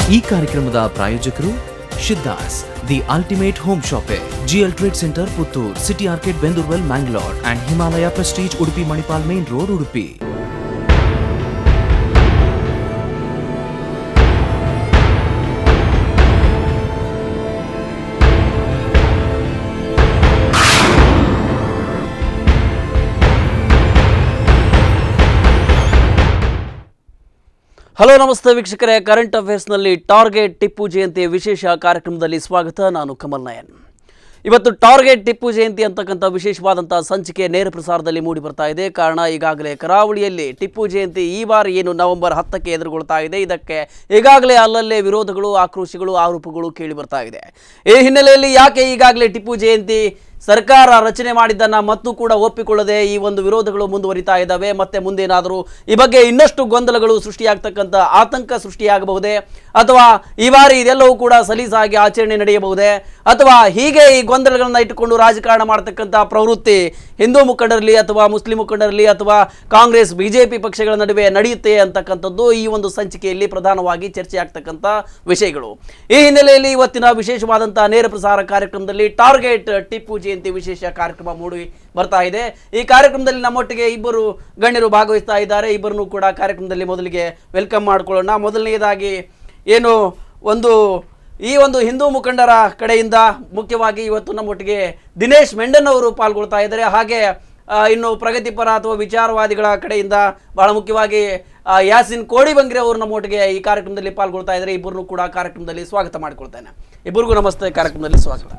ಈ ಕಾರ್ಯಕ್ರಮದ ಪ್ರಾಯೋಜಕರು Siddhas the ultimate home shoppe GL trade centre Puttur city arcade ಬೆಂದೂರ್ವೆಲ್ Mangalore and Himalaya prestige Udupi Manipal main road Udupi hello ನಮಸ್ತೆ ವೀಕ್ಷಕರೇ ಕರೆಂಟ್ ಅಫೇರ್ಸ್ನಲ್ಲಿ ಟಾರ್ಗೆಟ್ ಟಿಪ್ಪು ಜಯಂತಿ ವಿಶೇಷ ಕಾರ್ಯಕ್ರಮದಲ್ಲಿ ಸ್ವಾಗತ ನಾನು ಕಮಲ್ ನಯನ್ ಇವತ್ತು ಟಾರ್ಗೆಟ್ ಟಿಪ್ಪು ಜಯಂತಿ ಅಂತಕ್ಕಂಥ ವಿಶೇಷವಾದಂಥ ಸಂಚಿಕೆ ನೇರ ಪ್ರಸಾರದಲ್ಲಿ ಮೂಡಿ ಬರ್ತಾ ಇದೆ ಕಾರಣ ಈಗಾಗಲೇ ಕರಾವಳಿಯಲ್ಲಿ ಟಿಪ್ಪು ಜಯಂತಿ ಈ ಬಾರಿ ಏನು ನವೆಂಬರ್ ಹತ್ತಕ್ಕೆ ಎದುರುಗೊಳ್ತಾ ಇದೆ ಇದಕ್ಕೆ ಈಗಾಗಲೇ ಅಲ್ಲಲ್ಲೇ ವಿರೋಧಗಳು ಆಕ್ರೋಶಗಳು ಆರೋಪಗಳು ಕೇಳಿ ಬರ್ತಾ ಇದೆ ಈ ಹಿನ್ನೆಲೆಯಲ್ಲಿ ಯಾಕೆ ಈಗಾಗಲೇ ಟಿಪ್ಪು ಜಯಂತಿ ಸರ್ಕಾರ ರಚನೆ ಮಾಡಿದ್ದನ್ನ ಮತ್ತು ಕೂಡ ಒಪ್ಪಿಕೊಳ್ಳದೆ ಈ ಒಂದು ವಿರೋಧಗಳು ಮುಂದುವರಿತಾ ಇದ್ದಾವೆ ಮತ್ತೆ ಮುಂದೇನಾದರೂ ಈ ಬಗ್ಗೆ ಇನ್ನಷ್ಟು ಗೊಂದಲಗಳು ಸೃಷ್ಟಿಯಾಗ್ತಕ್ಕಂಥ ಆತಂಕ ಸೃಷ್ಟಿಯಾಗಬಹುದೇ ಅಥವಾ ಈ ಬಾರಿ ಇದೆಲ್ಲವೂ ಕೂಡ ಸಲೀಸಾಗಿ ಆಚರಣೆ ನಡೆಯಬಹುದೇ ಅಥವಾ ಹೀಗೆ ಈ ಗೊಂದಲಗಳನ್ನ ಇಟ್ಟುಕೊಂಡು ರಾಜಕಾರಣ ಮಾಡತಕ್ಕಂಥ ಪ್ರವೃತ್ತಿ ಹಿಂದೂ ಮುಖಂಡರಲ್ಲಿ ಅಥವಾ ಮುಸ್ಲಿಂ ಮುಖಂಡರಲ್ಲಿ ಅಥವಾ ಕಾಂಗ್ರೆಸ್ ಬಿಜೆಪಿ ಪಕ್ಷಗಳ ನಡುವೆ ನಡೆಯುತ್ತೆ ಅಂತಕ್ಕಂಥದ್ದು ಈ ಒಂದು ಸಂಚಿಕೆಯಲ್ಲಿ ಪ್ರಧಾನವಾಗಿ ಚರ್ಚೆ ಆಗ್ತಕ್ಕಂಥ ವಿಷಯಗಳು ಈ ಹಿನ್ನೆಲೆಯಲ್ಲಿ ಇವತ್ತಿನ ವಿಶೇಷವಾದಂತಹ ನೇರ ಪ್ರಸಾರ ಕಾರ್ಯಕ್ರಮದಲ್ಲಿ ಟಾರ್ಗೆಟ್ ಟಿಪ್ಪು ಜಯಂತಿ ವಿಶೇಷ ಕಾರ್ಯಕ್ರಮ ಮೂಡಿ ಬರ್ತಾ ಇದೆ ಈ ಕಾರ್ಯಕ್ರಮದಲ್ಲಿ ನಮ್ಮೊಟ್ಟಿಗೆ ಇಬ್ಬರು ಗಣ್ಯರು ಭಾಗವಹಿಸ್ತಾ ಇದ್ದಾರೆ ಇಬ್ಬರನ್ನು ಕೂಡ ಕಾರ್ಯಕ್ರಮದಲ್ಲಿ ಮೊದಲಿಗೆ ವೆಲ್ಕಮ್ ಮಾಡ್ಕೊಳ್ಳೋಣ ಮೊದಲನೆಯದಾಗಿ ಏನು ಒಂದು ಈ ಒಂದು ಹಿಂದೂ ಮುಖಂಡರ ಕಡೆಯಿಂದ ಮುಖ್ಯವಾಗಿ ಇವತ್ತು ನಮ್ಮೊಟ್ಟಿಗೆ ದಿನೇಶ್ ಮೆಂಡನ್ ಅವರು ಪಾಲ್ಗೊಳ್ತಾ ಇದ್ದಾರೆ ಹಾಗೆ ಆ, ಇನ್ನು ಪ್ರಗತಿಪರ ಅಥವಾ ವಿಚಾರವಾದಿಗಳ ಕಡೆಯಿಂದ ಬಹಳ ಮುಖ್ಯವಾಗಿ ಆ, ಯಾಸಿನ್ ಕೋಡಿಬಂಗ್ರೆ ಅವರು ನಮ್ಮೊಟ್ಟಿಗೆ ಈ ಕಾರ್ಯಕ್ರಮದಲ್ಲಿ ಪಾಲ್ಗೊಳ್ತಾ ಇದ್ದಾರೆ ಇಬ್ಬರನ್ನು ಕೂಡ ಕಾರ್ಯಕ್ರಮದಲ್ಲಿ ಸ್ವಾಗತ ಮಾಡಿಕೊಳ್ತೇನೆ ಇಬ್ಬರಿಗೂ ನಮಸ್ತೆ ಕಾರ್ಯಕ್ರಮದಲ್ಲಿ ಸ್ವಾಗತ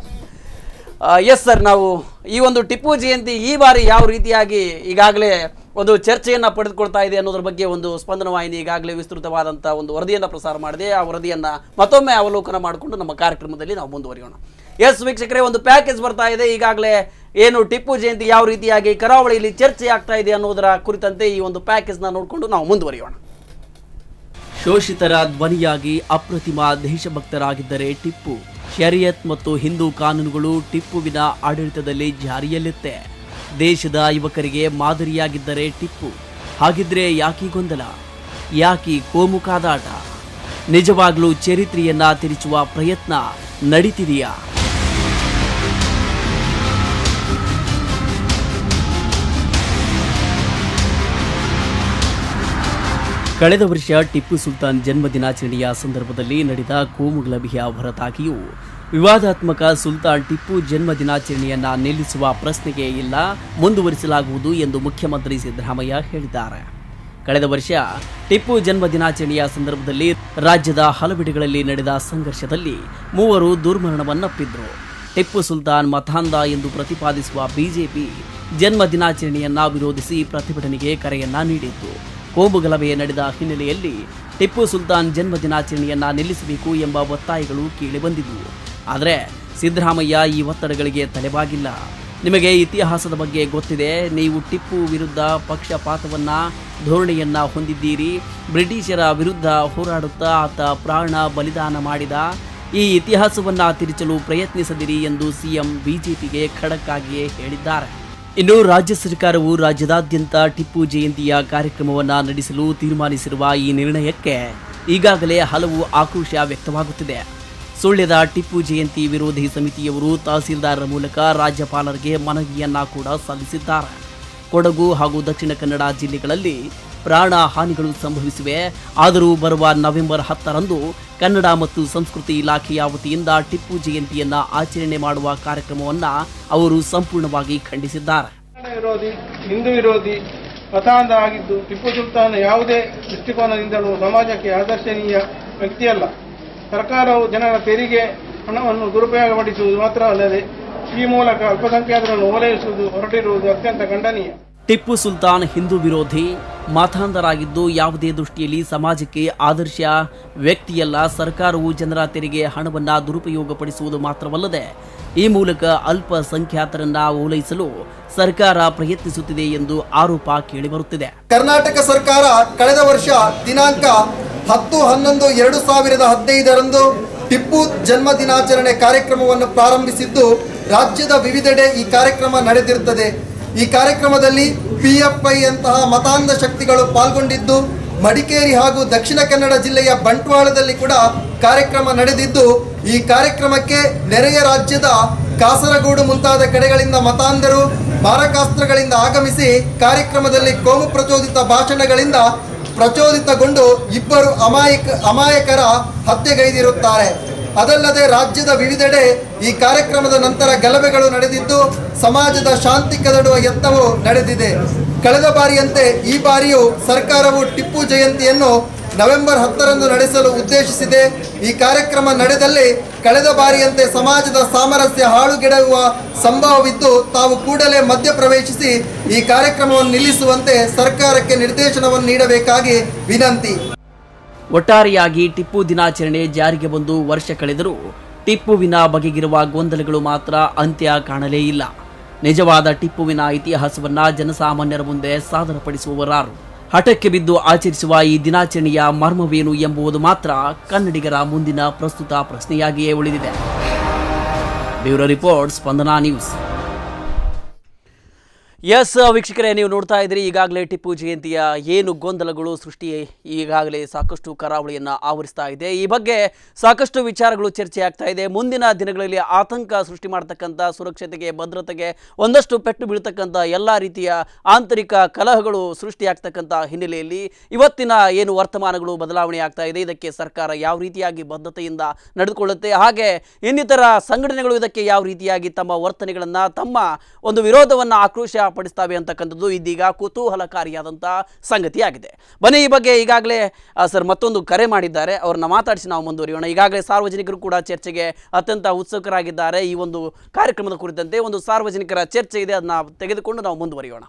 ಎಸ್ ಸರ್ ನಾವು ಈ ಒಂದು ಟಿಪ್ಪು ಜಯಂತಿ ಈ ಬಾರಿ ಯಾವ ರೀತಿಯಾಗಿ ಈಗಾಗಲೇ ಒಂದು ಚರ್ಚೆಯನ್ನು ಪಡೆದುಕೊಳ್ತಾ ಇದೆ ಅನ್ನೋದ್ರ ಬಗ್ಗೆ ಒಂದು ಸ್ಪಂದನ ವಾಹಿನಿ ಈಗಾಗಲೇ ವಿಸ್ತೃತವಾದಂಥ ಒಂದು ವರದಿಯನ್ನು ಪ್ರಸಾರ ಮಾಡಿದೆ ಆ ವರದಿಯನ್ನು ಮತ್ತೊಮ್ಮೆ ಅವಲೋಕನ ಮಾಡಿಕೊಂಡು ನಮ್ಮ ಕಾರ್ಯಕ್ರಮದಲ್ಲಿ ನಾವು ಮುಂದುವರಿಯೋಣ ಎಸ್ ವೀಕ್ಷಕರೇ ಒಂದು ಪ್ಯಾಕೇಜ್ ಬರ್ತಾ ಇದೆ ಈಗಾಗಲೇ ಏನು ಟಿಪ್ಪು ಜಯಂತಿ ಯಾವ ರೀತಿಯಾಗಿ ಕರಾವಳಿಯಲ್ಲಿ ಚರ್ಚೆ ಆಗ್ತಾ ಇದೆ ಅನ್ನೋದರ ಕುರಿತಂತೆ ಈ ಒಂದು ಪ್ಯಾಕೇಜ್ನ ನೋಡಿಕೊಂಡು ನಾವು ಮುಂದುವರಿಯೋಣ ಶೋಷಿತರ ಧ್ವನಿಯಾಗಿ ಅಪ್ರತಿಮ ದೇಶಭಕ್ತರಾಗಿದ್ದರೆ ಟಿಪ್ಪು ಶರಿಯತ್ ಮತ್ತು ಹಿಂದೂ ಕಾನೂನುಗಳು ಟಿಪ್ಪುವಿನ ಆಡಳಿತದಲ್ಲಿ ಜಾರಿಯಲ್ಲಿತ್ತೆ ದೇಶದ ಯುವಕರಿಗೆ ಮಾದರಿಯಾಗಿದ್ದರೆ ಟಿಪ್ಪು ಹಾಗಿದ್ರೆ ಯಾಕಿ ಗೊಂದಲ ಯಾಕಿ ಕೋಮು ಕಾದಾಟ ನಿಜವಾಗ್ಲೂ ಚರಿತ್ರೆಯನ್ನ ತಿರುಚುವ ಪ್ರಯತ್ನ ನಡೀತಿದೆಯಾ ಕಳೆದ ವರ್ಷ ಟಿಪ್ಪು ಸುಲ್ತಾನ್ ಜನ್ಮ ದಿನಾಚರಣೆಯ ಸಂದರ್ಭದಲ್ಲಿ ನಡೆದ ಕೋಮುಗಲಭೆಯ ಹೊರತಾಗಿಯೂ ವಿವಾದಾತ್ಮಕ ಸುಲ್ತಾನ್ ಟಿಪ್ಪು ಜನ್ಮ ದಿನಾಚರಣೆಯನ್ನ ನಿಲ್ಲಿಸುವ ಪ್ರಶ್ನೆಗೆ ಇಲ್ಲ ಮುಂದುವರಿಸಲಾಗುವುದು ಎಂದು ಮುಖ್ಯಮಂತ್ರಿ ಸಿದ್ದರಾಮಯ್ಯ ಹೇಳಿದ್ದಾರೆ ಕಳೆದ ವರ್ಷ ಟಿಪ್ಪು ಜನ್ಮ ದಿನಾಚರಣೆಯ ಸಂದರ್ಭದಲ್ಲಿ ರಾಜ್ಯದ ಹಲವೆಡೆಗಳಲ್ಲಿ ನಡೆದ ಸಂಘರ್ಷದಲ್ಲಿ ಮೂವರು ದುರ್ಮರಣವನ್ನಪ್ಪಿದ್ರು ಟಿಪ್ಪು ಸುಲ್ತಾನ್ ಮತಾಂಧ ಎಂದು ಪ್ರತಿಪಾದಿಸುವ ಬಿಜೆಪಿ ಜನ್ಮ ದಿನಾಚರಣೆಯನ್ನ ವಿರೋಧಿಸಿ ಪ್ರತಿಭಟನೆಗೆ ಕರೆಯನ್ನ ನೀಡಿತ್ತು ಕೋಮುಗಲಭೆ ನಡೆದ ಹಿನ್ನೆಲೆಯಲ್ಲಿ ಟಿಪ್ಪು ಸುಲ್ತಾನ್ ಜನ್ಮ ದಿನಾಚರಣೆಯನ್ನ ನಿಲ್ಲಿಸಬೇಕು ಎಂಬ ಒತ್ತಾಯಗಳು ಕೇಳಿಬಂದಿದ್ವು ಆದರೆ ಸಿದ್ದರಾಮಯ್ಯ ಈ ಒತ್ತಡಗಳಿಗೆ ತಲೆಬಾಗಿಲ್ಲ ನಿಮಗೆ ಇತಿಹಾಸದ ಬಗ್ಗೆ ಗೊತ್ತಿದೆ ನೀವು ಟಿಪ್ಪು ವಿರುದ್ಧ ಪಕ್ಷಪಾತವನ್ನ ಧೋರಣೆಯನ್ನ ಹೊಂದಿದ್ದೀರಿ ಬ್ರಿಟಿಷರ ವಿರುದ್ಧ ಹೋರಾಡುತ್ತಾ ಆತ ಪ್ರಾಣ ಬಲಿದಾನ ಮಾಡಿದ ಈ ಇತಿಹಾಸವನ್ನ ತಿರುಚಲು ಪ್ರಯತ್ನಿಸದಿರಿ ಎಂದು ಸಿಎಂ ಬಿಜೆಪಿಗೆ ಖಡಕ್ ಆಗಿಯೇ ಹೇಳಿದ್ದಾರೆ ಇನ್ನು ರಾಜ್ಯ ಸರ್ಕಾರವು ರಾಜ್ಯದಾದ್ಯಂತ ಟಿಪ್ಪು ಜಯಂತಿಯ ಕಾರ್ಯಕ್ರಮವನ್ನ ನಡೆಸಲು ತೀರ್ಮಾನಿಸಿರುವ ಈ ನಿರ್ಣಯಕ್ಕೆ ಈಗಾಗಲೇ ಹಲವು ಆಕ್ರೋಶ ವ್ಯಕ್ತವಾಗುತ್ತಿದೆ ಸುಳ್ಯದ ಟಿಪ್ಪು ಜಯಂತಿ ವಿರೋಧಿ ಸಮಿತಿಯವರು ತಹಸೀಲ್ದಾರರ ಮೂಲಕ ರಾಜ್ಯಪಾಲರಿಗೆ ಮನವಿಯನ್ನ ಕೂಡ ಸಲ್ಲಿಸಿದ್ದಾರೆ ಕೊಡಗು ಹಾಗೂ ದಕ್ಷಿಣ ಕನ್ನಡ ಜಿಲ್ಲೆಗಳಲ್ಲಿ ಪ್ರಾಣ ಹಾನಿಗಳು ಸಂಭವಿಸಿವೆ ಆದರೂ ಬರುವ ನವೆಂಬರ್ ಹತ್ತರಂದು ಕನ್ನಡ ಮತ್ತು ಸಂಸ್ಕೃತಿ ಇಲಾಖೆಯ ವತಿಯಿಂದ ಟಿಪ್ಪು ಜಯಂತಿಯನ್ನ ಆಚರಣೆ ಮಾಡುವ ಕಾರ್ಯಕ್ರಮವನ್ನ ಅವರು ಸಂಪೂರ್ಣವಾಗಿ ಖಂಡಿಸಿದ್ದಾರೆ ಕನ್ನಡ ವಿರೋಧಿ ಹಿಂದೂ ವಿರೋಧಿ ಮತಾಂಧ ಆಗಿದ್ದು ಟಿಪ್ಪು ಸುಲ್ತಾನ್ ಯಾವುದೇ ದೃಷ್ಟಿಕೋನದಿಂದಲೂ ಸಮಾಜಕ್ಕೆ ಆದರ್ಶನೀಯ ವ್ಯಕ್ತಿಯಲ್ಲ ಸರ್ಕಾರವು ಜನರ ತೆರಿಗೆ ಹಣವನ್ನು ದುರುಪಯೋಗಪಡಿಸುವುದು ಮಾತ್ರ ಅಲ್ಲದೆ ಈ ಮೂಲಕ ಅಲ್ಪಸಂಖ್ಯಾತರನ್ನು ಓಲೈಸುವುದು ಹೊರಟಿರುವುದು ಅತ್ಯಂತ ಖಂಡನೀಯ ಟಿಪ್ಪು ಸುಲ್ತಾನ್ ಹಿಂದೂ ವಿರೋಧಿ ಮಾತಾಂಧರಾಗಿದ್ದು ಯಾವುದೇ ದೃಷ್ಟಿಯಲ್ಲಿ ಸಮಾಜಕ್ಕೆ ಆದರ್ಶ ವ್ಯಕ್ತಿಯಲ್ಲ ಸರ್ಕಾರವು ಜನರ ತೆರಿಗೆ ಹಣವನ್ನ ದುರುಪಯೋಗಪಡಿಸುವುದು ಮಾತ್ರವಲ್ಲದೆ ಈ ಮೂಲಕ ಅಲ್ಪಸಂಖ್ಯಾತರನ್ನ ಓಲೈಸಲು ಸರ್ಕಾರ ಪ್ರಯತ್ನಿಸುತ್ತಿದೆ ಎಂದು ಆರೋಪ ಕೇಳಿಬರುತ್ತಿದೆ ಕರ್ನಾಟಕ ಸರ್ಕಾರ ಕಳೆದ ವರ್ಷ ದಿನಾಂಕ ಹತ್ತು ಹನ್ನೊಂದು ಎರಡು ಸಾವಿರದ ಹದಿನೈದರಂದು ಟಿಪ್ಪು ಜನ್ಮ ದಿನಾಚರಣೆ ಕಾರ್ಯಕ್ರಮವನ್ನು ಪ್ರಾರಂಭಿಸಿದ್ದು ರಾಜ್ಯದ ವಿವಿಧೆಡೆ ಈ ಕಾರ್ಯಕ್ರಮ ನಡೆದಿರುತ್ತದೆ ಈ ಕಾರ್ಯಕ್ರಮದಲ್ಲಿ ಪಿಎಫ್ಐ ಅಂತಹ ಮತಾಂಧ ಶಕ್ತಿಗಳು ಪಾಲ್ಗೊಂಡಿದ್ದು ಮಡಿಕೇರಿ ಹಾಗೂ ದಕ್ಷಿಣ ಕನ್ನಡ ಜಿಲ್ಲೆಯ ಬಂಟ್ವಾಳದಲ್ಲಿ ಕೂಡ ಕಾರ್ಯಕ್ರಮ ನಡೆದಿದ್ದು ಈ ಕಾರ್ಯಕ್ರಮಕ್ಕೆ ನೆರೆಯ ರಾಜ್ಯದ ಕಾಸರಗೋಡು ಮುಂತಾದ ಕಡೆಗಳಿಂದ ಮತಾಂಧರು ಮಾರಕಾಸ್ತ್ರಗಳಿಂದ ಆಗಮಿಸಿ ಕಾರ್ಯಕ್ರಮದಲ್ಲಿ ಕೋಮು ಪ್ರಚೋದಿತ ಭಾಷಣಗಳಿಂದ ಪ್ರಚೋದಿತಗೊಂಡು ಇಬ್ಬರು ಅಮಾಯಕ ಅಮಾಯಕರ ಹತ್ಯೆಗೈದಿರುತ್ತಾರೆ ಅದಲ್ಲದೆ ರಾಜ್ಯದ ವಿವಿಧೆಡೆ ಈ ಕಾರ್ಯಕ್ರಮದ ನಂತರ ಗಲಭೆಗಳು ನಡೆದಿದ್ದು ಸಮಾಜದ ಶಾಂತಿ ಕದಡುವ ಯತ್ನವು ನಡೆದಿದೆ ಕಳೆದ ಬಾರಿಯಂತೆ ಈ ಬಾರಿಯೂ ಸರ್ಕಾರವು ಟಿಪ್ಪು ಜಯಂತಿಯನ್ನು ನವೆಂಬರ್ ಹತ್ತರಂದು ನಡೆಸಲು ಉದ್ದೇಶಿಸಿದೆ ಈ ಕಾರ್ಯಕ್ರಮ ನಡೆದಲ್ಲಿ ಕಳೆದ ಬಾರಿಯಂತೆ ಸಮಾಜದ ಸಾಮರಸ್ಯ ಹಾಳುಗೆಡುವ ಸಂಭವವಿದ್ದು ತಾವು ಕೂಡಲೇ ಮಧ್ಯಪ್ರವೇಶಿಸಿ ಈ ಕಾರ್ಯಕ್ರಮವನ್ನು ನಿಲ್ಲಿಸುವಂತೆ ಸರ್ಕಾರಕ್ಕೆ ನಿರ್ದೇಶನವನ್ನು ನೀಡಬೇಕಾಗಿ ವಿನಂತಿ ಒಟ್ಟಾರೆಯಾಗಿ ಟಿಪ್ಪು ದಿನಾಚರಣೆ ಜಾರಿಗೆ ಬಂದು ವರ್ಷ ಕಳೆದರೂ ಟಿಪ್ಪುವಿನ ಬಗೆಗಿರುವ ಗೊಂದಲಗಳು ಮಾತ್ರ ಅಂತ್ಯ ಕಾಣಲೇ ಇಲ್ಲ ನಿಜವಾದ ಟಿಪ್ಪುವಿನ ಇತಿಹಾಸವನ್ನ ಜನಸಾಮಾನ್ಯರ ಮುಂದೆ ಸಾದರಪಡಿಸುವವರಾರು ಹಠಕ್ಕೆ ಬಿದ್ದು ಆಚರಿಸುವ ಈ ದಿನಾಚರಣೆಯ ಮರ್ಮವೇನು ಎಂಬುದು ಮಾತ್ರ ಕನ್ನಡಿಗರ ಮುಂದಿನ ಪ್ರಸ್ತುತ ಪ್ರಶ್ನೆಯಾಗಿಯೇ ಉಳಿದಿದೆ ಬ್ಯೂರೋ ರಿಪೋರ್ಟ್ ಸ್ಪಂದನಾ ನ್ಯೂಸ್ ಎಸ್ ವೀಕ್ಷಕರೇ ನೀವು ನೋಡ್ತಾ ಇದ್ದೀರಿ ಈಗಾಗಲೇ ಟಿಪ್ಪು ಜಯಂತಿಯ ಏನು ಗೊಂದಲಗಳು ಸೃಷ್ಟಿ ಈಗಾಗಲೇ ಸಾಕಷ್ಟು ಕರಾವಳಿಯನ್ನು ಆವರಿಸ್ತಾ ಇದೆ ಈ ಬಗ್ಗೆ ಸಾಕಷ್ಟು ವಿಚಾರಗಳು ಚರ್ಚೆ ಆಗ್ತಾ ಇದೆ ಮುಂದಿನ ದಿನಗಳಲ್ಲಿ ಆತಂಕ ಸೃಷ್ಟಿ ಮಾಡ್ತಕ್ಕಂಥ ಸುರಕ್ಷತೆಗೆ ಭದ್ರತೆಗೆ ಒಂದಷ್ಟು ಪೆಟ್ಟು ಬೀಳ್ತಕ್ಕಂಥ ಎಲ್ಲ ರೀತಿಯ ಆಂತರಿಕ ಕಲಹಗಳು ಸೃಷ್ಟಿಯಾಗ್ತಕ್ಕಂಥ ಹಿನ್ನೆಲೆಯಲ್ಲಿ ಇವತ್ತಿನ ಏನು ವರ್ತಮಾನಗಳು ಬದಲಾವಣೆ ಆಗ್ತಾ ಇದೆ ಇದಕ್ಕೆ ಸರ್ಕಾರ ಯಾವ ರೀತಿಯಾಗಿ ಬದ್ಧತೆಯಿಂದ ನಡೆದುಕೊಳ್ಳುತ್ತೆ ಹಾಗೆ ಇನ್ನಿತರ ಸಂಘಟನೆಗಳು ಇದಕ್ಕೆ ಯಾವ ರೀತಿಯಾಗಿ ತಮ್ಮ ವರ್ತನೆಗಳನ್ನು ತಮ್ಮ ಒಂದು ವಿರೋಧವನ್ನು ಆಕ್ರೋಶ ಪಡಿಸ್ತಾವೆ ಅಂತಕ್ಕಂಥದ್ದು ಇದೀಗ ಕುತೂಹಲಕಾರಿಯಾದಂಥ ಸಂಗತಿಯಾಗಿದೆ ಬನ್ನಿ ಈ ಬಗ್ಗೆ ಈಗಾಗಲೇ ಆ, ಸರ್ ಮತ್ತೊಂದು ಕರೆ ಮಾಡಿದ್ದಾರೆ ಅವ್ರನ್ನ ಮಾತಾಡಿಸಿ ನಾವು ಮುಂದುವರಿಯೋಣ ಈಗಾಗಲೇ ಸಾರ್ವಜನಿಕರು ಕೂಡ ಚರ್ಚೆಗೆ ಅತ್ಯಂತ ಉತ್ಸುಕರಾಗಿದ್ದಾರೆ ಈ ಒಂದು ಕಾರ್ಯಕ್ರಮದ ಕುರಿತಂತೆ ಒಂದು ಸಾರ್ವಜನಿಕರ ಚರ್ಚೆ ಇದೆ ಅದನ್ನ ತೆಗೆದುಕೊಂಡು ನಾವು ಮುಂದುವರಿಯೋಣ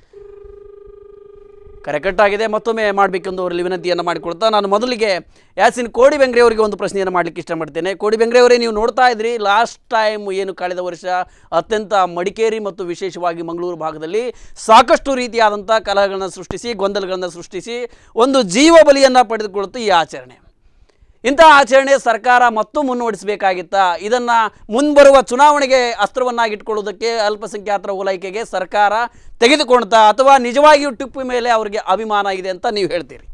ಕರೆ ಕಟ್ಟಾಗಿದೆ ಮತ್ತೊಮ್ಮೆ ಮಾಡಬೇಕೆಂದು ಅವರಲ್ಲಿ ವಿನಂತಿಯನ್ನು ಮಾಡಿಕೊಳ್ತಾ ನಾನು ಮೊದಲಿಗೆ ಯಾಸಿನ್ ಕೋಡಿ ಬೆಂಗ್ರೆ ಅವರಿಗೆ ಒಂದು ಪ್ರಶ್ನೆಯನ್ನು ಮಾಡಲಿಕ್ಕೆ ಇಷ್ಟಪಡ್ತೇನೆ ಕೋಡಿ ಬೆಂಗ್ರೆ ಅವರೇ ನೀವು ನೋಡ್ತಾ ಇದ್ರಿ ಲಾಸ್ಟ್ ಟೈಮ್ ಏನು ಕಳೆದ ವರ್ಷ ಅತ್ಯಂತ ಮಡಿಕೇರಿ ಮತ್ತು ವಿಶೇಷವಾಗಿ ಮಂಗಳೂರು ಭಾಗದಲ್ಲಿ ಸಾಕಷ್ಟು ರೀತಿಯಾದಂಥ ಕಲಹಗಳನ್ನು ಸೃಷ್ಟಿಸಿ ಗೊಂದಲಗಳನ್ನು ಸೃಷ್ಟಿಸಿ ಒಂದು ಜೀವ ಬಲಿಯನ್ನು ಪಡೆದುಕೊಳ್ಳುತ್ತೆ ಈ ಆಚರಣೆ ಇಂತಹ ಆಚರಣೆ ಸರ್ಕಾರ ಮತ್ತು ಮುನ್ನಡೆಸಬೇಕಾಗಿತ್ತ ಇದನ್ನು ಮುಂಬರುವ ಚುನಾವಣೆಗೆ ಅಸ್ತ್ರವನ್ನಾಗಿಟ್ಕೊಳ್ಳೋದಕ್ಕೆ ಅಲ್ಪಸಂಖ್ಯಾತರ ಓಲೈಕೆಗೆ ಸರ್ಕಾರ ತೆಗೆದುಕೊಳ್ತಾ ಅಥವಾ ನಿಜವಾಗಿಯೂ ಟಿಪ್ಪು ಮೇಲೆ ಅವರಿಗೆ ಅಭಿಮಾನ ಇದೆ ಅಂತ ನೀವು ಹೇಳ್ತೀರಿ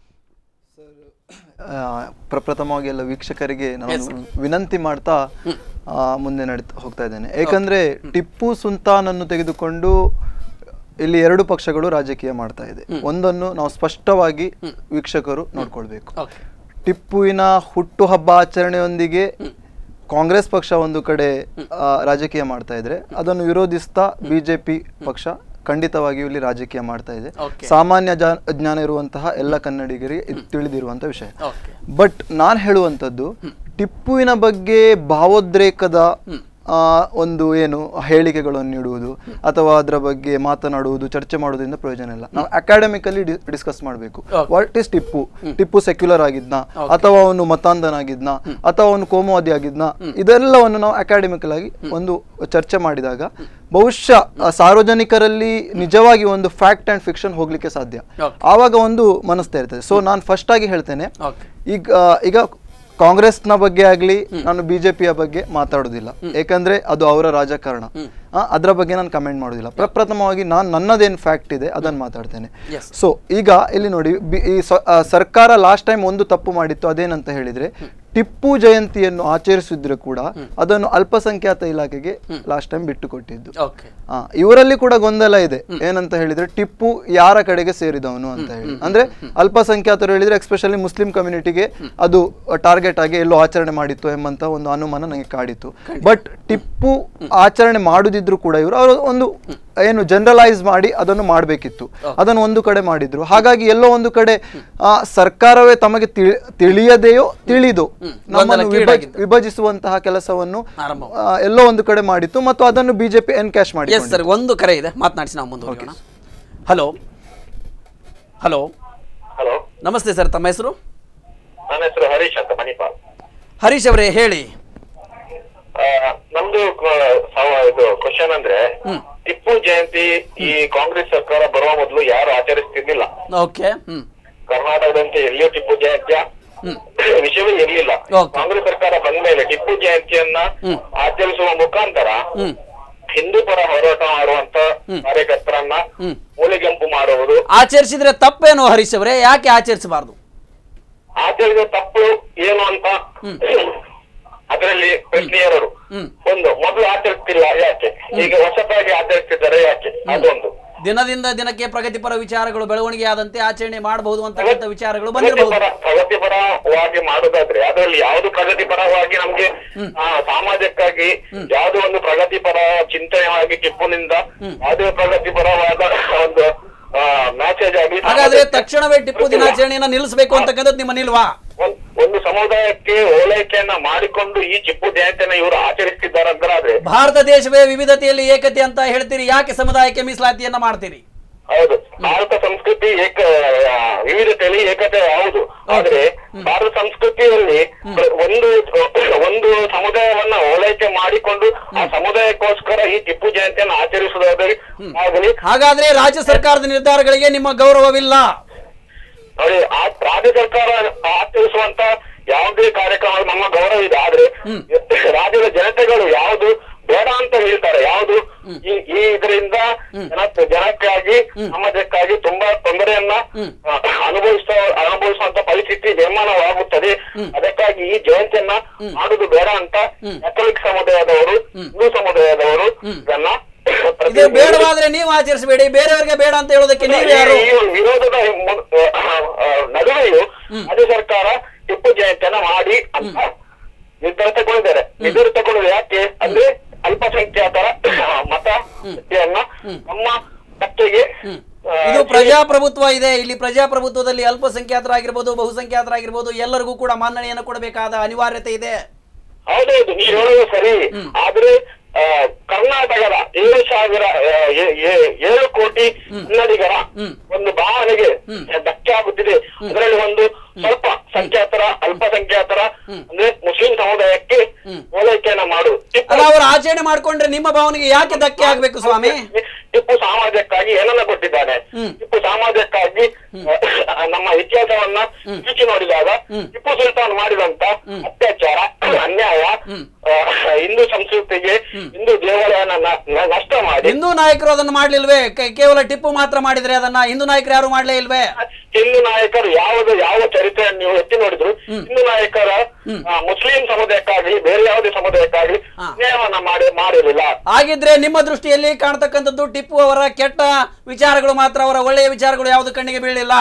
ಆ, ಪ್ರಪ್ರಥಮವಾಗಿ ಎಲ್ಲ ವೀಕ್ಷಕರಿಗೆ ನಾನು ವಿನಂತಿ ಮಾಡ್ತಾ ಆ, ಮುಂದೆ ನಡೀತಾ ಹೋಗ್ತಾ ಇದ್ದೇನೆ ಏಕೆಂದ್ರೆ ಟಿಪ್ಪು ಸುಲ್ತಾನನ್ನು ತೆಗೆದುಕೊಂಡು ಇಲ್ಲಿ ಎರಡು ಪಕ್ಷಗಳು ರಾಜಕೀಯ ಮಾಡ್ತಾ ಇದೆ ಒಂದನ್ನು ನಾವು ಸ್ಪಷ್ಟವಾಗಿ ವೀಕ್ಷಕರು ನೋಡ್ಕೊಳ್ಬೇಕು ಓಕೆ ಟಿಪ್ಪುವಿನ ಹುಟ್ಟುಹಬ್ಬ ಆಚರಣೆಯೊಂದಿಗೆ ಕಾಂಗ್ರೆಸ್ ಪಕ್ಷ ಒಂದು ಕಡೆ ಆ, ರಾಜಕೀಯ ಮಾಡ್ತಾ ಇದ್ರೆ ಅದನ್ನು ವಿರೋಧಿಸ್ತಾ ಬಿಜೆಪಿ ಪಕ್ಷ ಖಂಡಿತವಾಗಿಯೂ ಇಲ್ಲಿ ರಾಜಕೀಯ ಮಾಡ್ತಾ ಇದೆ Okay. ಸಾಮಾನ್ಯ ಜಾ- ಜ್ಞಾನ ಇರುವಂತಹ ಎಲ್ಲ ಕನ್ನಡಿಗರಿಗೆ ಇದು ತಿಳಿದಿರುವಂತ ವಿಷಯ ಓಕೆ ಬಟ್ ನಾನು ಹೇಳುವಂಥದ್ದು ಟಿಪ್ಪುವಿನ ಬಗ್ಗೆ ಭಾವೋದ್ರೇಕದ ಆ, ಒಂದು ಏನು ಹೇಳಿಕೆಗಳನ್ನು ನೀಡುವುದು ಅಥವಾ ಅದರ ಬಗ್ಗೆ ಮಾತನಾಡುವುದು ಚರ್ಚೆ ಮಾಡುವುದರಿಂದ ಪ್ರಯೋಜನ ಇಲ್ಲ ನಾವು ಅಕಾಡೆಮಿಕಲಿ ಡಿಸ್ಕಸ್ ಮಾಡಬೇಕು what is Tipu Tipu secular ಆಗಿದ್ನ ಅಥವಾ ಅವನು ಮತಾಂಧನಾಗಿದ್ನ ಅಥವಾ ಅವನು ಕೋಮುವಾದಿ ಆಗಿದ್ನ ಇದೆಲ್ಲವನ್ನು ನಾವು ಅಕಾಡೆಮಿಕಲ್ ಆಗಿ ಒಂದು ಚರ್ಚೆ ಮಾಡಿದಾಗ ಬಹುಶಃ ಆ, ಸಾರ್ವಜನಿಕರಲ್ಲಿ ನಿಜವಾಗಿ ಒಂದು ಫ್ಯಾಕ್ಟ್ ಅಂಡ್ ಫಿಕ್ಷನ್ ಹೋಗ್ಲಿಕ್ಕೆ ಸಾಧ್ಯ Okay. ಆವಾಗ ಒಂದು ಮನಸ್ತಾ ಇರ್ತದೆ ಸೊ ನಾನು ಫಸ್ಟ್ ಆಗಿ ಹೇಳ್ತೇನೆ ಓಕೆ ಈಗ ಈಗ ಕಾಂಗ್ರೆಸ್ನ ಬಗ್ಗೆ ಆಗ್ಲಿ ನಾನು ಬಿಜೆಪಿಯ ಬಗ್ಗೆ ಮಾತಾಡೋದಿಲ್ಲ ಏಕೆಂದ್ರೆ ಅದು ಅವರ ರಾಜಕಾರಣ ಆ, ಅದರ ಬಗ್ಗೆ ನಾನು ಕಮೆಂಟ್ ಮಾಡೋದಿಲ್ಲ ಪ್ರಪ್ರಥಮವಾಗಿ ನಾನು ನನ್ನದೇನು ಫ್ಯಾಕ್ಟ್ ಇದೆ ಅದನ್ನು ಮಾತಾಡ್ತೇನೆ Yes. ಸೊ ಈಗ ಇಲ್ಲಿ ನೋಡಿ ಬಿ- ಈ ಸ- ಆ, ಸರ್ಕಾರ ಲಾಸ್ಟ್ ಟೈಮ್ ಒಂದು ತಪ್ಪು ಮಾಡಿತ್ತು ಅದೇನಂತ ಹೇಳಿದ್ರೆ ಟಿಪ್ಪು ಜಯಂತಿಯನ್ನು ಆಚರಿಸಿದ್ರೆ ಕೂಡ ಅದನ್ನು ಅಲ್ಪಸಂಖ್ಯಾತ ಇಲಾಖೆಗೆ ಲಾಸ್ಟ್ ಟೈಮ್ ಬಿಟ್ಟು ಕೊಟ್ಟಿದ್ದು ಓಕೆ ಆ, ಇವರಲ್ಲಿ ಕೂಡ ಗೊಂದಲ ಇದೆ ಏನಂತ ಹೇಳಿದ್ರೆ ಟಿಪ್ಪು ಯಾರ ಕಡೆಗೆ ಸೇರಿದವನು ಅಂತ ಹೇಳಿ ಅಂದ್ರೆ ಅಲ್ಪಸಂಖ್ಯಾತರು ಹೇಳಿದ್ರೆ ಎಕ್ಸ್ಪೆಷಲಿ ಮುಸ್ಲಿಂ ಕಮ್ಯುನಿಟಿಗೆ ಅದು ಟಾರ್ಗೆಟ್ ಆಗಿ ಎಲ್ಲೋ ಆಚರಣೆ ಮಾಡಿತ್ತು ಎಂಬಂತ ಒಂದು ಅನುಮಾನ ನನಗೆ ಕಾಡಿತ್ತು ಬಟ್ ಟಿಪ್ಪು ಆಚರಣೆ ಮಾಡುದಿದ್ರು ಕೂಡ ಇವರು ಅವರು ಒಂದು ಏನು ಜನರಲೈಸ್ ಮಾಡಿ ಅದನ್ನು ಮಾಡಬೇಕಿತ್ತು ಅದನ್ನು ಒಂದು ಕಡೆ ಮಾಡಿದ್ರು ಹಾಗಾಗಿ ಎಲ್ಲೋ ಒಂದು ಕಡೆ ಆ, ಸರ್ಕಾರವೇ ತಮಗೆ ತಿಳಿ- ತಿಳಿಯದೆಯೋ ತಿಳಿದು ನಮ್ಮನ್ನು ವಿಭಜ- ಗೊಂದಲಕ್ಕೀಡಾಗಿದ್ದು. ವಿಭಜಿಸುವಂತಹ ಕೆಲಸವನ್ನು ಆರಂಭ ಆ, ಎಲ್ಲೋ ಒಂದು ಕಡೆ ಮಾಡಿತ್ತು ಮತ್ತು ಅದನ್ನು ಬಿಜೆಪಿ ಎನ್ಕ್ಯಾಶ್ ಮಾಡಿ ಎಸ್ ಸರ್ ಒಂದು ಕರೆ ಇದೆ ಮಾತನಾಡಿಸಿ ನಾವು ಮುಂದುವರಿಯೋಣ ಹಲೋ ಹಲೋ ಹಲೋ ನಮಸ್ತೆ ಸರ್ ತಮ್ಮ ಹೆಸರು ನನ್ನ ಹೆಸರು ಹರೀಶ್ ಅಂತ ಮಣಿಪಾಲ್ ಹರೀಶ್ ಅವರೇ ಹೇಳಿ ಆ, ನಮ್ದು ಕ- ಸವ- ಇದು ಕ್ವಶನ್ ಅಂದ್ರೆ ಟಿಪ್ಪು ಜಯಂತಿ ಈ ಕಾಂಗ್ರೆಸ್ ಸರ್ಕಾರ ಬರುವ ಮೊದಲು ಯಾರು ಆಚರಿಸ್ತಿರ್ಲಿಲ್ಲ ಓಕೆ ಹ್ಮ್ ಕರ್ನಾಟಕದಂತೆ ಎಲ್ಲಿಯೂ ಟಿಪ್ಪು ಜಯಂತಿಯ ವಿಷಯವೇ ಇರ್ಲಿಲ್ಲ Okay. ಕಾಂಗ್ರೆಸ್ ಸರ್ಕಾರ ಬಂದ ಮೇಲೆ ಟಿಪ್ಪು ಜಯಂತಿಯನ್ನ ಆಚರಿಸುವ ಮುಖಾಂತರ ಹ್ಮ್ ಹಿಂದೂ ಪರ ಹೋರಾಟ ಮಾಡುವಂತ ಕಾರ್ಯಕರ್ತರನ್ನ ಮೂಲೆಗೆಂಪು ಮಾಡುವುದು ಆಚರಿಸಿದ್ರೆ ತಪ್ಪೇನು ಹರೀಶ್ ಅವರೇ ಯಾಕೆ ಆಚರಿಸಬಾರ್ದು ಆಚರಿಸಿದ ತಪ್ಪು ಏನು ಅಂತ ಅದರಲ್ಲಿ ಪ್ರಶ್ನೆ ಎರಡು ಒಂದು ಮೊದಲು ಆಚರಿಸ್ತಿಲ್ಲ ಯಾಕೆ ಈಗ ಹೊಸತಾಗಿ ಆಚರಿಸ್ತಿದ್ದಾರೆ ಯಾಕೆ ಅದೊಂದು ದಿನದಿಂದ ದಿನಕ್ಕೆ ಪ್ರಗತಿಪರ ವಿಚಾರಗಳು ಬೆಳವಣಿಗೆ ಆದಂತೆ ಆಚರಣೆ ಮಾಡಬಹುದು ಅಂತಕ್ಕಂಥ ವಿಚಾರಗಳು ಬಂದಿರಬಹುದು ಪ್ರಗತಿಪರ ಪ್ರಗತಿಪರವಾಗಿ ಮಾಡುದಾದ್ರೆ ಅದರಲ್ಲಿ ಯಾವ್ದು ಪ್ರಗತಿಪರವಾಗಿ ನಮ್ಗೆ ಆ, ಸಮಾಜಕ್ಕಾಗಿ ಯಾವುದೋ ಒಂದು ಪ್ರಗತಿಪರ ಚಿಂತನೆಯಾಗಿ ಟಿಪ್ಪುನಿಂದ ಯಾವುದೇ ಪ್ರಗತಿಪರವಾದ ಒಂದು ಮೆಸೇಜ್ ಆಗಿ ಹಾಗಾದ್ರೆ ತಕ್ಷಣವೇ ಟಿಪ್ಪು ದಿನಾಚರಣೆಯನ್ನ ನಿಲ್ಲಿಸಬೇಕು ಅಂತಕ್ಕಂಥದ್ದು ನಿಮ್ಮ ನಿಲ್ವಾ ಒಂದ್- ಒಂದು ಸಮುದಾಯಕ್ಕೆ ಓಲೈಕೆಯನ್ನ ಮಾಡಿಕೊಂಡು ಈ ಟಿಪ್ಪು ಜಯಂತಿಯನ್ನ ಇವರು ಆಚರಿಸ್ತಿದ್ದಾರೆ ಅಂತಾದ್ರೆ ಭಾರತ ದೇಶವೇ ವಿವಿಧತೆಯಲ್ಲಿ ಏಕತೆ ಅಂತ ಹೇಳ್ತೀರಿ ಯಾಕೆ ಸಮುದಾಯಕ್ಕೆ ಮೀಸಲಾತಿಯನ್ನ ಮಾಡ್ತೀರಿ ಹೌದು ಭಾರತ ಸಂಸ್ಕೃತಿ ಏಕ ಆ, ವಿವಿಧತೆಯಲ್ಲಿ ಏಕತೆ ಹೌದು ಆದ್ರೆ ಭಾರತ ಸಂಸ್ಕೃತಿಯಲ್ಲಿ ಒಂದು ಒಂದು ಸಮುದಾಯವನ್ನ ಓಲೈಕೆ ಮಾಡಿಕೊಂಡು ಆ ಸಮುದಾಯಕ್ಕೋಸ್ಕರ ಈ ಟಿಪ್ಪು ಜಯಂತಿಯನ್ನು ಆಚರಿಸುವುದಾಗಲಿ ಆಗಲಿ ಹಾಗಾದ್ರೆ ರಾಜ್ಯ ಸರ್ಕಾರದ ನಿರ್ಧಾರಗಳಿಗೆ ನಿಮ್ಮ ಗೌರವವಿಲ್ಲ ನೋಡಿ ಆ ರಾಜ್ಯ ಸರ್ಕಾರ ಆಚರಿಸುವಂತ ಯಾವುದೇ ಕಾರ್ಯಕ್ರಮ ನಮ್ಮ ಗೌರವ ಇದೆ ಆದ್ರೆ ರಾಜ್ಯದ ಜನತೆಗಳು ಯಾವುದು ಬೇಡ ಅಂತ ಹೇಳ್ತಾರೆ ಯಾವುದು ಈ ಈ ಇದರಿಂದ ಜನ ಜನಕ್ಕಾಗಿ ಸಮಾಜಕ್ಕಾಗಿ ತುಂಬಾ ತೊಂದರೆಯನ್ನ ಆ, ಅನುಭವಿಸ ಅನುಭವಿಸುವಂತ ಪರಿಸ್ಥಿತಿ ನಿರ್ಮಾಣವಾಗುತ್ತದೆ ಅದಕ್ಕಾಗಿ ಈ ಜಯಂತಿಯನ್ನ ಮಾಡುದು ಬೇಡ ಅಂತ ಕ್ಯಾಥಲಿಕ್ ಸಮುದಾಯದವರು ಹಿಂದೂ ಸಮುದಾಯದವರು ಇದನ್ನ ಇದು ಪ್ರತಿಯೊಂದು- ಬೇಡವಾದ್ರೆ ನೀವು ಆಚರಿಸಬೇಡಿ ಬೇರೆಯವರಿಗೆ ಬೇಡ ಅಂತ ಹೇಳೋದಕ್ಕೆ ನೀವು ಯಾರು ಈ ವಿರೋಧದ ಮು- ಆ, ಆ, ನಡುವೆಯೂ ರಾಜ್ಯ ಸರ್ಕಾರ ಟಿಪ್ಪು ಜಯಂತಿಯನ್ನ ಮಾಡಿ ಅಂತ ನಿರ್ಧಾರ ತಗೊಂಡಿದ್ದಾರೆ ನಿರ್ಧಾರ ತಗೊಳ್ಳೋದು ಯಾಕೆ ಅಂದ್ರೆ ಅಲ್ಪಸಂಖ್ಯಾತರ ಮತಯನ್ನ ನಮ್ಮ ಕಟ್ಟೆಗೆ ಆ, ಇದು ಪ್ರಜಾಪ್ರಭುತ್ವ ಇದೆ ಇಲ್ಲಿ ಪ್ರಜಾಪ್ರಭುತ್ವದಲ್ಲಿ ಅಲ್ಪಸಂಖ್ಯಾತರಾಗಿರ್ಬೋದು ಬಹುಸಂಖ್ಯಾತರಾಗಿರ್ಬೋದು ಎಲ್ಲರಿಗೂ ಕೂಡ ಮನ್ನಣೆಯನ್ನು ಕೊಡಬೇಕಾದ ಅನಿವಾರ್ಯತೆ ಇದೆ ಹೌದೌದು ನೀವು ಹೇಳೋದು ಸರಿ ಆದ್ರೆ ಆ, ಕರ್ನಾಟಕದ ಏಳು ಸಾವಿರ ಆ, ಏ- ಏ- ಏಳು ಕೋಟಿ ಕನ್ನಡಿಗರ ಒಂದು ಭಾವನೆಗೆ ಧಕ್ಕೆ ಆಗುತ್ತಿದೆ ಅದರಲ್ಲಿ ಒಂದು ಸ್ವಲ್ಪ ಸಂಖ್ಯಾತರ ಅಲ್ಪಸಂಖ್ಯಾತರ ಅಂದ್ರೆ ಮುಸ್ಲಿಂ ಸಮುದಾಯಕ್ಕೆ ಓಲೈಕೆಯನ್ನ ಮಾಡು ಟಿಪ್ಪು ಅಲ್ಲ ಅವರು ಆಚರಣೆ ಮಾಡ್ಕೊಂಡ್ರೆ ನಿಮ್ಮ ಭಾವನೆಗೆ ಯಾಕೆ ಧಕ್ಕೆ ಆಗ್ಬೇಕು ಸ್ವಾಮಿ ಟಿಪ್ಪು ಸಮಾಜಕ್ಕಾಗಿ ಏನನ್ನ ಕೊಟ್ಟಿದ್ದಾನೆ ಟಿಪ್ಪು ಸಮಾಜಕ್ಕಾಗಿ ಆ, ನಮ್ಮ ಇತಿಹಾಸವನ್ನ ಚುಚ್ಚಿ ನೋಡಿದಾಗ ಟಿಪ್ಪು ಸುಲ್ತಾನ್ ಮಾಡಿದಂತ ಅತ್ಯಾಚಾರ ಅನ್ಯಾಯ ಆ, ಹಿಂದೂ ಸಂಸ್ಕೃತಿಗೆ ಹಿಂದೂ ದೇವಾಲಯನ ನ- ನ- ನಷ್ಟ ಮಾಡಿ ಹಿಂದೂ ನಾಯಕರು ಅದನ್ನು ಮಾಡ್ಲಿಲ್ವೇ ಕೇ- ಕೇವಲ ಟಿಪ್ಪು ಮಾತ್ರ ಮಾಡಿದ್ರೆ ಅದನ್ನ ಹಿಂದೂ ನಾಯಕರು ಯಾರು ಮಾಡ್ಲೇ ಇಲ್ವೇ ಹಿಂದೂ ನಾಯಕರು ಯಾವುದು ಯಾವ ಚರಿತ್ರೆಯನ್ನು ನೀವು ಎತ್ತಿ ನೋಡಿದ್ರು ಹಿಂದೂ ನಾಯಕರ ಆ, ಮುಸ್ಲಿಂ ಸಮುದಾಯಕ್ಕಾಗಲಿ ಬೇರೆ ಯಾವುದೇ ಸಮುದಾಯಕ್ಕಾಗಲಿ ಅನ್ಯಾಯವನ್ನ ಮಾಡಿ ಮಾಡಿರಲಿಲ್ಲ ಹಾಗಿದ್ರೆ ನಿಮ್ಮ ದೃಷ್ಟಿಯಲ್ಲಿ ಕಾಣ್ತಕ್ಕಂಥದ್ದು ಟಿಪ್ಪು ಅವರ ಕೆಟ್ಟ ವಿಚಾರಗಳು ಮಾತ್ರ ಅವರ ಒಳ್ಳೆಯ ವಿಚಾರಗಳು ಯಾವುದು ಕಣ್ಣಿಗೆ ಬೀಳಿಲ್ಲ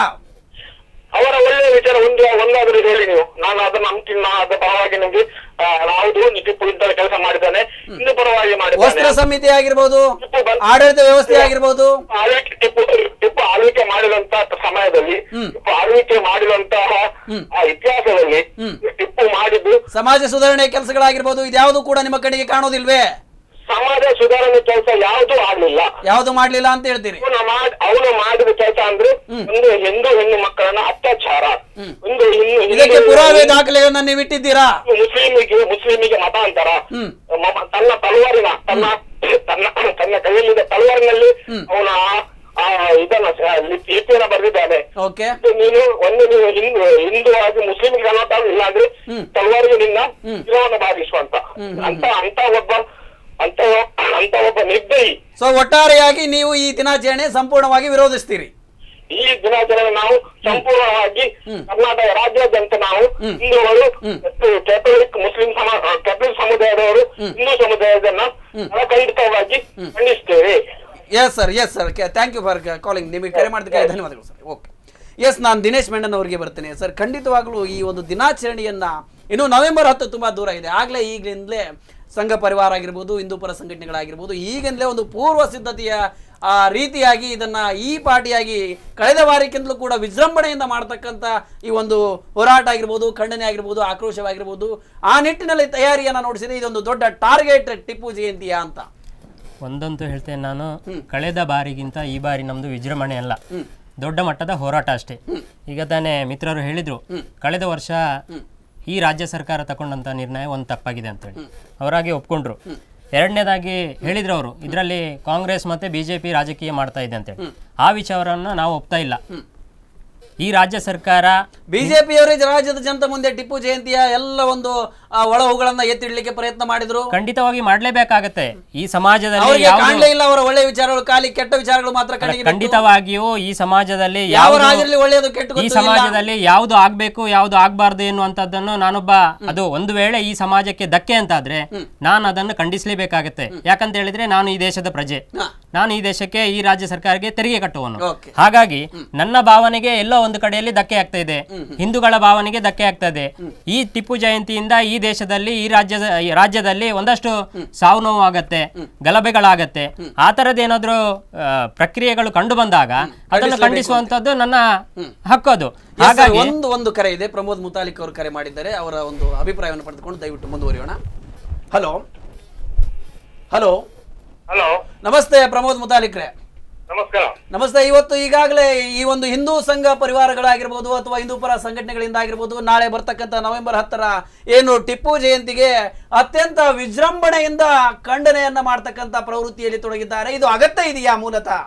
ಅವರ ಒಳ್ಳೆಯ ವಿಚಾರ ಒಂದು ಒಂದಾದ್ರೂ ಹೇಳಿ ನೀವು ನಾನು ಅದನ್ನ ನಂಬ್ತೀನಿ ನಾನು ಅದ್ರ ಪರವಾಗಿ ನಿಮ್ಗೆ ಆ, ಯಾವುದು ಟಿಪ್ಪು ಇಂಥ ಕೆಲಸ ಮಾಡಿದ್ದಾನೆ ಹಿಂದೂ ಪರವಾಗಿ ವಸ್ತ್ರ ಮಾಡಿದ್ದಾನೆ ಸಮಿತಿ ಆಗಿರ್ಬೋದು ಆಡಳಿತ ವ್ಯವಸ್ಥೆ ಆಗಿರ್ಬೋದು ಆಳ್ವಿಕೆ ಟಿಪ್ಪು ಟಿಪ್ಪು ಆಳ್ವಿಕೆ ಮಾಡಿದಂತ ಸಮಯದಲ್ಲಿ ಟಿಪ್ಪು ಆಳ್ವಿಕೆ ಮಾಡಿದಂತಹ ಆ ಇತಿಹಾಸದಲ್ಲಿ ಟಿಪ್ಪು ಮಾಡಿದ್ದು ಸಮಾಜ ಸುಧಾರಣೆ ಕೆಲಸಗಳಾಗಿರ್ಬೋದು ಇದ್ಯಾವುದು ಕೂಡ ನಿಮ್ಮ ಕಣ್ಣಿಗೆ ಕಾಣೋದಿಲ್ವೇ ಸಮಾಜ ಸುಧಾರಣೆ ಕೆಲಸ ಯಾವುದು ಆಗ್ಲಿಲ್ಲ ಯಾವುದು ಮಾಡ್ಲಿಲ್ಲ ಅಂತ ಹೇಳ್ತೀರಿ ಅವನು ಮಾಡ್ ಅವನು ಮಾಡಿದ ಕೆಲಸ ಅಂದ್ರೆ ಒಂದು ಹಿಂದೂ ಹೆಣ್ಣು ಮಕ್ಕಳನ್ನ ಅತ್ಯಾಚಾರ ಒಂದು ಹಿಂದೂ ಇದಕ್ಕೆ ಹಿಂದೂ- ಪುರಾವೆ ದಾಖಲೆಯನ್ನ ನೀವು ಇಟ್ಟಿದ್ದೀರಾ ಮುಸ್ಲಿಮಿಗೆ ಮುಸ್ಲಿಮಿಗೆ ಮತಾಂತರ ಮ- ತನ್ನ ತಲವಾರಿನ ತನ್ನ ತನ್ನ ತನ್ನ ಕೈಯಲ್ಲಿದ್ದ ತಲವಾರಿನಲ್ಲಿ ಅವನ ಆ- ಆ ಇದನ್ನ ಸ- ಲಿಪಿ- ಲಿಪಿಯನ್ನ ಬರೆದಿದ್ದಾನೆ ಓಕೆ ಮತ್ತು ನೀನು ಒಂದು ನೀನು ಹಿಂದೂ ಹಿಂದೂ ಆಗಿ ಮುಸ್ಲಿಂ ಕನ್ನಡ ಇಲ್ಲ ಅಂದ್ರೆ ತಲವಾರಿಗೆ ನಿನ್ನ ಶಿರವನ್ನು ಬಾರಿಸುವಂತ ಅಂತ ಅಂತ ಒಬ್ಬ ಅಂತ ಅಂತ ಒಬ್ಬ ನಿರ್ದಯಿ ಸೊ ಒಟ್ಟಾರೆಯಾಗಿ ನೀವು ಈ ದಿನಾಚರಣೆ ಸಂಪೂರ್ಣವಾಗಿ ವಿರೋಧಿಸ್ತೀರಿ ಈ ದಿನಾಚರಣೆ ನಾವು ಸಂಪೂರ್ಣವಾಗಿ ಕರ್ನಾಟಕ ರಾಜ್ಯಾದ್ಯಂತ ನಾವು ಹಿಂದೂಗಳು ಮತ್ತು ಕ್ಯಾಥಲಿಕ್ ಮುಸ್ಲಿಂ ಸಮ ಕ್ಯಾಥಲಿಕ್ ಸಮುದಾಯದವರು ಹಿಂದೂ ಸಮುದಾಯದನ್ನ ಖಂಡಿತವಾಗಿ ಖಂಡಿಸ್ತೇವೆ yes sir yes sir thank you for calling ನಿಮಗೆ ಕರೆ ಮಾಡಿದ್ದಕ್ಕೆ ಧನ್ಯವಾದಗಳು ಸರ್ ಓಕೆ ಎಸ್ ನಾನು ದಿನೇಶ್ ಮೆಂಡನ್ ಅವರಿಗೆ ಬರ್ತೇನೆ ಸರ್ ಖಂಡಿತವಾಗ್ಲೂ ಈ ಒಂದು ದಿನಾಚರಣೆಯನ್ನ ಇನ್ನು ನವೆಂಬರ್ ಹತ್ತು ತುಂಬಾ ದೂರ ಇದೆ ಆಗಲೇ ಈಗಲಿಂದಲೇ ಸಂಘ ಪರಿವಾರ ಆಗಿರ್ಬೋದು ಹಿಂದೂ ಪರ ಸಂಘಟನೆಗಳಾಗಿರ್ಬೋದು ಈಗಿಂದಲೇ ಒಂದು ಪೂರ್ವ ಸಿದ್ಧತೆಯ ಆ ರೀತಿಯಾಗಿ ಇದನ್ನ ಈ ಪಾರ್ಟಿಯಾಗಿ ಕಳೆದ ವಾರಕ್ಕಿಂತಲೂ ಕೂಡ ವಿಜೃಂಭಣೆಯಿಂದ ಮಾಡ್ತಕ್ಕಂಥ ಈ ಒಂದು ಹೋರಾಟ ಆಗಿರ್ಬೋದು ಖಂಡನೆ ಆಗಿರ್ಬೋದು ಆಕ್ರೋಶವಾಗಿರ್ಬೋದು ಆ ನಿಟ್ಟಿನಲ್ಲಿ ತಯಾರಿಯನ್ನ ನೋಡಿಸಿದೆ ಇದೊಂದು ದೊಡ್ಡ ಟಾರ್ಗೆಟ್ ಟಿಪ್ಪು ಜಯಂತಿಯ ಅಂತ ಒಂದಂತೂ ಹೇಳ್ತೇನೆ ನಾನು ಕಳೆದ ಬಾರಿಗಿಂತ ಈ ಬಾರಿ ನಮ್ದು ವಿಜೃಂಭಣೆ ಅಲ್ಲ ದೊಡ್ಡ ಮಟ್ಟದ ಹೋರಾಟ ಅಷ್ಟೇ ಈಗ ತಾನೇ ಮಿತ್ರರು ಹೇಳಿದ್ರು ಕಳೆದ ವರ್ಷ ಈ ರಾಜ್ಯ ಸರ್ಕಾರ ತಗೊಂಡಂತ ನಿರ್ಣಯ ಒಂದು ತಪ್ಪಾಗಿದೆ ಅಂತೇಳಿ ಅವರಾಗಿ ಒಪ್ಕೊಂಡ್ರು ಎರಡನೇದಾಗಿ ಹೇಳಿದ್ರು ಅವರು ಇದರಲ್ಲಿ ಕಾಂಗ್ರೆಸ್ ಮತ್ತೆ ಬಿಜೆಪಿ ರಾಜಕೀಯ ಮಾಡ್ತಾ ಇದೆ ಅಂತೇಳಿ ಆ ವಿಚಾರವನ್ನ ನಾವು ಒಪ್ತಾ ಇಲ್ಲ ಈ ರಾಜ್ಯ ಸರ್ಕಾರ ಬಿಜೆಪಿಯವರೇ ರಾಜ್ಯದ ಜನತೆ ಮುಂದೆ ಟಿಪ್ಪು ಜಯಂತಿಯ ಎಲ್ಲ ಒಂದು ಆ, ಒಳ ಹೂಗಳನ್ನ ಎತ್ತಿಡ್ಲಿಕ್ಕೆ ಪ್ರಯತ್ನ ಮಾಡಿದ್ರು ಖಂಡಿತವಾಗಿ ಮಾಡ್ಲೇಬೇಕಾಗತ್ತೆ ಈ ಸಮಾಜದಲ್ಲಿ ಅವರಿಗೆ ಯಾವುದು ಕಾಣಲೇ ಇಲ್ಲ ಅವರ ಒಳ್ಳೆ ವಿಚಾರಗಳು ಖಾಲಿ ಕೆಟ್ಟ ವಿಚಾರಗಳು ಮಾತ್ರ ಕಣ್ಣಿಗೆ ಬಿತ್ತು. ಖಂಡಿತವಾಗಿಯೂ ಈ ಸಮಾಜದಲ್ಲಿ ಯಾವ ಯಾವುದು- ರಾಜರಲ್ಲಿ ಒಳ್ಳೆಯದು ಕೆಟ್ಟು ಈ ಗೊತ್ತೂ ಇಲ್ಲ. ಸಮಾಜದಲ್ಲಿ ಯಾವುದು ಆಗ್ಬೇಕು ಯಾವುದು ಆಗ್ಬಾರ್ದು ಎನ್ನುವಂಥದ್ದನ್ನು ನಾನೊಬ್ಬ ಅದು ಒಂದು ವೇಳೆ ಈ ಸಮಾಜಕ್ಕೆ ಧಕ್ಕೆ ಅಂತಾದ್ರೆ ನಾನು ಅದನ್ನು ಖಂಡಿಸಲೇಬೇಕಾಗತ್ತೆ ಯಾಕಂತ ಹೇಳಿದ್ರೆ ನಾನು ಈ ದೇಶದ ಪ್ರಜೆ ಹಾ. ನಾನು ಈ ದೇಶಕ್ಕೆ ಈ ರಾಜ್ಯ ಸರ್ಕಾರಕ್ಕೆ ತೆರಿಗೆ ಕಟ್ಟುವನು Okay. ಹಾಗಾಗಿ ನನ್ನ ಭಾವನೆಗೆ ಎಲ್ಲೋ ಒಂದು ಕಡೆಯಲ್ಲಿ ಧಕ್ಕೆ ಆಗ್ತಾ ಇದೆ ಹಿಂದೂಗಳ ಭಾವನೆಗೆ ಧಕ್ಕೆ ಆಗ್ತಾ ಇದೆ ಈ ಟಿಪ್ಪು ಜಯಂತಿಯಿಂದ ಈ ದೇಶದಲ್ಲಿ ಈ ರಾಜ್ಯದ ಈ ರಾಜ್ಯದಲ್ಲಿ ಒಂದಷ್ಟು ಸಾವು ನೋವು ಆಗತ್ತೆ ಗಲಭೆಗಳಾಗತ್ತೆ ಆ ತರದ್ದೇನಾದ್ರೂ ಆ, ಪ್ರಕ್ರಿಯೆಗಳು ಕಂಡು ಬಂದಾಗ ಅದನ್ನು ಖಂಡಿಸುವಂತದ್ದು ನನ್ನ ಹಕ್ಕದು Yes, sir. ಹಾಗಾಗಿ ಒಂದು ಒಂದು ಕರೆ ಇದೆ ಪ್ರಮೋದ್ ಮುತಾಲಿಕ್ ಅವರು ಕರೆ ಮಾಡಿದ್ದಾರೆ ಅವರ ಒಂದು ಅಭಿಪ್ರಾಯವನ್ನು ಪಡೆದುಕೊಂಡು ದಯವಿಟ್ಟು ಮುಂದುವರಿಯೋಣ ಹಲೋ ಹಲೋ ಹಲೋ ನಮಸ್ತೆ ಪ್ರಮೋದ್ ಮುತಾಲಿಕ್ರೆ ನಮಸ್ಕಾರ ನಮಸ್ತೆ ಇವತ್ತು ಈಗಾಗಲೇ ಈ ಒಂದು ಹಿಂದೂ ಸಂಘ ಪರಿವಾರಗಳಾಗಿರ್ಬೋದು ಅಥವಾ ಹಿಂದೂ ಪರ ಸಂಘಟನೆಗಳಿಂದ ಆಗಿರ್ಬೋದು ನಾಳೆ ಬರ್ತಕ್ಕಂಥ ನವೆಂಬರ್ ಹತ್ತರ ಏನು ಟಿಪ್ಪು ಜಯಂತಿಗೆ ಅತ್ಯಂತ ವಿಜೃಂಭಣೆಯಿಂದ ಖಂಡನೆಯನ್ನ ಮಾಡ್ತಕ್ಕಂಥ ಪ್ರವೃತ್ತಿಯಲ್ಲಿ ತೊಡಗಿದ್ದಾರೆ ಇದು ಅಗತ್ಯ ಇದೆಯಾ ಮೂಲತಃ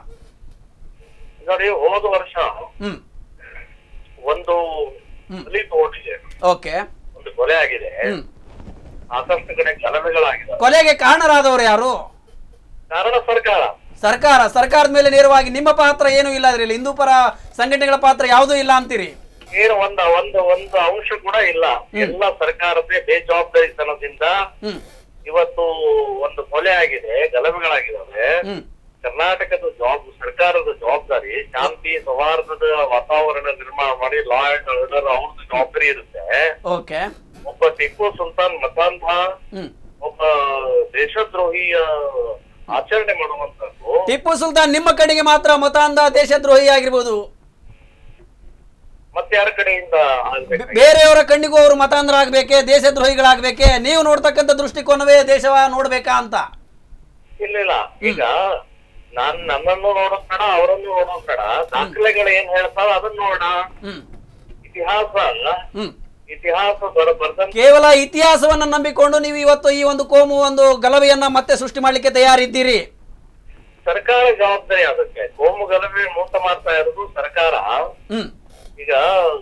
ನೋಡಿ ಹೋದ ವರ್ಷ ಹ್ಮ್ ಒಂದು ದಲಿತ ಓಟಿಗೆ ಓಕೆ ಒಂದು ಕೊಲೆ ಆಗಿದೆ ಹ್ಮ್ ಸಾಕಷ್ಟು ಕಡೆ ಗಲಭೆಗಳಾಗಿದೆ ಕೊಲೆಗೆ ಕಾರಣರಾದವರು ಯಾರು ಕಾರಣ ಸರ್ಕಾರ ಸರ್ಕಾರ ಸರ್ಕಾರದ ಮೇಲೆ ನೇರವಾಗಿ ನಿಮ್ಮ ಪಾತ್ರ ಏನೂ ಇಲ್ಲ ಅದ್ರಲ್ಲಿ ಹಿಂದೂ ಪರ ಸಂಘಟನೆಗಳ ಪಾತ್ರ ಯಾವುದೂ ಇಲ್ಲ ಅಂತೀರಿ ಏನು ಒಂದ ಒಂದು ಒಂದು ಅಂಶ ಕೂಡ ಇಲ್ಲ ಎಲ್ಲ ಸರ್ಕಾರದೇ ಬೇಜವಾಬ್ದಾರಿತನದಿಂದ ಹ್ಮ್ ಇವತ್ತು ಒಂದು ಕೊಲೆ ಆಗಿದೆ ಗಲಭೆಗಳಾಗಿದ್ದಾವೆ ಹ್ಮ್ ಕರ್ನಾಟಕದ ಜವಾಬ್ ಸರ್ಕಾರದ ಜವಾಬ್ದಾರಿ ಶಾಂತಿ ಸೌಹಾರ್ದದ ವಾತಾವರಣ ನಿರ್ಮಾಣ ಮಾಡಿ ಲಾ ಅಂಡ್ ಆರ್ಡರ್ ಅವ್ರದ್ದು ಜವಾಬ್ದಾರಿ ಇರುತ್ತೆ ಓಕೆ ಒಬ್ಬ ಟಿಪ್ಪು ಸುಲ್ತಾನ್ ಮತಾಂಧ ಹ್ಮ್ ಒಬ್ಬ ದೇಶದ್ರೋಹಿಯ ಆಚರಣೆ ಮಾಡುವಂತದ್ದು ಟಿಪ್ಪು ಸುಲ್ತಾನ್ ನಿಮ್ಮ ಕಡೆಗೆ ಮಾತ್ರ ಮತಾಂಧ ದೇಶದ್ರೋಹಿ ಆಗಿರ್ಬೋದು ಮತ್ತೆ ಯಾರ ಕಡೆಯಿಂದ ಆಗ್ಬೇಕು ಬೇರೆಯವರ ಕಣ್ಣಿಗೂ ಅವರು ಮತಾಂಧರಾಗಬೇಕೆ ದೇಶದ್ರೋಹಿಗಳಾಗಬೇಕೆ ನೀವು ನೋಡ್ತಕ್ಕಂಥ ದೃಷ್ಟಿಕೋನವೇ ದೇಶವ ನೋಡ್ಬೇಕಾ ಅಂತ ಇಲ್ಲ ಇಲ್ಲ ಈಗ ನಾನ್ ನನ್ನನ್ನು ನೋಡೋದ್ ಬೇಡ ಅವರನ್ನು ನೋಡೋದ್ ಬೇಡ ದಾಖಲೆಗಳು ಏನ್ ಹೇಳ್ತಾವ ಅದನ್ನ ನೋಡ ಹ್ಮ್ ಇತಿಹಾಸ ಹ್ಮ್ ಇತಿಹಾಸ ಬರ ಬರ್ದಂತ ಕೇವಲ ಇತಿಹಾಸವನ್ನ ನಂಬಿಕೊಂಡು ನೀವು ಇವತ್ತು ಈ ಒಂದು ಕೋಮು ಒಂದು ಗಲಭೆಯನ್ನ ಮತ್ತೆ ಸೃಷ್ಟಿ ಮಾಡ್ಲಿಕ್ಕೆ ತಯಾರಿದ್ದೀರಿ ಸರ್ಕಾರ ಜವಾಬ್ದಾರಿ ಅದಕ್ಕೆ ಕೋಮು ಗಲಭೆ ಮೂತ ಮಾಡ್ತಾ ಇರೋದು ಸರ್ಕಾರ ಹ್ಮ್ ಈಗ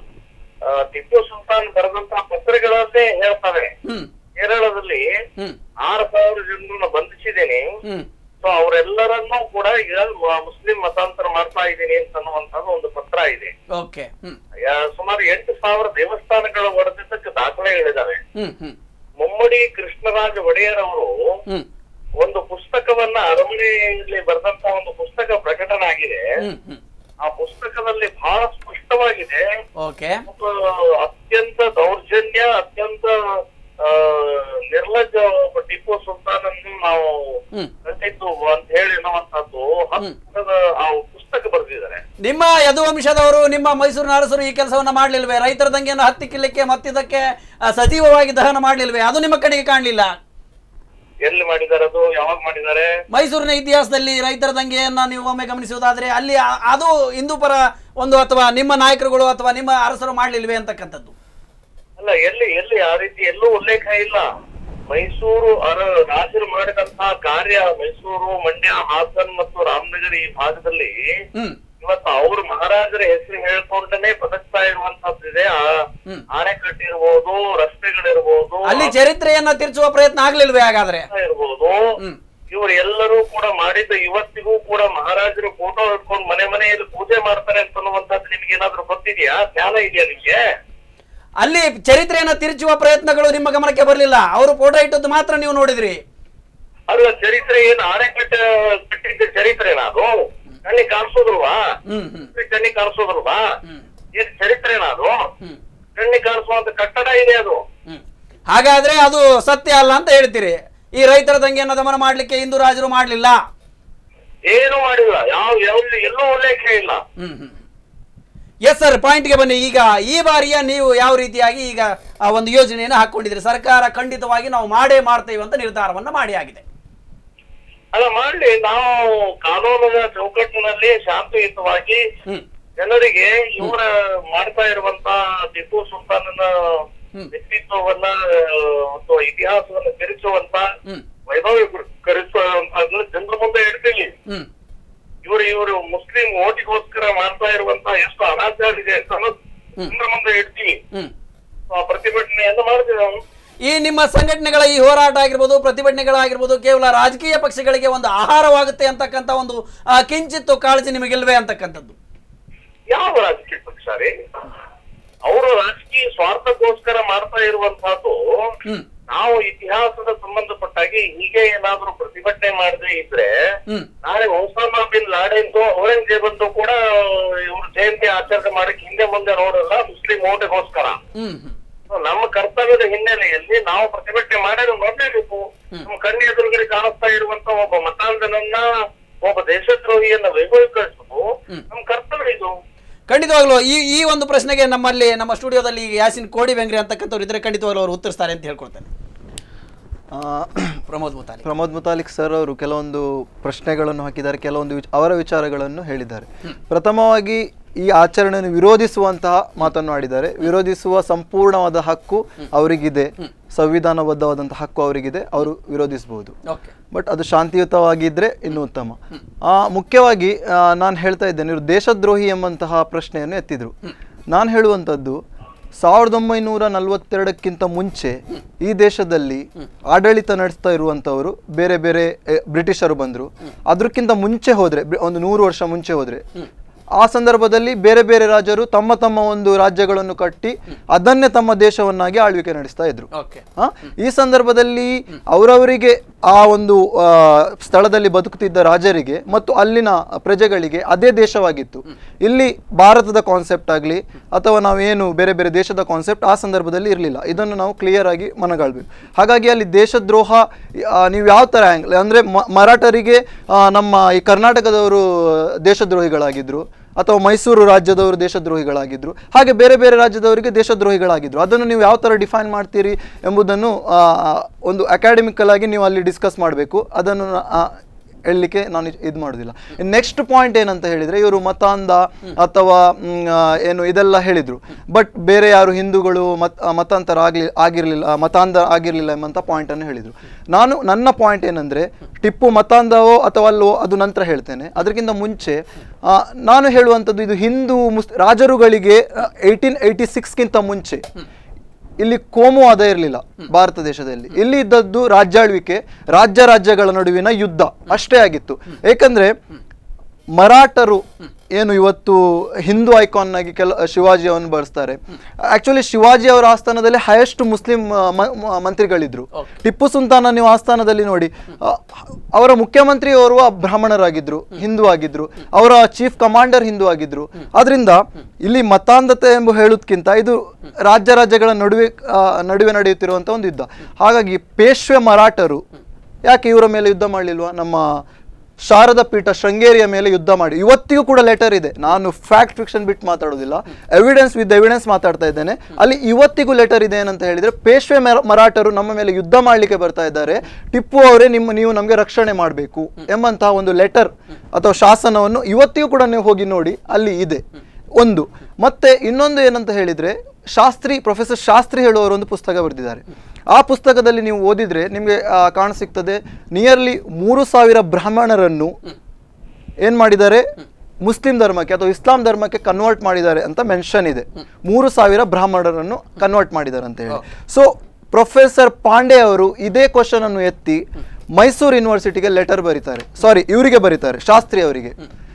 ಆ, ಟಿಪ್ಪು ಸುಲ್ತಾನ್ ಬರೆದಂತ ಪತ್ರಗಳನ್ನೇ ಹೇಳ್ತವೆ ಹ್ಮ್ ಕೇರಳದಲ್ಲಿ ಹ್ಮ್ ಆರು ಸಾವಿರ ಜನರನ್ನ ಬಂಧಿಸಿದ್ದೀನಿ ಹ್ಮ್ ಸೊ ಅವರೆಲ್ಲರನ್ನೂ ಕೂಡ ಈಗ ಮ- ಮುಸ್ಲಿಂ ಮತಾಂತರ ಮಾಡ್ತಾ ಇದ್ದೀನಿ ಅಂತ ಅನ್ನುವಂಥದ್ದು ಒಂದು ಪತ್ರ ಇದೆ ಓಕೆ ಹ್ಮ್ ಯಾ- ಸುಮಾರು ಎಂಟು ಸಾವಿರ ದೇವಸ್ಥಾನಗಳ ಒಡೆದಿದ್ದಕ್ಕೆ ದಾಖಲೆಗಳಿದಾವೆ ಹ್ಮ್ ಹ್ಮ್ ಮುಮ್ಮಡಿ ಕೃಷ್ಣರಾಜ ಒಡೆಯರ್ ಅವರು ಹ್ಮ್ ಒಂದು ಪುಸ್ತಕವನ್ನ ಅರಮನೆಯಲ್ಲಿ ಬರೆದಂತ ಒಂದು ಪುಸ್ತಕ ಪ್ರಕಟಣೆ ಆಗಿದೆ ಹ್ಮ್ ಹ್ಮ್ ಆ ಪುಸ್ತಕದಲ್ಲಿ ಬಹಳ ಸ್ಪಷ್ಟವಾಗಿದೆ ಓಕೆ ಒಬ್ಬ ಅತ್ಯಂತ ದೌರ್ಜನ್ಯ ಅತ್ಯಂತ ಆ, ನಿರ್ಲಜ್ಜ ಒಬ್ಬ ಟಿಪ್ಪು ಸುಲ್ತಾನನ್ನು ನಾವು ಹ್ಮ್ ಕಂಡಿದ್ದು ಅಂತ ಹೇಳಿ ಅನ್ನುವಂಥದ್ದು ಹತ್ತದ ಆ ಪುಸ್ತಕ ಬರೆದಿದ್ದಾರೆ ನಿಮ್ಮ ಯದುವಂಶದವರು ನಿಮ್ಮ ಮೈಸೂರಿನ ಅರಸರು ಈ ಕೆಲಸವನ್ನ ಮಾಡ್ಲಿಲ್ವೇ ರೈತರ ದಂಗೆಯನ್ನು ಹತ್ತಿಕ್ಕಿಲಿಕ್ಕೆ ಮತ್ತಿದ್ದಕ್ಕೆ ಆ, ಸಜೀವವಾಗಿ ದಹನ ಮಾಡ್ಲಿಲ್ವೇ ಅದು ನಿಮ್ಮ ಕಡೆಗೆ ಕಾಣಲಿಲ್ಲ ಎಲ್ಲಿ ಮಾಡಿದ್ದಾರೆ ಅದು ಯಾವಾಗ ಮಾಡಿದ್ದಾರೆ ಮೈಸೂರಿನ ಇತಿಹಾಸದಲ್ಲಿ ರೈತರ ದಂಗೆಯನ್ನ ನೀವು ಒಮ್ಮೆ ಗಮನಿಸುವುದಾದ್ರೆ ಅಲ್ಲಿ ಆ- ಅದು ಹಿಂದೂ ಪರ ಒಂದು ಅಥವಾ ನಿಮ್ಮ ನಾಯಕರುಗಳು ಅಥವಾ ನಿಮ್ಮ ಅರಸರು ಮಾಡ್ಲಿಲ್ವೇ ಅಂತಕ್ಕಂಥದ್ದು ಅಲ್ಲ ಎಲ್ಲಿ ಎಲ್ಲಿ ಆ ರೀತಿ ಎಲ್ಲೂ ಉಲ್ಲೇಖ ಇಲ್ಲ ಮೈಸೂರು ಅರ ರಾಜರು ಮಾಡಿದಂತಹ ಕಾರ್ಯ ಮೈಸೂರು ಮಂಡ್ಯ ಹಾಸನ್ ಮತ್ತು ರಾಮನಗರ ಈ ಭಾಗದಲ್ಲಿ ಹ್ಮ್ ಇವತ್ತು ಅವರು ಮಹಾರಾಜರ ಹೆಸರು ಹೇಳ್ಕೊಂಡೇ ಬದುಕ್ತಾ ಇರುವಂತದ್ದಿದೆ ಆ ಆಣೆಕಟ್ಟು ಇರ್ಬೋದು ರಸ್ತೆಗಳಿರ್ಬೋದು ಅಲ್ಲಿ ಚರಿತ್ರೆಯನ್ನ ತಿರ್ಚುವ ಪ್ರಯತ್ನ ಆಗ್ಲಿಲ್ವೇ ಹಾಗಾದ್ರೆ ಇರ್ಬೋದು ಹ್ಮ್ ಇವರು ಎಲ್ಲರೂ ಕೂಡ ಮಾಡಿದ ಇವತ್ತಿಗೂ ಕೂಡ ಮಹಾರಾಜರು ಫೋಟೋ ಇಟ್ಕೊಂಡು ಮನೆ ಮನೆಯಲ್ಲಿ ಪೂಜೆ ಮಾಡ್ತಾರೆ ಅಂತ ಅನ್ನುವಂಥದ್ದು ನಿಮ್ಗೆ ಏನಾದ್ರೂ ಗೊತ್ತಿದೆಯಾ ಜ್ಞಾನ ಇದೆಯಾ ನಿಮ್ಗೆ ಅಲ್ಲಿ ಚರಿತ್ರೆಯನ್ನ ತಿರುಚುವ ಪ್ರಯತ್ನಗಳು ನಿಮ್ಮ ಗಮನಕ್ಕೆ ಬರಲಿಲ್ಲ ಅವರು ಫೋಟೋ ಇಟ್ಟದ್ದು ಮಾತ್ರ ನೀವು ನೋಡಿದ್ರಿ ಅಲ್ಲ ಚರಿತ್ರೆ ಏನು ಆಣೆಕಟ್ಟ ಕಟ್ಟಿದ್ದ ಚರಿತ್ರೆನಾ ಅದು ಕಣ್ಣಿಗೆ ಕಾಣಿಸೋದ್ರಲ್ವಾ ಹ್ಮ್ ಹ್ಮ್ ಕಣ್ಣಿಗೆ ಕಾಣಿಸೋದ್ರಲ್ವಾ ಹ್ಮ್ ಏನ್ ಚರಿತ್ರೆನಾ ಅದು ಹ್ಮ್ ಕಣ್ಣಿಗೆ ಕಾಣಿಸುವಂತ ಕಟ್ಟಡ ಇದೆ ಅದು ಹ್ಮ್ ಹಾಗಾದ್ರೆ ಅದು ಸತ್ಯ ಅಲ್ಲ ಅಂತ ಹೇಳ್ತೀರಿ ಈ ರೈತರ ದಂಗೆಯನ್ನ ದಮನ ಮಾಡ್ಲಿಕ್ಕೆ ಹಿಂದೂ ರಾಜರು ಮಾಡ್ಲಿಲ್ಲ ಏನು ಮಾಡಿಲ್ಲ ಯಾವ ಯಾವ ಎಲ್ಲೂ ಉಲ್ಲೇಖ ಇಲ್ಲ ಹ್ಮ್ ಹ್ಮ್ ಎಸ್ ಸರ್ ಪಾಯಿಂಟ್ಗೆ ಬನ್ನಿ ಈಗ ಈ ಬಾರಿಯ ನೀವು ಯಾವ ರೀತಿಯಾಗಿ ಈಗ ಆ ಒಂದು ಯೋಜನೆಯನ್ನು ಹಾಕೊಂಡಿದ್ರಿ ಸರ್ಕಾರ ಖಂಡಿತವಾಗಿ ನಾವು ಮಾಡೇ ಮಾಡ್ತೇವೆ ಅಂತ ನಿರ್ಧಾರವನ್ನ ಮಾಡಿ ಆಗಿದೆ ಅಲ್ಲ ಮಾಡ್ಲಿ ನಾವು ಕಾನೂನಿನ ಚೌಕಟ್ಟಿನಲ್ಲಿ ಶಾಂತಿಯುತವಾಗಿ ಹ್ಮ್ ಜನರಿಗೆ ಇವರ ಮಾಡ್ತಾ ಇರುವಂತ ಟಿಪ್ಪು ಸುಲ್ತಾನನ ಹ್ಮ್. ವ್ಯಕ್ತಿತ್ವವನ್ನ ಮತ್ತು ಇತಿಹಾಸವನ್ನ ತಿರುಚುವಂತ ಹ್ಮ್ ವೈಭವೀಕರಿಸುವಂತ ಜನರ ಮುಂದೆ ಇಡ್ತೀವಿ ಹ್ಮ್ ಇವರು ಇವರು ಮುಸ್ಲಿಂ ಓಟಿಗೋಸ್ಕರ ಮಾಡ್ತಾ ಇರುವಂತ ಎಷ್ಟು ಅನಾಚಾರ ಇದೆ ಅಂತ ಅನ್ನೋದು ಜನರ ಮುಂದೆ ಇಡ್ತೀವಿ ಹ್ಮ್ ಆ ಪ್ರತಿಭಟನೆಯನ್ನು ಮಾಡ್ತೀವಿ ನಾವು ಈ ನಿಮ್ಮ ಸಂಘಟನೆಗಳ ಈ ಹೋರಾಟ ಆಗಿರ್ಬೋದು ಪ್ರತಿಭಟನೆಗಳಾಗಿರ್ಬೋದು ಕೇವಲ ರಾಜಕೀಯ ಪಕ್ಷಗಳಿಗೆ ಒಂದು ಆಹಾರವಾಗುತ್ತೆ ಅಂತಕ್ಕಂಥ ಒಂದು ಆ, ಕಿಂಚಿತ್ತು ಕಾಳಜಿ ನಿಮಗಿಲ್ವೇ ಅಂತಕ್ಕಂಥದ್ದು ಯಾವ ರಾಜಕೀಯ ಪಕ್ಷ ರೀ ಅವರು ರಾಜಕೀಯ ಸ್ವಾರ್ಥಕ್ಕೋಸ್ಕರ ಮಾಡ್ತಾ ಇರುವಂತಹದ್ದು ಹ್ಮ್ ನಾವು ಇತಿಹಾಸದ ಸಂಬಂಧಪಟ್ಟಾಗಿ ಹೀಗೆ ಏನಾದ್ರೂ ಪ್ರತಿಭಟನೆ ಮಾಡದೇ ಇದ್ರೆ ಹ್ಮ್ ನಾಳೆ ಒಸಾಮಾ ಬಿನ್ ಲಾಡೆನ್ದು ಔರಂಗಜೇಬಂದು ಕೂಡ ಇವ್ರ ಜಯಂತಿ ಆಚರಣೆ ಮಾಡಕ್ಕೆ ಹಿಂದೆ ಮುಂದೆ ನೋಡಲ್ಲ ಮುಸ್ಲಿಂ ಓಟಿಗೋಸ್ಕರ ಹ್ಮ್ ಹ್ಮ್ ನಮ್ಮ ಕರ್ತವ್ಯದ ಹಿನ್ನೆಲೆಯಲ್ಲಿ ನಾವು ಪ್ರತಿಭಟನೆ ಮಾಡೋದು ನೋಡ್ಲೇಬೇಕು ನಮ್ಮ ಕಣ್ಣು ಎದುರುಗಡೆ ಕಾಣಿಸ್ತಾ ಇರುವಂತ ಒಬ್ಬ ಮತಾಂಧನನ್ನ ಒಬ್ಬ ದೇಶದ್ರೋಹಿಯನ್ನ ವೈಭವೀಕರಿಸೋದು ನಮ್ಮ ಕರ್ತವ್ಯ ಇದು ಖಂಡಿತವಾಗ್ಲೂ ಈ ಈ ಒಂದು ಪ್ರಶ್ನೆಗೆ ನಮ್ಮಲ್ಲಿ ನಮ್ಮ ಸ್ಟುಡಿಯೋದಲ್ಲಿ ಯಾಸಿನ್ ಕೋಡಿ ಬೆಂಗ್ರೆ ಅಂತಕ್ಕಂಥವ್ರು ಇದ್ರೆ ಖಂಡಿತವಾಗ್ಲೂ ಅವರು ಉತ್ತರಿಸ್ತಾರೆ ಅಂತ ಹೇಳ್ಕೊಳ್ತೇನೆ ಆ, ಪ್ರಮೋದ್ ಮುತಾಲಿ ಪ್ರಮೋದ್ ಮುತಾಲಿಕ್ ಸರ್ ಅವರು ಕೆಲವೊಂದು ಪ್ರಶ್ನೆಗಳನ್ನು ಹಾಕಿದ್ದಾರೆ ಕೆಲವೊಂದು ವಿಚ- ಅವರ ವಿಚಾರಗಳನ್ನು ಹೇಳಿದ್ದಾರೆ ಪ್ರಥಮವಾಗಿ ಈ ಆಚರಣೆಯನ್ನು ವಿರೋಧಿಸುವಂತಹ ಮಾತನ್ನು ಆಡಿದ್ದಾರೆ ವಿರೋಧಿಸುವ ಸಂಪೂರ್ಣವಾದ ಹಕ್ಕು ಅವರಿಗಿದೆ ಸಂವಿಧಾನಬದ್ಧವಾದಂತಹ ಹಕ್ಕು ಅವರಿಗಿದೆ ಅವರು ವಿರೋಧಿಸಬಹುದು ಓಕೆ ಬಟ್ ಅದು ಶಾಂತಿಯುತವಾಗಿದ್ರೆ ಇನ್ನೂ ಉತ್ತಮ ಆ, ಮುಖ್ಯವಾಗಿ ನಾನು ಹೇಳ್ತಾ ಇದ್ದೇನೆ ಇವರು ದೇಶದ್ರೋಹಿ ಎಂಬಂತಹ ಪ್ರಶ್ನೆಯನ್ನು ಎತ್ತಿದ್ರು ನಾನು ಹೇಳುವಂಥದ್ದು ಸಾವಿರದ ಒಂಬೈನೂರ ನಲವತ್ತೆರಡಕ್ಕಿಂತ ಮುಂಚೆ ಈ ದೇಶದಲ್ಲಿ ಆಡಳಿತ ನಡೆಸ್ತಾ ಇರುವಂಥವರು ಬೇರೆ ಬೇರೆ ಎ, ಬ್ರಿಟಿಷರು ಬಂದರು ಅದಕ್ಕಿಂತ ಮುಂಚೆ ಹೋದ್ರೆ ಬಿ- ಒಂದು ನೂರು ವರ್ಷ ಮುಂಚೆ ಹೋದ್ರೆ ಆ ಸಂದರ್ಭದಲ್ಲಿ ಬೇರೆ ಬೇರೆ ರಾಜರು ತಮ್ಮ ತಮ್ಮ ಒಂದು ರಾಜ್ಯಗಳನ್ನು ಕಟ್ಟಿ ಅದನ್ನೇ ತಮ್ಮ ದೇಶವನ್ನಾಗಿ ಆಳ್ವಿಕೆ ನಡೆಸ್ತಾ ಇದ್ರು ಓಕೆ ಆ, ಈ ಸಂದರ್ಭದಲ್ಲಿ ಅವರವರಿಗೆ ಆ ಒಂದು ಆ, ಸ್ಥಳದಲ್ಲಿ ಬದುಕುತ್ತಿದ್ದ ರಾಜರಿಗೆ ಮತ್ತು ಅಲ್ಲಿನ ಪ್ರಜೆಗಳಿಗೆ ಅದೇ ದೇಶವಾಗಿತ್ತು ಇಲ್ಲಿ ಭಾರತದ ಕಾನ್ಸೆಪ್ಟ್ ಆಗಲಿ ಅಥವಾ ನಾವೇನು ಬೇರೆ ಬೇರೆ ದೇಶದ ಕಾನ್ಸೆಪ್ಟ್ ಆ ಸಂದರ್ಭದಲ್ಲಿ ಇರಲಿಲ್ಲ ಇದನ್ನು ನಾವು ಕ್ಲಿಯರ್ ಆಗಿ ಮನಗಾಳ್ಬೇಕು ಹಾಗಾಗಿ ಅಲ್ಲಿ ದೇಶದ್ರೋಹ ಆ, ನೀವು ಯಾವ ಥರ ಆ್ಯಂಗ್ಲ್ ಅಂದರೆ ಮರಾಠರಿಗೆ ಆ, ನಮ್ಮ ಈ ಕರ್ನಾಟಕದವರು ದೇಶದ್ರೋಹಿಗಳಾಗಿದ್ರು ಅಥವಾ ಮೈಸೂರು ರಾಜ್ಯದವರು ದೇಶದ್ರೋಹಿಗಳಾಗಿದ್ರು ಹಾಗೆ ಬೇರೆ ಬೇರೆ ರಾಜ್ಯದವರಿಗೆ ದೇಶದ್ರೋಹಿಗಳಾಗಿದ್ರು ಅದನ್ನು ನೀವು ಯಾವ ಥರ ಡಿಫೈನ್ ಮಾಡ್ತೀರಿ ಎಂಬುದನ್ನು ಆ, ಒಂದು ಅಕಾಡೆಮಿಕಲ್ ಆಗಿ ನೀವು ಅಲ್ಲಿ ಡಿಸ್ಕಸ್ ಮಾಡಬೇಕು ಅದನ್ನು ನಾ- ಆ, ಹೇಳಲಿಕ್ಕೆ ನಾನು ಇದು ಮಾಡೋದಿಲ್ಲ ನೆಕ್ಸ್ಟ್ ಪಾಯಿಂಟ್ ಏನಂತ ಹೇಳಿದರೆ ಇವರು ಮತಾಂಧ ಅಥವಾ ಮ್, ಆ, ಏನು ಇದೆಲ್ಲ ಹೇಳಿದರು ಬಟ್ ಬೇರೆ ಯಾರು ಹಿಂದೂಗಳು ಮತ್ ಆ, ಮತಾಂತರ ಆಗಲಿ ಆಗಿರಲಿಲ್ಲ ಮತಾಂಧ ಆಗಿರಲಿಲ್ಲ ಎಂಬಂಥ ಪಾಯಿಂಟನ್ನು ಹೇಳಿದರು ನಾನು ನನ್ನ ಪಾಯಿಂಟ್ ಏನಂದರೆ ಟಿಪ್ಪು ಮತಾಂಧವೋ ಅಥವಾ ಅಲ್ಲವೋ ಅದು ನಂತರ ಹೇಳ್ತೇನೆ ಅದಕ್ಕಿಂತ ಮುಂಚೆ ಆ, ನಾನು ಹೇಳುವಂಥದ್ದು ಇದು ಹಿಂದೂ ಮುಸ್ ರಾಜರುಗಳಿಗೆ ಏಯ್ಟೀನ್ ಏಯ್ಟಿ ಸಿಕ್ಸ್ಗಿಂತ ಮುಂಚೆ ಇಲ್ಲಿ ಕೋಮುವಾದ ಇರಲಿಲ್ಲ ಭಾರತ ದೇಶದಲ್ಲಿ ಇಲ್ಲಿ ಇದ್ದದ್ದು ರಾಜ್ಯಾಳ್ವಿಕೆ ರಾಜ್ಯ ರಾಜ್ಯಗಳ ನಡುವಿನ ಯುದ್ಧ ಅಷ್ಟೇ ಆಗಿತ್ತು ಏಕೆಂದ್ರೆ ಮರಾಠರು ಏನು ಇವತ್ತು ಹಿಂದೂ ಐಕಾನ್ ಆಗಿ ಕೆಲ ಶಿವಾಜಿಯನ್ನು ಬಳಸ್ತಾರೆ ಆಕ್ಚುಲಿ ಶಿವಾಜಿ ಅವರ ಆಸ್ಥಾನದಲ್ಲಿ ಹೈಯೆಸ್ಟ್ ಮುಸ್ಲಿಂ ಆ, ಮ- ಮ- ಮಂತ್ರಿಗಳಿದ್ರು ಟಿಪ್ಪು ಸುಲ್ತಾನ ನೀವು ಆಸ್ಥಾನದಲ್ಲಿ ನೋಡಿ ಆ, ಅವರ ಮುಖ್ಯಮಂತ್ರಿ ಓರ್ವ ಬ್ರಾಹ್ಮಣರಾಗಿದ್ರು ಹಿಂದೂ ಆಗಿದ್ರು ಅವರ ಚೀಫ್ ಕಮಾಂಡರ್ ಹಿಂದೂ ಆಗಿದ್ರು ಆದ್ರಿಂದ ಇಲ್ಲಿ ಮತಾಂಧತೆ ಎಂಬ ಹೇಳೋದ್ಕಿಂತ ಇದು ರಾಜ್ಯ ರಾಜ್ಯಗಳ ನಡುವೆ ಆ, ನಡುವೆ ನಡೆಯುತ್ತಿರುವಂತ ಒಂದು ಯುದ್ಧ ಹಾಗಾಗಿ ಪೇಶ್ವೆ ಮರಾಠರು ಯಾಕೆ ಇವರ ಮೇಲೆ ಯುದ್ಧ ಮಾಡಲಿಲ್ವಾ ನಮ್ಮ ಶಾರದಾ ಪೀಠ ಶೃಂಗೇರಿಯ ಮೇಲೆ ಯುದ್ಧ ಮಾಡಿ ಇವತ್ತಿಗೂ ಕೂಡ ಲೆಟರ್ ಇದೆ ನಾನು ಫ್ಯಾಕ್ಟ್ ಫಿಕ್ಷನ್ ಬಿಟ್ಟು ಮಾತಾಡೋದಿಲ್ಲ ಎವಿಡೆನ್ಸ್ ವಿತ್ ಎವಿಡೆನ್ಸ್ ಮಾತಾಡ್ತಾ ಇದ್ದೇನೆ ಅಲ್ಲಿ ಇವತ್ತಿಗೂ ಲೆಟರ್ ಇದೆ ಏನಂತ ಹೇಳಿದ್ರೆ ಪೇಶ್ವೆ ಮರ- ಮರಾಠರು ನಮ್ಮ ಮೇಲೆ ಯುದ್ಧ ಮಾಡಲಿಕ್ಕೆ ಬರ್ತಾ ಇದ್ದಾರೆ ಟಿಪ್ಪು ಅವರೇ ನಿಮ್ಮ ನೀವು ನಮಗೆ ರಕ್ಷಣೆ ಮಾಡಬೇಕು ಎಂಬಂತಹ ಒಂದು ಲೆಟರ್ ಅಥವಾ ಶಾಸನವನ್ನು ಇವತ್ತಿಗೂ ಕೂಡ ನೀವು ಹೋಗಿ ನೋಡಿ ಅಲ್ಲಿ ಇದೆ ಒಂದು ಮತ್ತೆ ಇನ್ನೊಂದು ಏನಂತ ಹೇಳಿದ್ರೆ ಶಾಸ್ತ್ರಿ ಪ್ರೊಫೆಸರ್ ಶಾಸ್ತ್ರಿ ಹೇಳುವವರು ಒಂದು ಪುಸ್ತಕ ಬರೆದಿದ್ದಾರೆ ಆ ಪುಸ್ತಕದಲ್ಲಿ ನೀವು ಓದಿದ್ರೆ ನಿಮಗೆ ಕಾಣಸಿಗ್ತದೆ ನಿಯರ್ಲಿ ಮೂರು ಸಾವಿರ ಬ್ರಾಹ್ಮಣರನ್ನು ಏನ್ ಮಾಡಿದ್ದಾರೆ ಮುಸ್ಲಿಂ ಧರ್ಮಕ್ಕೆ ಅಥವಾ ಇಸ್ಲಾಂ ಧರ್ಮಕ್ಕೆ ಕನ್ವರ್ಟ್ ಮಾಡಿದ್ದಾರೆ ಅಂತ ಮೆನ್ಷನ್ ಇದೆ ಮೂರು ಸಾವಿರ ಬ್ರಾಹ್ಮಣರನ್ನು ಕನ್ವರ್ಟ್ ಮಾಡಿದ್ದಾರೆ ಅಂತ ಹೇಳಿ ಸೊ ಪ್ರೊಫೆಸರ್ ಪಾಂಡೆ ಅವರು ಇದೇ ಕ್ವಶನ್ ಅನ್ನು ಎತ್ತಿ ಮೈಸೂರು ಯೂನಿವರ್ಸಿಟಿಗೆ ಲೆಟರ್ ಬರೀತಾರೆ ಸಾರಿ ಇವರಿಗೆ ಬರೀತಾರೆ ಶಾಸ್ತ್ರಿ ಅವರಿಗೆ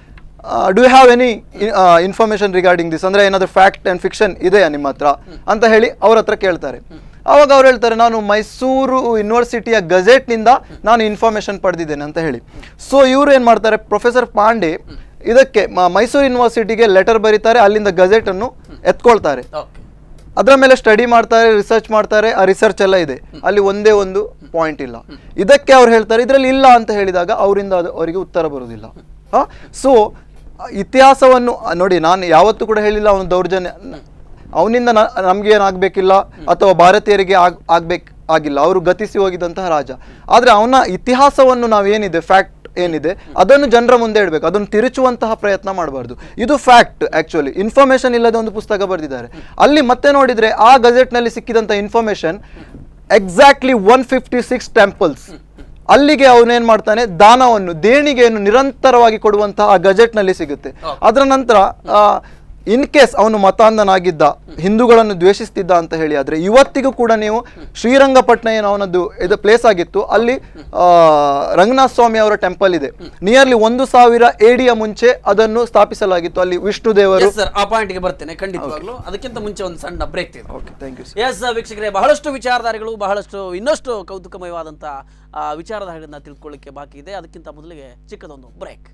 do you have any information regarding this ಅಂದ್ರೆ ಏನಾದರೂ ಫ್ಯಾಕ್ಟ್ ಅಂಡ್ ಫಿಕ್ಷನ್ ಇದೆಯಾ ನಿಮ್ಮ ಹತ್ರ ಅಂತ ಹೇಳಿ ಅವ್ರ ಹತ್ರ ಕೇಳ್ತಾರೆ ಅವಾಗ ಅವ್ರು ಹೇಳ್ತಾರೆ ನಾನು ಮೈಸೂರು ಯೂನಿವರ್ಸಿಟಿಯ ಗಜೆಟ್ನಿಂದ ನಾನು ಇನ್ಫಾರ್ಮೇಶನ್ ಪಡೆದಿದ್ದೇನೆ ಅಂತ ಹೇಳಿ ಸೊ ಇವರು ಏನು ಮಾಡ್ತಾರೆ ಪ್ರೊಫೆಸರ್ ಪಾಂಡೆ ಇದಕ್ಕೆ ಮ- ಮೈಸೂರು ಯೂನಿವರ್ಸಿಟಿಗೆ ಲೆಟರ್ ಬರೀತಾರೆ ಅಲ್ಲಿಂದ ಗಜೆಟ್ ಅನ್ನು ಎತ್ಕೊಳ್ತಾರೆ ಓಕೆ ಅದರ ಮೇಲೆ ಸ್ಟಡಿ ಮಾಡ್ತಾರೆ ರಿಸರ್ಚ್ ಮಾಡ್ತಾರೆ ಆ ರಿಸರ್ಚ್ ಎಲ್ಲ ಇದೆ ಅಲ್ಲಿ ಒಂದೇ ಒಂದು ಪಾಯಿಂಟ್ ಇಲ್ಲ ಇದಕ್ಕೆ ಅವ್ರು ಹೇಳ್ತಾರೆ ಇದರಲ್ಲಿ ಇಲ್ಲ ಅಂತ ಹೇಳಿದಾಗ ಅವರಿಂದ ಅದು ಅವರಿಗೆ ಉತ್ತರ ಬರುವುದಿಲ್ಲ ಸೊ ಇತಿಹಾಸವನ್ನು ಆ, ನೋಡಿ ನಾನು ಯಾವತ್ತೂ ಕೂಡ ಹೇಳಿಲ್ಲ ಅವನು ದೌರ್ಜನ್ಯ ಅವನಿಂದ ನಮ್ಗೆ ಏನಾಗಬೇಕಿಲ್ಲ ಅಥವಾ ಭಾರತೀಯರಿಗೆ ಆಗ್ ಆಗ್ಬೇಕು ಆಗಿಲ್ಲ ಅವರು ಗತಿಸಿ ಹೋಗಿದಂತಹ ರಾಜ ಆದರೆ ಅವನ ಇತಿಹಾಸವನ್ನು ನಾವೇನಿದೆ ಫ್ಯಾಕ್ಟ್ ಏನಿದೆ ಅದನ್ನು ಜನರ ಮುಂದೆ ಇಡಬೇಕು ಅದನ್ನು ತಿರುಚುವಂತಹ ಪ್ರಯತ್ನ ಮಾಡಬಾರ್ದು ಇದು ಫ್ಯಾಕ್ಟ್ ಆಕ್ಚುಲಿ ಇನ್ಫಾರ್ಮೇಶನ್ ಇಲ್ಲದೆ ಒಂದು ಪುಸ್ತಕ ಬರೆದಿದ್ದಾರೆ ಅಲ್ಲಿ ಮತ್ತೆ ನೋಡಿದ್ರೆ ಆ ಗಜೆಟ್ನಲ್ಲಿ ಸಿಕ್ಕಿದಂಥ information exactly one fifty six temples ಅಲ್ಲಿಗೆ ಅವನೇನ್ ಮಾಡ್ತಾನೆ ದಾನವನ್ನು ದೇಣಿಗೆಯನ್ನು ನಿರಂತರವಾಗಿ ಕೊಡುವಂತಹ ಆ ಗಜೆಟ್ನಲ್ಲಿ ಸಿಗುತ್ತೆ ಅದರ ನಂತರ ಆ, ಇನ್ ಕೇಸ್ ಅವನು ಮತಾಂಧನಾಗಿದ್ದ ಹಿಂದೂಗಳನ್ನು ದ್ವೇಷಿಸ್ತಿದ್ದ ಅಂತ ಹೇಳಿ ಆದ್ರೆ ಇವತ್ತಿಗೂ ಕೂಡ ನೀವು ಶ್ರೀರಂಗಪಟ್ಟಣ ಏನು ಅವನದ್ದು ಇದು ಪ್ಲೇಸ್ ಆಗಿತ್ತು ಅಲ್ಲಿ ಆ, ರಂಗನಾಥ ಸ್ವಾಮಿ ಅವರ ಟೆಂಪಲ್ ಇದೆ ನಿಯರ್ಲಿ ಒಂದು ಸಾವಿರ ಏಡಿಯ ಮುಂಚೆ ಅದನ್ನು ಸ್ಥಾಪಿಸಲಾಗಿತ್ತು ಅಲ್ಲಿ ವಿಷ್ಣು ದೇವರು ಸರ್ ಆ ಪಾಯಿಂಟ್ಗೆ ಬರ್ತೇನೆ ಖಂಡಿತವಾಗ್ಲೂ ಅದಕ್ಕಿಂತ ಮುಂಚೆ ಒಂದು ಸಣ್ಣ ಬ್ರೇಕ್ ತೆಗೆದು ಓಕೆ ಥ್ಯಾಂಕ್ ಯು ಎಸ್ ವೀಕ್ಷಕರೇ ಬಹಳಷ್ಟು ವಿಚಾರಧಾರೆಗಳು ಬಹಳಷ್ಟು ಇನ್ನಷ್ಟು ಕೌತುಕಮಯವಾದಂಥ ಆ, ವಿಚಾರಧಾರೆಗಳನ್ನ ತಿಳ್ಕೊಳ್ಳಿಕ್ಕೆ ಬಾಕಿ ಇದೆ ಅದಕ್ಕಿಂತ ಮೊದಲಿಗೆ ಚಿಕ್ಕದೊಂದು ಬ್ರೇಕ್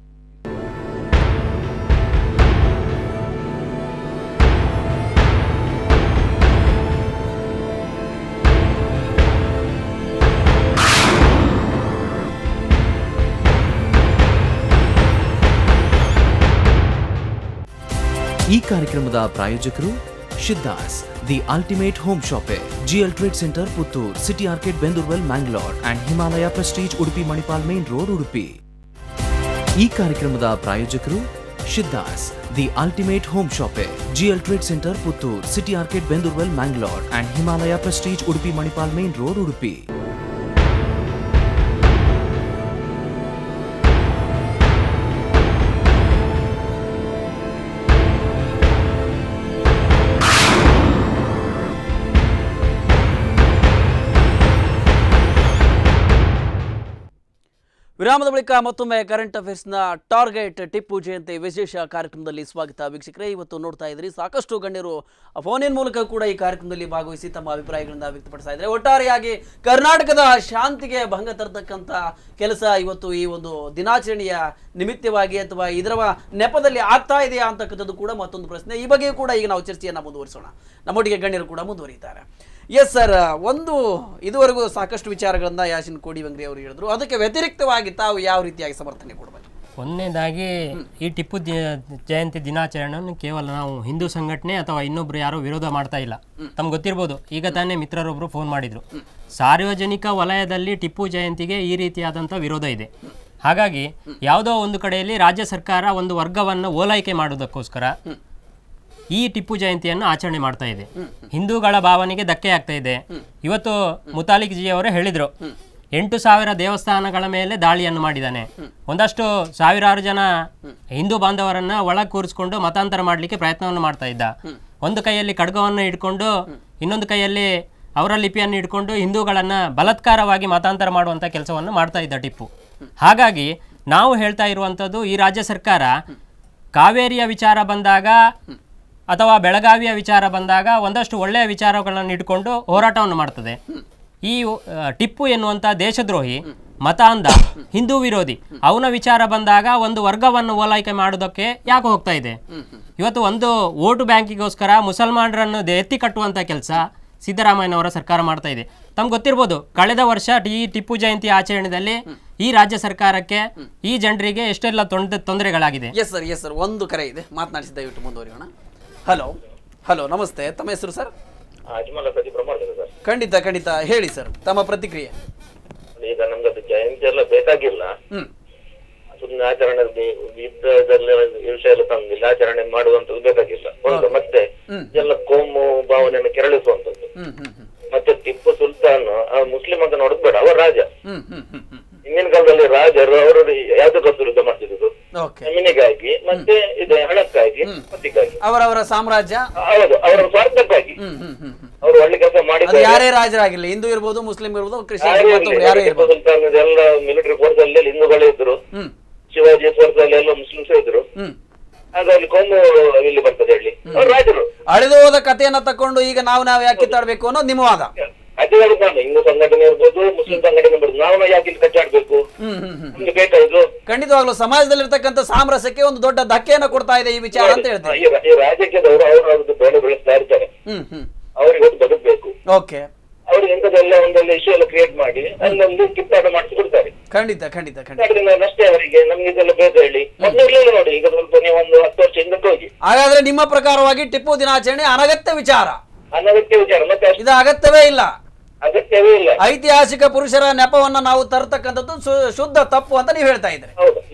ಈ ಕಾರ್ಯಕ್ರಮದ ಪ್ರಾಯೋಜಕರು Siddhas the ultimate home shoppe GL trade centre Puttur city arcade ಬೆಂದೂರ್ವೆಲ್ Mangalore and Himalaya prestige Udupi Manipal main road Udupi ಈ ಕಾರ್ಯಕ್ರಮದ ಪ್ರಾಯೋಜಕರು Siddhas the ultimate home shoppe GL trade centre Puttur city arcade ಬೆಂದೂರ್ವೆಲ್ Mangalore and Himalaya prestige Udupi Manipal main road Udupi ವಿರಾಮದ ಬಳಿಕ ಮತ್ತೊಮ್ಮೆ ಕರೆಂಟ್ ಅಫೇರ್ಸ್ನ ಟಾರ್ಗೆಟ್ ಟಿಪ್ಪು ಜಯಂತಿ ವಿಶೇಷ ಕಾರ್ಯಕ್ರಮದಲ್ಲಿ ಸ್ವಾಗತ ವೀಕ್ಷಕರೇ ಇವತ್ತು ನೋಡ್ತಾ ಇದ್ರಿ ಸಾಕಷ್ಟು ಗಣ್ಯರು ಫೋನಿನ ಮೂಲಕ ಕೂಡ ಈ ಕಾರ್ಯಕ್ರಮದಲ್ಲಿ ಭಾಗವಹಿಸಿ ತಮ್ಮ ಅಭಿಪ್ರಾಯಗಳನ್ನ ವ್ಯಕ್ತಪಡಿಸ್ತಾ ಇದ್ದಾರೆ ಒಟ್ಟಾರೆಯಾಗಿ ಕರ್ನಾಟಕದ ಶಾಂತಿಗೆ ಭಂಗ ತರತಕ್ಕಂಥ ಕೆಲಸ ಇವತ್ತು ಈ ಒಂದು ದಿನಾಚರಣೆಯ ನಿಮಿತ್ತವಾಗಿ ಅಥವಾ ಇದರ ನೆಪದಲ್ಲಿ ಆಗ್ತಾ ಇದೆಯಾ ಅಂತಕ್ಕಂಥದ್ದು ಕೂಡ ಮತ್ತೊಂದು ಪ್ರಶ್ನೆ ಈ ಬಗ್ಗೆಯೂ ಕೂಡ ಈಗ ನಾವು ಚರ್ಚೆಯನ್ನು ಮುಂದುವರಿಸೋಣ ನಮ್ಮೊಟ್ಟಿಗೆ ಗಣ್ಯರು ಕೂಡ ಮುಂದುವರಿತಾರೆ ಎಸ್ ಸರ್ ಒಂದು ಇದುವರೆಗೂ ಸಾಕಷ್ಟು ವಿಚಾರಗಳನ್ನ ಯಾಸಿನ್ ಕೋಡಿವಂಗ್ರಿ ಅವರು ಹೇಳಿದ್ರು ಅದಕ್ಕೆ ವ್ಯತಿರಿಕ್ತವಾಗಿ ತಾವು ಯಾವ ರೀತಿಯಾಗಿ ಸಮರ್ಥನೆ ಕೊಡಬೇಕು ಒಂದನೇದಾಗಿ ಈ ಟಿಪ್ಪು ದಿ- ಜಯಂತಿ ದಿನಾಚರಣೆಯನ್ನು ಕೇವಲ ನಾವು ಹಿಂದೂ ಸಂಘಟನೆ ಅಥವಾ ಇನ್ನೊಬ್ರು ಯಾರೋ ವಿರೋಧ ಮಾಡ್ತಾ ಇಲ್ಲ ತಮ್ಗೆ ಗೊತ್ತಿರ್ಬೋದು ಈಗ ತಾನೇ ಮಿತ್ರರೊಬ್ರು ಫೋನ್ ಮಾಡಿದ್ರು ಸಾರ್ವಜನಿಕ ವಲಯದಲ್ಲಿ ಟಿಪ್ಪು ಜಯಂತಿಗೆ ಈ ರೀತಿಯಾದಂಥ ವಿರೋಧ ಇದೆ ಹಾಗಾಗಿ ಯಾವುದೋ ಒಂದು ಕಡೆಯಲ್ಲಿ ರಾಜ್ಯ ಸರ್ಕಾರ ಒಂದು ವರ್ಗವನ್ನು ಓಲೈಕೆ ಮಾಡೋದಕ್ಕೋಸ್ಕರ ಈ ಟಿಪ್ಪು ಜಯಂತಿಯನ್ನು ಆಚರಣೆ ಮಾಡ್ತಾ ಇದೆ ಹಿಂದೂಗಳ ಭಾವನೆಗೆ ಧಕ್ಕೆ ಆಗ್ತಾ ಇದೆ ಇವತ್ತು ಮುತಾಲಿಕ್ ಜಿ ಅವರೇ ಹೇಳಿದ್ರು ಎಂಟು ಸಾವಿರ ದೇವಸ್ಥಾನಗಳ ಮೇಲೆ ದಾಳಿಯನ್ನು ಮಾಡಿದ್ದಾನೆ ಒಂದಷ್ಟು ಸಾವಿರಾರು ಜನ ಹಿಂದೂ ಬಾಂಧವರನ್ನ ಒಳಗೆ ಕೂರಿಸ್ಕೊಂಡು ಮತಾಂತರ ಮಾಡಲಿಕ್ಕೆ ಪ್ರಯತ್ನವನ್ನು ಮಾಡ್ತಾ ಇದ್ದ ಒಂದು ಕೈಯಲ್ಲಿ ಖಡ್ಗವನ್ನು ಇಟ್ಕೊಂಡು ಇನ್ನೊಂದು ಕೈಯಲ್ಲಿ ಅವರ ಲಿಪಿಯನ್ನು ಇಟ್ಕೊಂಡು ಹಿಂದೂಗಳನ್ನ ಬಲಾತ್ಕಾರವಾಗಿ ಮತಾಂತರ ಮಾಡುವಂತ ಕೆಲಸವನ್ನು ಮಾಡ್ತಾ ಇದ್ದ ಟಿಪ್ಪು ಹಾಗಾಗಿ ನಾವು ಹೇಳ್ತಾ ಇರುವಂಥದ್ದು ಈ ರಾಜ್ಯ ಸರ್ಕಾರ ಕಾವೇರಿಯ ವಿಚಾರ ಬಂದಾಗ ಅಥವಾ ಬೆಳಗಾವಿಯ ವಿಚಾರ ಬಂದಾಗ ಒಂದಷ್ಟು ಒಳ್ಳೆಯ ವಿಚಾರಗಳನ್ನು ಇಟ್ಕೊಂಡು ಹೋರಾಟವನ್ನು ಮಾಡ್ತದೆ ಈ ಆ, ಟಿಪ್ಪು ಎನ್ನುವಂಥ ದೇಶದ್ರೋಹಿ ಮತಾಂಧ ಹಿಂದೂ ವಿರೋಧಿ ಅವನ ವಿಚಾರ ಬಂದಾಗ ಒಂದು ವರ್ಗವನ್ನು ಓಲೈಕೆ ಮಾಡೋದಕ್ಕೆ ಯಾಕೆ ಹೋಗ್ತಾ ಇದೆ ಇವತ್ತು ಒಂದು ವೋಟು ಬ್ಯಾಂಕಿಗೋಸ್ಕರ ಮುಸಲ್ಮಾನರನ್ನು ದೆ- ಎತ್ತಿ ಕಟ್ಟುವಂಥ ಕೆಲಸ ಸಿದ್ದರಾಮಯ್ಯನವರ ಸರ್ಕಾರ ಮಾಡ್ತಾ ಇದೆ ತಮ್ಗೆ ಗೊತ್ತಿರ್ಬೋದು ಕಳೆದ ವರ್ಷ ಈ ಟಿಪ್ಪು ಜಯಂತಿ ಆಚರಣೆಯಲ್ಲಿ ಈ ರಾಜ್ಯ ಸರ್ಕಾರಕ್ಕೆ ಈ ಜನರಿಗೆ ಎಷ್ಟೆಲ್ಲ ತೊಂದರೆ ತೊಂದರೆಗಳಾಗಿದೆ ಎಸ್ ಸರ್ ಎಸ್ ಸರ್ ಒಂದು ಕರೆ ಇದೆ ಮಾತನಾಡಿಸಿ ದಯವಿಟ್ಟು ಮುಂದುವರಿಯೋಣ ಹಲೋ ಹಲೋ ನಮಸ್ತೆ ತಮ್ಮ ಹೆಸರು ಸರ್ ಅಜ್ಮಲ ಪ್ರದೀಪ್ ಮಾಡ್ತೇನೆ ಸರ್ ಖಂಡಿತ ಖಂಡಿತ ಹೇಳಿ ಸರ್ ತಮ್ಮ ಪ್ರತಿಕ್ರಿಯೆ ಈಗ ನಮ್ಗೆ ಅದು ಜಯಂತಿ ಎಲ್ಲ ಬೇಕಾಗಿಲ್ಲ ಹ್ಮ್ ಸುಮ್ಮನೆ ಆಚರಣೆ ಯುದ್ಧದಲ್ಲಿ ಈ ವಿಷಯ ಎಲ್ಲ ತಂದಿಲ್ಲ ಆಚರಣೆ ಮಾಡುವಂತದ್ದು ಬೇಕಾಗಿಲ್ಲ ಒಂದು ಮತ್ತೆ ಎಲ್ಲ ಕೋಮು ಭಾವನೆಯನ್ನು ಕೆರಳಿಸುವಂತದ್ದು ಹ್ಮ್ ಹ್ಮ್ ಹ್ಮ್ ಮತ್ತೆ ಟಿಪ್ಪು ಸುಲ್ತಾನ್ ಆ ಮುಸ್ಲಿಂ ಅಂತ ನೋಡುದು ಬೇಡ ಅವ ರಾಜ ಹ್ಮ್ ಹ್ಮ್ ಹ್ಮ್ ಹ್ಮ್ ಹಿಂದಿನ ಕಾಲದಲ್ಲಿ ರಾಜರು ಅವರು ಯಾವ್ದಕ್ಕೋಸ್ಕರ ಯುದ್ಧ ಮಾಡ್ತಿದ್ರು ಓಕೆ ಜಮೀನಿಗಾಗಿ ಮತ್ತೆ ಇದು ಹಣಕ್ಕಾಗಿ ಮತ್ತಿಗಾಗಿ ಅವರವರ ಸಾಮ್ರಾಜ್ಯ ಹೌದು ಅವರ ಸ್ವಾರ್ಥಕ್ಕಾಗಿ ಹ್ಮ್ ಹ್ಮ್ ಹ್ಮ್ ಹ್ಮ್ ಅವರು ಒಳ್ಳೆ ಕೆಲಸ ಅದು ಮಾಡಿದ್ದಾರೆ ಯಾರೇ ರಾಜರಾಗಿರ್ಲಿ ಹಿಂದೂ ಇರ್ಬೋದು ಮುಸ್ಲಿಂ ಇರ್ಬೋದು ಕ್ರಿಶ್ಚಿಯನ್ ಯಾರೇ ಇರ್ಬೋದು ಇರ್ಲಿ, ಯಾರೇ ಟಿಪ್ಪು ಇರ್ಬೋದು ಸುಲ್ತಾನ್ ಎಲ್ಲ ಮಿಲಿಟರಿ ಫೋರ್ಸ್ ಅಲ್ಲಿ ಹಿಂದೂಗಳೇ ಇದ್ರು ಹ್ಮ್ ಶಿವಾಜಿ ಫೋರ್ಸ್ ಅಲ್ಲಿ ಎಲ್ಲ ಮುಸ್ಲಿಮ್ಸ್ ಇದ್ರು ಹ್ಮ್ ಹಾಗಾಗಿ ಕೋಮು ಇಲ್ಲಿ ಬರ್ತದೆ ಹೇಳಿ ಅವ್ರು ರಾಜರು ಅಳಿದು ಹೋದ ಕಥೆಯನ್ನ ತಕೊಂಡು ಈಗ ನಾವು ನಾವು ಯಾಕೆ ಕಿತ್ತಾಡ್ಬೇಕು ಅನ್ನೋದು ನಿಮ್ಮ ವಾದ ಅದೇ ಹೇಳುದು ನಾನು ಹಿಂದೂ ಸಂಘಟನೆ ಇರ್ಬೋದು ಮುಸ್ಲಿಂ ಸಂಘಟನೆ ಇರ್ಬೋದು ನಾವು ಯಾಕೆ ಇಲ್ಲಿ ಕಚ್ಚಾಡ್ಬೇಕು ಹ್ಮ್ ಹ್ಮ್ ಹ್ಮ್ ನಮ್ಗೆ ಬೇಕಾಯ್ತು ಖಂಡಿತವಾಗ್ಲೂ ಸಮಾಜದಲ್ಲಿರ್ತಕ್ಕಂಥ ಸಾಮರಸ್ಯಕ್ಕೆ ಒಂದು ದೊಡ್ಡ ಧಕ್ಕೆಯನ್ನು ಕೊಡ್ತಾ ಇದೆ ಈ ವಿಚಾರ ಅಂತ ಹೇಳ್ತೀನಿ ಈ ರಾ- ಈ ರಾಜಕೀಯದವರು ಅವರು ಅವ್ರದ್ದು ಬೆಳೆ ಬೆಳೆಸ್ತಾ ಇರ್ತಾರೆ ಹ್ಮ್ ಹ್ಮ್ ಅವ್ರಿಗೆ ಒಂದು ಬದುಕಬೇಕು ಓಕೆ ಅವ್ರಿಗೆ ಎಂತದೆಲ್ಲ ಒಂದೆಲ್ಲ ಇಶ್ಯೂ ಎಲ್ಲ ಕ್ರಿಯೇಟ್ ಮಾಡಿ ಅಲ್ಲೊಂದು ಕಿತ್ತಾಟ ಮಾಡಿಸಿ ಕೊಡ್ತಾರೆ ಖಂಡಿತ ಖಂಡಿತ ಖಂಡಿತ ಅದರಿಂದ ನಷ್ಟೇ ಅವರಿಗೆ ನಮ್ಗೆ ಇದೆಲ್ಲ ಬೇಕು ಹೇಳಿ ಮೊದ್ಲು ಇರ್ಲಿಲ್ಲ ನೋಡಿ ಈಗ ಸ್ವಲ್ಪ ನೀವು ಒಂದು ಹತ್ತು ವರ್ಷ ಹಿಂದಕ್ಕೆ ಹೋಗಿ ಹಾಗಾದ್ರೆ ನಿಮ್ಮ ಪ್ರಕಾರವಾಗಿ ಟಿಪ್ಪು ದಿನಾಚರಣೆ ಅನಗತ್ಯ ವಿಚಾರ ಅನಗತ್ಯ ವಿಚಾರ ಮತ್ತೆ ಅಷ್ಟು ಇದು ಅಗತ್ಯವೇ ಇಲ್ಲ ಅಗತ್ಯವೇ ಇಲ್ಲ ಐತಿಹಾಸಿಕ ಪುರುಷರ ನೆಪವನ್ನ ನಾವು ತರತಕ್ಕಂಥದ್ದು ಸು- ಶುದ್ಧ ತಪ್ಪು ಅಂತ ನೀವು ಹೇಳ್ತಾ ಇದ್ರಿ ಹೌದು ಮತ್ತೆ ಬ್ರಿಟಿಷ್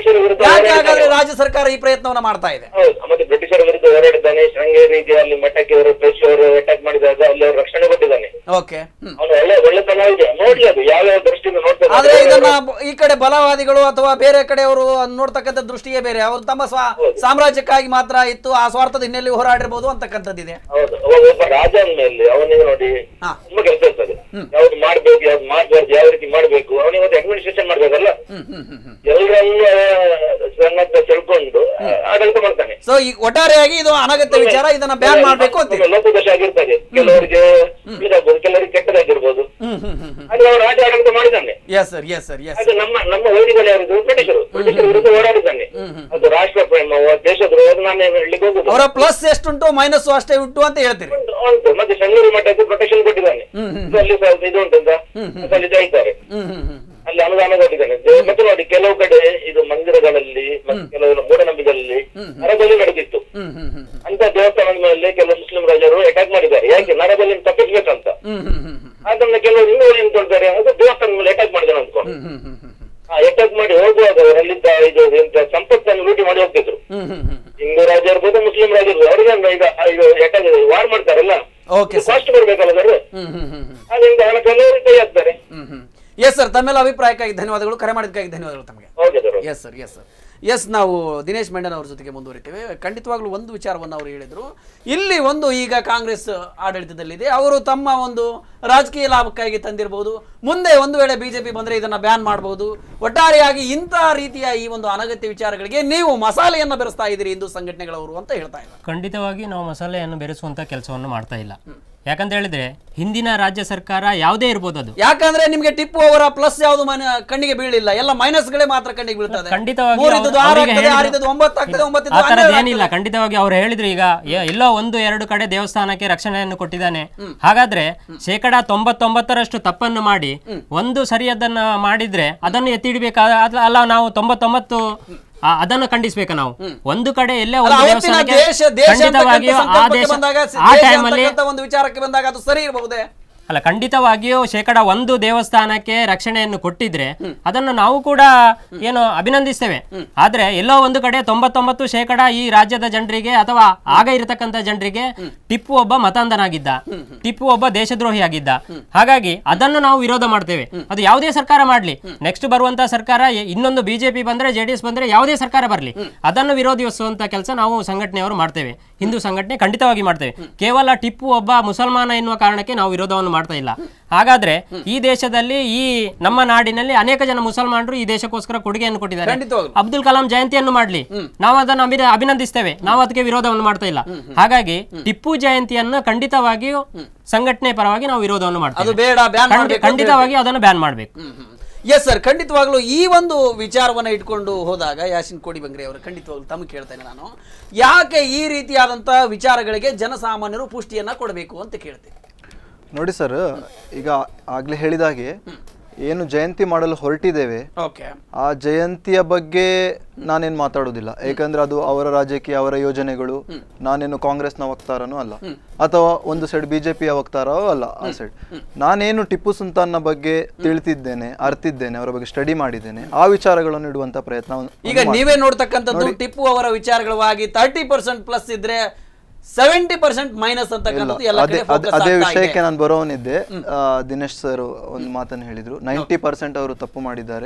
ಬ್ರಿಟಿಷರ ವಿರುದ್ಧ ಯಾಕೆ ಹೋರಾಡಿದ್ದಾನೆ. ಹಾಗಾದ್ರೆ ರಾಜ್ಯ ಸರ್ಕಾರ ಈ ಪ್ರಯತ್ನವನ್ನ ಮಾಡ್ತಾ ಇದೆ ಹೌದು ಮತ್ತೆ ಬ್ರಿಟಿಷರ ವಿರುದ್ಧ ಹೋರಾಡಿದ್ದಾನೆ ಶೃಂಗೇರಿಗೆ ಅಲ್ಲಿ ಮಠಕ್ಕೆ ಅವರು ಬ್ರಿಟಿಷ್ ಅವರು ಅಟ್ಯಾಕ್ ಮಾಡಿದಾಗ ಅಲ್ಲಿ ಅವರು ರಕ್ಷಣೆ ಕೊಟ್ಟಿದ್ದಾನೆ ಓಕೆ ಹ್ಮ್ ಅವನು ಒಳ್ಳೆ ಒಳ್ಳೆತನ ಇದೆ ನೋಡ್ಲಿ ಅದು ಯಾವ ಯಾವ ದೃಷ್ಟಿಯಿಂದ ನೋಡ್ತಾರೆ ಆದ್ರೆ ಇದನ್ನ ಬ- ಈ ಕಡೆ ಬಲವಾದಿಗಳು ಅಥವಾ ಬೇರೆ ಕಡೆಯವರು ನೋಡ್ತಕ್ಕಂಥ ದೃಷ್ಟಿಯೇ ಬೇರೆ ಅವರು ತಮ್ಮ ಸ್ವ ಸಾಮ್ರಾಜ್ಯಕ್ಕಾಗಿ ಮಾತ್ರ ಇತ್ತು ಆ ಸ್ವಾರ್ಥದ ಹಿನ್ನೆಲೆ ಹೋರಾಡಿರ್ಬೋದು ಅಂತಕ್ಕಂಥದ್ದಿದೆ ಹೌದು ಅವ ಒಬ್ಬ ರಾಜ ಅಂದ್ಮೇಲೆ ಅವನಿಗೆ ನೋಡಿ ಹಾ. ತುಂಬಾ ಕೆಲಸ ಇರ್ತದೆ ಯಾವ್ದು ಮಾಡ್ಬೇಕು ಯಾವ್ದು ಮಾಡ್ಬಾರ್ದು ಯಾವ ರೀತಿ ಮಾಡ್ಬೇಕು ಅವನಿಗೆ ಒಂದು ಅಡ್ಮಿನಿಸ್ಟ್ರೇಷನ್ ಮಾಡ್ಬೇಕಲ್ಲ ಹ್ಮ್ ಹ್ಮ್ ಹ್ಮ್ ಹ್ಮ್ ಎಲ್ಲರನ್ನು ಸಣ್ಣತ್ತ ತಿಳ್ಕೊಂಡು ಆ, ಆಡಳಿತ ಮಾಡ್ತಾನೆ ಸೊ ಈ ಒಟ್ಟಾರೆಯಾಗಿ ಇದು ಅನಗತ್ಯ ವಿಚಾರ ಇದನ್ನ ಬ್ಯಾನ್ ಮಾಡ್ಬೇಕು ಅಂತ ಒಮ್ಮೆ ಲೋಪದೋಷ ಆಗಿರ್ತದೆ ಕೆಲವರಿಗೆ ಒಳ್ಳೇದಾಗ್ಬೋದು ಕೆಲವರಿಗೆ ಕೆಟ್ಟದಾಗಿರ್ಬೋದು ಹ್ಮ್ ಹ್ಮ್ ಹ್ಮ್ ಹ್ಮ್ ಅಲ್ಲಿ ಅವನು ರಾಜ ಆಡಳಿತ ಮಾಡಿದ್ದಾನೆ yes sir yes sir yes ಅದು ನಮ್ಮ ನಮ್ಮ ವೈರಿಗಳು ಯಾರಿದ್ರು ಬ್ರಿಟಿಷರು ಬ್ರಿಟಿಷರ ವಿರುದ್ಧ ಹೋರಾಡಿದ್ದಾನೆ ಅದು ರಾಷ್ಟ್ರ ಪ್ರೇಮವೋ ದೇಶದ್ರೋಹ ಅದು ನಾನು ಹೇಳಲಿಕ್ಕೆ ಹೋಗುದು ಅವರ ಪ್ಲಸ್ ಎಷ್ಟುಂಟು ಮೈನಸ್ ಅಷ್ಟೇ ಉಂಟು ಅಂತ ಹೇಳ್ತೀರಿ ಉಂಟು, ಉಂಟು ಮತ್ತೆ ಶೃಂಗೇರಿ ಮಠಕ್ಕೆ ಪ್ರೊಟೆಕ್ಷನ್ ಕೊಟ್ಟಿದ್ದಾನೆ ಇದು ಅಲ್ಲಿ ಸ್ವಲ್ಪ ಇದು ಉಂಟಂತ ಮತ್ತೆ ಅಲ್ಲಿ ಜಾಯ್ತಾರೆ ಹ್ಮ್ ಹ್ಮ್ ಹ್ಮ್ ಅಲ್ಲಿ ಅನುದಾನ ಕೊಟ್ಟಿದ್ದಾನೆ ದೇ- ಮತ್ತೆ ನೋಡಿ ಕೆಲವು ಕಡೆ ಇದು ಮಂದಿರಗಳಲ್ಲಿ ಮತ್ತೆ ಕೆಲವು ಮೂಢನಂಬಿಕೆಗಳಲ್ಲಿ ನರಬಲಿ ನಡೆದಿತ್ತು ಹ್ಮ್ ಹ್ಮ್ ಹ್ಮ್ ಹ್ಮ್ ಅಂತ ದೇವಸ್ಥಾನದ ಮೇಲೆ ಕೆಲವು ಮುಸ್ಲಿಂ ರಾಜರು ಅಟ್ಯಾಕ್ ಮಾಡಿದ್ದಾರೆ ಯಾಕೆ ನರಬಲಿ ತಪ್ಪಿಸ್ಬೇಕಂತ ಹ್ಮ್ ಹ್ಮ್ ಹ್ಮ್ ಹ್ಮ್ ಅದನ್ನ ಕೆಲವರು ಹಿಂದೂಗಳು ನಿಂತ್ಕೊಳ್ತಾರೆ ಅದು ದೇವಸ್ಥಾನದ ಮೇಲೆ ಅಟ್ಯಾಕ್ ಮಾಡಿದಾರೆ ಅಂದ್ಕೊಂಡು ಹ್ಮ್ ಹ್ಮ್ ಹ್ಮ್ ಹ್ಮ್ ಆ ಅಟ್ಯಾಕ್ ಮಾಡಿ ಹೋಗುವಾಗ ಅವರಲ್ಲಿದ್ದ ಇದು ಎಂತ ಸಂಪತ್ತನ್ನು ಲೂಟಿ ಮಾಡಿ ಹೋಗ್ತಿದ್ರು ಹ್ಮ್ ಹ್ಮ್ ಹ್ಮ್ ಹಿಂದೂ ರಾಜ ಇರ್ಬೋದು ಮುಸ್ಲಿಂ ರಾಜ ಇರ್ಬೋದು ಅವ್ರಿಗೆ ಈಗ ಇದು ಅಟ್ಯಾಕ್ ವಾರ್ ಮಾಡ್ತಾರಲ್ಲ ಓಕೆ ಸರ್ ಕಾಸ್ಟ್ ಬರ್ಬೇಕಲ್ಲ ಸರ್ ಹ್ಮ್ ಹ್ಮ್ ಹ್ಮ್ ಹ್ಮ್ ಅದರಿಂದ ಹಣ ಕೆಲವರು ಕೈ ಹಾಕ್ತಾರೆ ಹ್ಮ್ ಹ್ಮ್ ಎಸ್ ಸರ್ ತಮ್ಮೆಲ್ಲ ಅಭಿಪ್ರಾಯಕ್ಕಾಗಿ ಧನ್ಯವಾದಗಳು ಕರೆ ಮಾಡಿದ್ದಕ್ಕಾಗಿ ಧನ್ಯವಾದಗಳು ತಮಗೆ okay sir yes sir yes sir yes ನಾವು ದಿನೇಶ್ ಮೆಂಡನ್ ಅವ್ರ ಜೊತೆಗೆ ಮುಂದುವರಿತೇವೆ ಖಂಡಿತವಾಗ್ಲೂ ಒಂದು ವಿಚಾರವನ್ನು ಅವರು ಹೇಳಿದರು ಇಲ್ಲಿ ಒಂದು ಈಗ ಕಾಂಗ್ರೆಸ್ ಆಡಳಿತದಲ್ಲಿದೆ ಅವರು ತಮ್ಮ ಒಂದು ರಾಜಕೀಯ ಲಾಭಕ್ಕಾಗಿ ತಂದಿರಬಹುದು ಮುಂದೆ ಒಂದು ವೇಳೆ ಬಿಜೆಪಿ ಬಂದರೆ ಇದನ್ನು ಬ್ಯಾನ್ ಮಾಡಬಹುದು ಒಟ್ಟಾರೆಯಾಗಿ ಇಂಥ ರೀತಿಯ ಈ ಒಂದು ಅನಗತ್ಯ ವಿಚಾರಗಳಿಗೆ ನೀವು ಮಸಾಲೆಯನ್ನು ಬೆರೆಸ್ತಾ ಇದ್ದೀರಿ ಹಿಂದೂ ಸಂಘಟನೆಗಳವರು ಅಂತ ಹೇಳ್ತಾ ಇದ್ದಾರೆ ಖಂಡಿತವಾಗಿ ನಾವು ಮಸಾಲೆಯನ್ನು ಬೆರೆಸುವಂತ ಕೆಲಸವನ್ನು ಮಾಡ್ತಾ ಇಲ್ಲ ಯಾಕಂತ ಹೇಳಿದ್ರೆ ಹಿಂದಿನ ರಾಜ್ಯ ಸರ್ಕಾರ ಯಾವುದೇ ಇರ್ಬೋದು ಅದು ಯಾಕಂದ್ರೆ ನಿಮ್ಗೆ ಟಿಪ್ಪು ಅವರ ಪ್ಲಸ್ ಯಾವುದು ಮನ ಕಣ್ಣಿಗೆ ಬೀಳಿಲ್ಲ ಎಲ್ಲ ಮೈನಸ್ಗಳೇ ಮಾತ್ರ ಕಣ್ಣಿಗೆ ಬೀಳ್ತದೆ ಖಂಡಿತವಾಗಿ ಮೂರು ಅವ್ರು- ಇದ್ದದ್ದು ಆರು ಅವ್ರಿಗೆ ಆಗ್ತದೆ, ಆರು ಹೇಳಿದ್ರು- ಇದ್ದದ್ದು ಒಂಬತ್ತು ಆಗ್ತದೆ ಒಂಬತ್ತಿದ್ದು ಆ ಥರದ್ದು ಹನ್ನೆರಡು ಏನಿಲ್ಲ ಆಗ್ತದೆ. ಖಂಡಿತವಾಗಿ ಅವ್ರು ಹೇಳಿದ್ರು ಈಗ ಎ- ಎಲ್ಲೋ ಒಂದು ಎರಡು ಕಡೆ ದೇವಸ್ಥಾನಕ್ಕೆ ರಕ್ಷಣೆಯನ್ನು ಕೊಟ್ಟಿದ್ದಾನೆ ಹಾಗಾದ್ರೆ ಶೇಕಡ ತೊಂಬತ್ತೊಂಬತ್ತರಷ್ಟು ತಪ್ಪನ್ನು ಮಾಡಿ ಒಂದು ಸರಿಯದನ್ನ ಮಾಡಿದ್ರೆ ಅದನ್ನು ಎತ್ತಿಡ್ಬೇಕಾದ ಅದ- ಅಲ್ಲ ನಾವು ತೊಂಬತ್ತೊಂಬತ್ತು ಆ- ಅದನ್ನು ಖಂಡಿಸ್ಬೇಕಾ ನಾವು ಒಂದು ಕಡೆ ಎಲ್ಲೇ ಅಲ್ಲ, ಒಂದು ಅವತ್ತಿನ ದೇವಸ್ಥಾನಕ್ಕೆ ದೇಶ ದೇಶ ಖಂಡಿತವಾಗಿಯೂ ಅಂತಕ್ಕಂಥ ಆ ಸಂಕಲ್ಪಕ್ಕೆ ದೇಶ ಬಂದಾಗ ಆ ದೇಶ ಟೈಮಲ್ಲಿ ಅಂತಕ್ಕಂಥ ಒಂದು ವಿಚಾರಕ್ಕೆ ಬಂದಾಗ ಅದು ಸರಿ ಇರಬಹುದೇ ಅಲ್ಲ ಖಂಡಿತವಾಗಿಯೂ ಶೇಕಡ ಒಂದು ದೇವಸ್ಥಾನಕ್ಕೆ ರಕ್ಷಣೆಯನ್ನು ಕೊಟ್ಟಿದ್ರೆ ಅದನ್ನು ನಾವು ಕೂಡ ಏನು ಅಭಿನಂದಿಸ್ತೇವೆ ಆದ್ರೆ ಎಲ್ಲೋ ಒಂದು ಕಡೆ ತೊಂಬತ್ತೊಂಬತ್ತು ಶೇಕಡ ಈ ರಾಜ್ಯದ ಜನರಿಗೆ ಅಥವಾ ಆಗ ಇರತಕ್ಕಂತ ಜನರಿಗೆ ಟಿಪ್ಪು ಒಬ್ಬ ಮತಾಂಧನಾಗಿದ್ದ ಟಿಪ್ಪು ಒಬ್ಬ ದೇಶದ್ರೋಹಿಯಾಗಿದ್ದ ಹಾಗಾಗಿ ಅದನ್ನು ನಾವು ವಿರೋಧ ಮಾಡ್ತೇವೆ ಅದು ಯಾವುದೇ ಸರ್ಕಾರ ಮಾಡ್ಲಿ ನೆಕ್ಸ್ಟ್ ಬರುವಂತ ಸರ್ಕಾರ ಎ- ಇನ್ನೊಂದು ಬಿಜೆಪಿ ಬಂದ್ರೆ ಜೆಡಿಎಸ್ ಬಂದ್ರೆ ಯಾವುದೇ ಸರ್ಕಾರ ಬರಲಿ ಅದನ್ನು ವಿರೋಧಿಸುವಂತ ಕೆಲಸ ನಾವು ಸಂಘಟನೆಯವರು ಮಾಡ್ತೇವೆ ಹಿಂದೂ ಸಂಘಟನೆ ಖಂಡಿತವಾಗಿ ಮಾಡ್ತೇವೆ ಕೇವಲ ಟಿಪ್ಪು ಒಬ್ಬ ಮುಸಲ್ಮಾನ ಎನ್ನುವ ಕಾರಣಕ್ಕೆ ನಾವು ವಿರೋಧವನ್ನು ಮಾಡ್ತಾ ಇಲ್ಲ ಹಾಗಾದ್ರೆ ಈ ದೇಶದಲ್ಲಿ ಈ ನಮ್ಮ ನಾಡಿನಲ್ಲಿ ಅನೇಕ ಜನ ಮುಸಲ್ಮಾನರು ಈ ದೇಶಕ್ಕೋಸ್ಕರ ಕೊಡುಗೆಯನ್ನು ಕೊಟ್ಟಿದ್ದಾರೆ ಖಂಡಿತವಾಗ್ಲು. ಅಬ್ದುಲ್ ಕಲಾಂ ಜಯಂತಿಯನ್ನು ಮಾಡ್ಲಿ ನಾವು ಅದನ್ನು ಅಭಿ- ಅಭಿನಂದಿಸ್ತೇವೆ ನಾವು ಅದಕ್ಕೆ ವಿರೋಧವನ್ನು ಮಾಡ್ತಾ ಇಲ್ಲ ಹಾಗಾಗಿ ಟಿಪ್ಪು ಜಯಂತಿಯನ್ನು ಖಂಡಿತವಾಗಿಯೂ ಸಂಘಟನೆ ಪರವಾಗಿ ನಾವು ವಿರೋಧವನ್ನು ಅದು ಮಾಡ್ತೇವೆ ಬೇಡ ಬ್ಯಾನ್ ಖಂಡಿ- ಮಾಡಬೇಕು ಖಂಡಿತವಾಗಿ ಅದನ್ನು ಬ್ಯಾನ್ ಮಾಡಬೇಕು ಎಸ್ ಸರ್ ಖಂಡಿತವಾಗ್ಲೂ ಈ ಒಂದು ವಿಚಾರವನ್ನ ಇಟ್ಕೊಂಡು ಹೋದಾಗ ಯಾಸಿನ್ ಕೋಡಿ ಬಂಗ್ರೆ ಅವರು ಖಂಡಿತವಾಗ್ಲೂ ತಮಗೆ ಕೇಳ್ತೇನೆ ನಾನು ಯಾಕೆ ಈ ರೀತಿಯಾದಂತ ವಿಚಾರಗಳಿಗೆ ಜನಸಾಮಾನ್ಯರು ಪುಷ್ಟಿಯನ್ನ ಕೊಡಬೇಕು ಅಂತ ಕೇಳ್ತೇನೆ ನೋಡಿ ಸರ್ ಈಗ ಆಗ್ಲೇ ಹೇಳಿದ ಹಾಗೆ ಏನು ಜಯಂತಿ ಮಾಡಲು ಹೊರಟಿದ್ದೇವೆ ಓಕೆ ಆ ಜಯಂತಿಯ ಬಗ್ಗೆ ನಾನೇನು ಮಾತಾಡೋದಿಲ್ಲ ಏಕೆಂದ್ರೆ ಅದು ಅವರ ರಾಜ್ಯಕ್ಕೆ ಅವರ ಯೋಜನೆಗಳು ನಾನೇನು ಕಾಂಗ್ರೆಸ್ನ ವಕ್ತಾರನೂ ಅಲ್ಲ ಅಥವಾ ಒಂದು ಸೈಡ್ ಬಿಜೆಪಿಯ ವಕ್ತಾರವೂ ಅಲ್ಲ ಆ ಸೈಡ್ ನಾನೇನು ಟಿಪ್ಪು ಸುಲ್ತಾನ್ನ ಬಗ್ಗೆ ತಿಳಿತಿದ್ದೇನೆ ಅರ್ತಿದ್ದೇನೆ ಅವರ ಬಗ್ಗೆ ಸ್ಟಡಿ ಮಾಡಿದ್ದೇನೆ ಆ ವಿಚಾರಗಳನ್ನು ಇಡುವಂತ ಪ್ರಯತ್ನ ಈಗ ನೀವೇ ನೋಡ್ತಕ್ಕಂಥದ್ದು ಟಿಪ್ಪು ಅವರ ವಿಚಾರಗಳವಾಗಿ ತರ್ಟಿ ಪರ್ಸೆಂಟ್ ಪ್ಲಸ್ ಇದ್ರೆ ಸೆವೆಂಟಿ ಪರ್ಸೆಂಟ್ ಮೈನಸ್ ಅಂತಕ್ಕಂಥದ್ದು ಎಲ್ಲ ಅದೇ ಕಡೆ ಅದೇ- focus ಅದೇ ಆಗ್ತಾ ವಿಷಯಕ್ಕೆ ಇದೆ. ನಾನು ಬರೋನಿದ್ದೆ ಆ, ದಿನೇಶ್ ಸರ್ ಒಂದು ಮಾತನ್ನು ಹೇಳಿದ್ರು ನೈಂಟಿ ಪರ್ಸೆಂಟ್ ಅವರು ತಪ್ಪು ಮಾಡಿದ್ದಾರೆ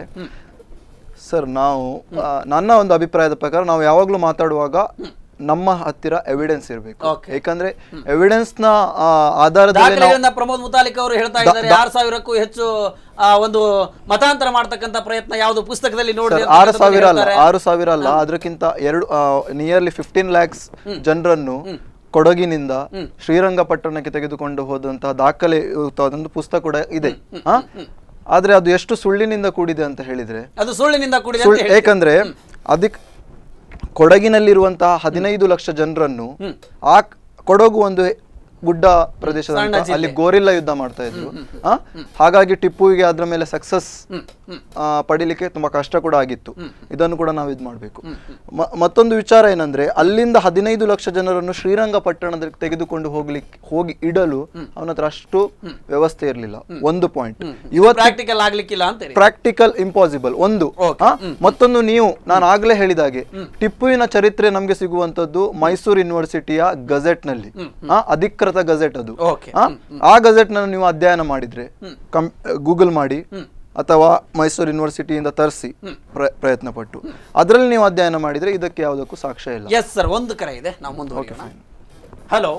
ಸರ್ ನಾವು ಆ, ನನ್ನ ಒಂದು ಅಭಿಪ್ರಾಯದ ಪ್ರಕಾರ ನಾವು ಯಾವಾಗಲೂ ಮಾತಾಡುವಾಗ ನಮ್ಮ ಹತ್ತಿರ ಎವಿಡೆನ್ಸ್ ಇರಬೇಕು Okay. ಯಾಕಂದ್ರೆ ಎವಿಡೆನ್ಸ್ ನ ಆ, ಆಧಾರದಲ್ಲಿ ನಾವು ದಾಖಲೆಗಳಿಂದ ಪ್ರಮೋದ್ ಮುತಾಲಿಕ್ ಅವರು ಹೇಳ್ತಾ ಇದ್ದಾರೆ ಆರು ಸಾವಿರಕ್ಕೂ ಹೆಚ್ಚು ಆ, ಒಂದು ಮತಾಂತರ ಮಾಡ್ತಕ್ಕಂಥ ಪ್ರಯತ್ನ ಯಾವುದು ಪುಸ್ತಕದಲ್ಲಿ ನೋಡಿ ಸರ್, ಆರು ಸಾವಿರ ಅಲ್ಲ ಆರು ಸಾವಿರ ಅಲ್ಲ ಅದಕ್ಕಿಂತ ಎರಡು ನಿಯರ್ಲಿ ಫಿಫ್ಟೀನ್ ಲ್ಯಾಕ್ಸ್ ಜನರನ್ನು ಕೊಡಗಿನಿಂದ ಶ್ರೀರಂಗಪಟ್ಟಣಕ್ಕೆ ತೆಗೆದುಕೊಂಡು ಹೋದಂತಹ ದಾಖಲೆ ಒಂದು ಪುಸ್ತಕ ಕೂಡ ಇದೆ ಆ? ಆದ್ರೆ ಅದು ಎಷ್ಟು ಸುಳ್ಳಿನಿಂದ ಕೂಡಿದೆ ಅಂತ ಹೇಳಿದ್ರೆ ಅದು ಸುಳ್ಳಿನಿಂದ ಕೂಡಿದೆ ಅಂತ ಸುಳ್ಳು ಹೇಳಿ. ಏಕೆಂದ್ರೆ ಅದಕ್ಕೆ ಕೊಡಗಿನಲ್ಲಿರುವಂತಹ ಹದಿನೈದು ಲಕ್ಷ ಜನರನ್ನು ಆ ಕೊಡಗು ಒಂದು ಗುಡ್ಡ ಪ್ರದೇಶದ ಸಣ್ಣ ಜಿಲ್ಲೆ. ಅಲ್ಲಿ ಗೋರಿಲ್ಲ ಯುದ್ಧ ಮಾಡ್ತಾ ಇದ್ರು ಆ? ಹಾಗಾಗಿ ಟಿಪ್ಪುವಿಗೆ ಅದ್ರ ಮೇಲೆ ಸಕ್ಸಸ್ ಆ, ಪಡಿಲಿಕ್ಕೆ ತುಂಬಾ ಕಷ್ಟ ಕೂಡ ಆಗಿತ್ತು ಇದನ್ನು ಕೂಡ ನಾವು ಇದು ಮಾಡಬೇಕು ಮತ್ತೊಂದು ವಿಚಾರ ಏನಂದ್ರೆ ಅಲ್ಲಿಂದ ಹದಿನೈದು ಲಕ್ಷ ಜನರನ್ನು ಶ್ರೀರಂಗಪಟ್ಟಣದ ತೆಗೆದುಕೊಂಡು ಹೋಗ್ಲಿಕ್ಕೆ ಹೋಗಿ ಇಡಲು ಅವನ ಹತ್ರ ಅಷ್ಟು ವ್ಯವಸ್ಥೆ ಇರಲಿಲ್ಲ ಒಂದು ಪಾಯಿಂಟ್ ಇವತ್ತು ಪ್ರಾಕ್ಟಿಕಲ್ ಆಗ್ಲಿಕ್ಕಿಲ್ಲ ಅಂತೇಳಿ ಪ್ರಾಕ್ಟಿಕಲ್ ಇಂಪಾಸಿಬಲ್ ಒಂದು ಆ, ಮತ್ತೊಂದು ನೀವು ನಾನು ಆಗ್ಲೇ ಹೇಳಿದಾಗೆ ಟಿಪ್ಪುವಿನ ಚರಿತ್ರೆ ನಮ್ಗೆ ಸಿಗುವಂತದ್ದು ಮೈಸೂರು ಯೂನಿವರ್ಸಿಟಿಯ ಗಜೆಟ್ ನಲ್ಲಿ ಆ, ಅಧಿಕೃತ ಗಜೆಟ್ ಅದು Okay. ಆ, ಆ ಗಜೆಟ್ ನ ನೀವು ಅಧ್ಯಯನ ಮಾಡಿದ್ರೆ ಗೂಗಲ್ ಮಾಡಿ ಅಥವಾ ಮೈಸೂರು ಯೂನಿವರ್ಸಿಟಿಯಿಂದ ತರಿಸಿ ಪ್ರಯತ್ನ ಪಟ್ಟು ಅದರಲ್ಲಿ ನೀವು ಅಧ್ಯಯನ ಮಾಡಿದ್ರೆ ಇದಕ್ಕೆ ಯಾವುದಕ್ಕೂ ಸಾಕ್ಷ್ಯ ಇಲ್ಲ ಎಸ್ ಸರ್ ಒಂದು ಕರೆ ಇದೆ ನಾವು ಮುಂದುವರಿಯೋಣ ಹಲೋ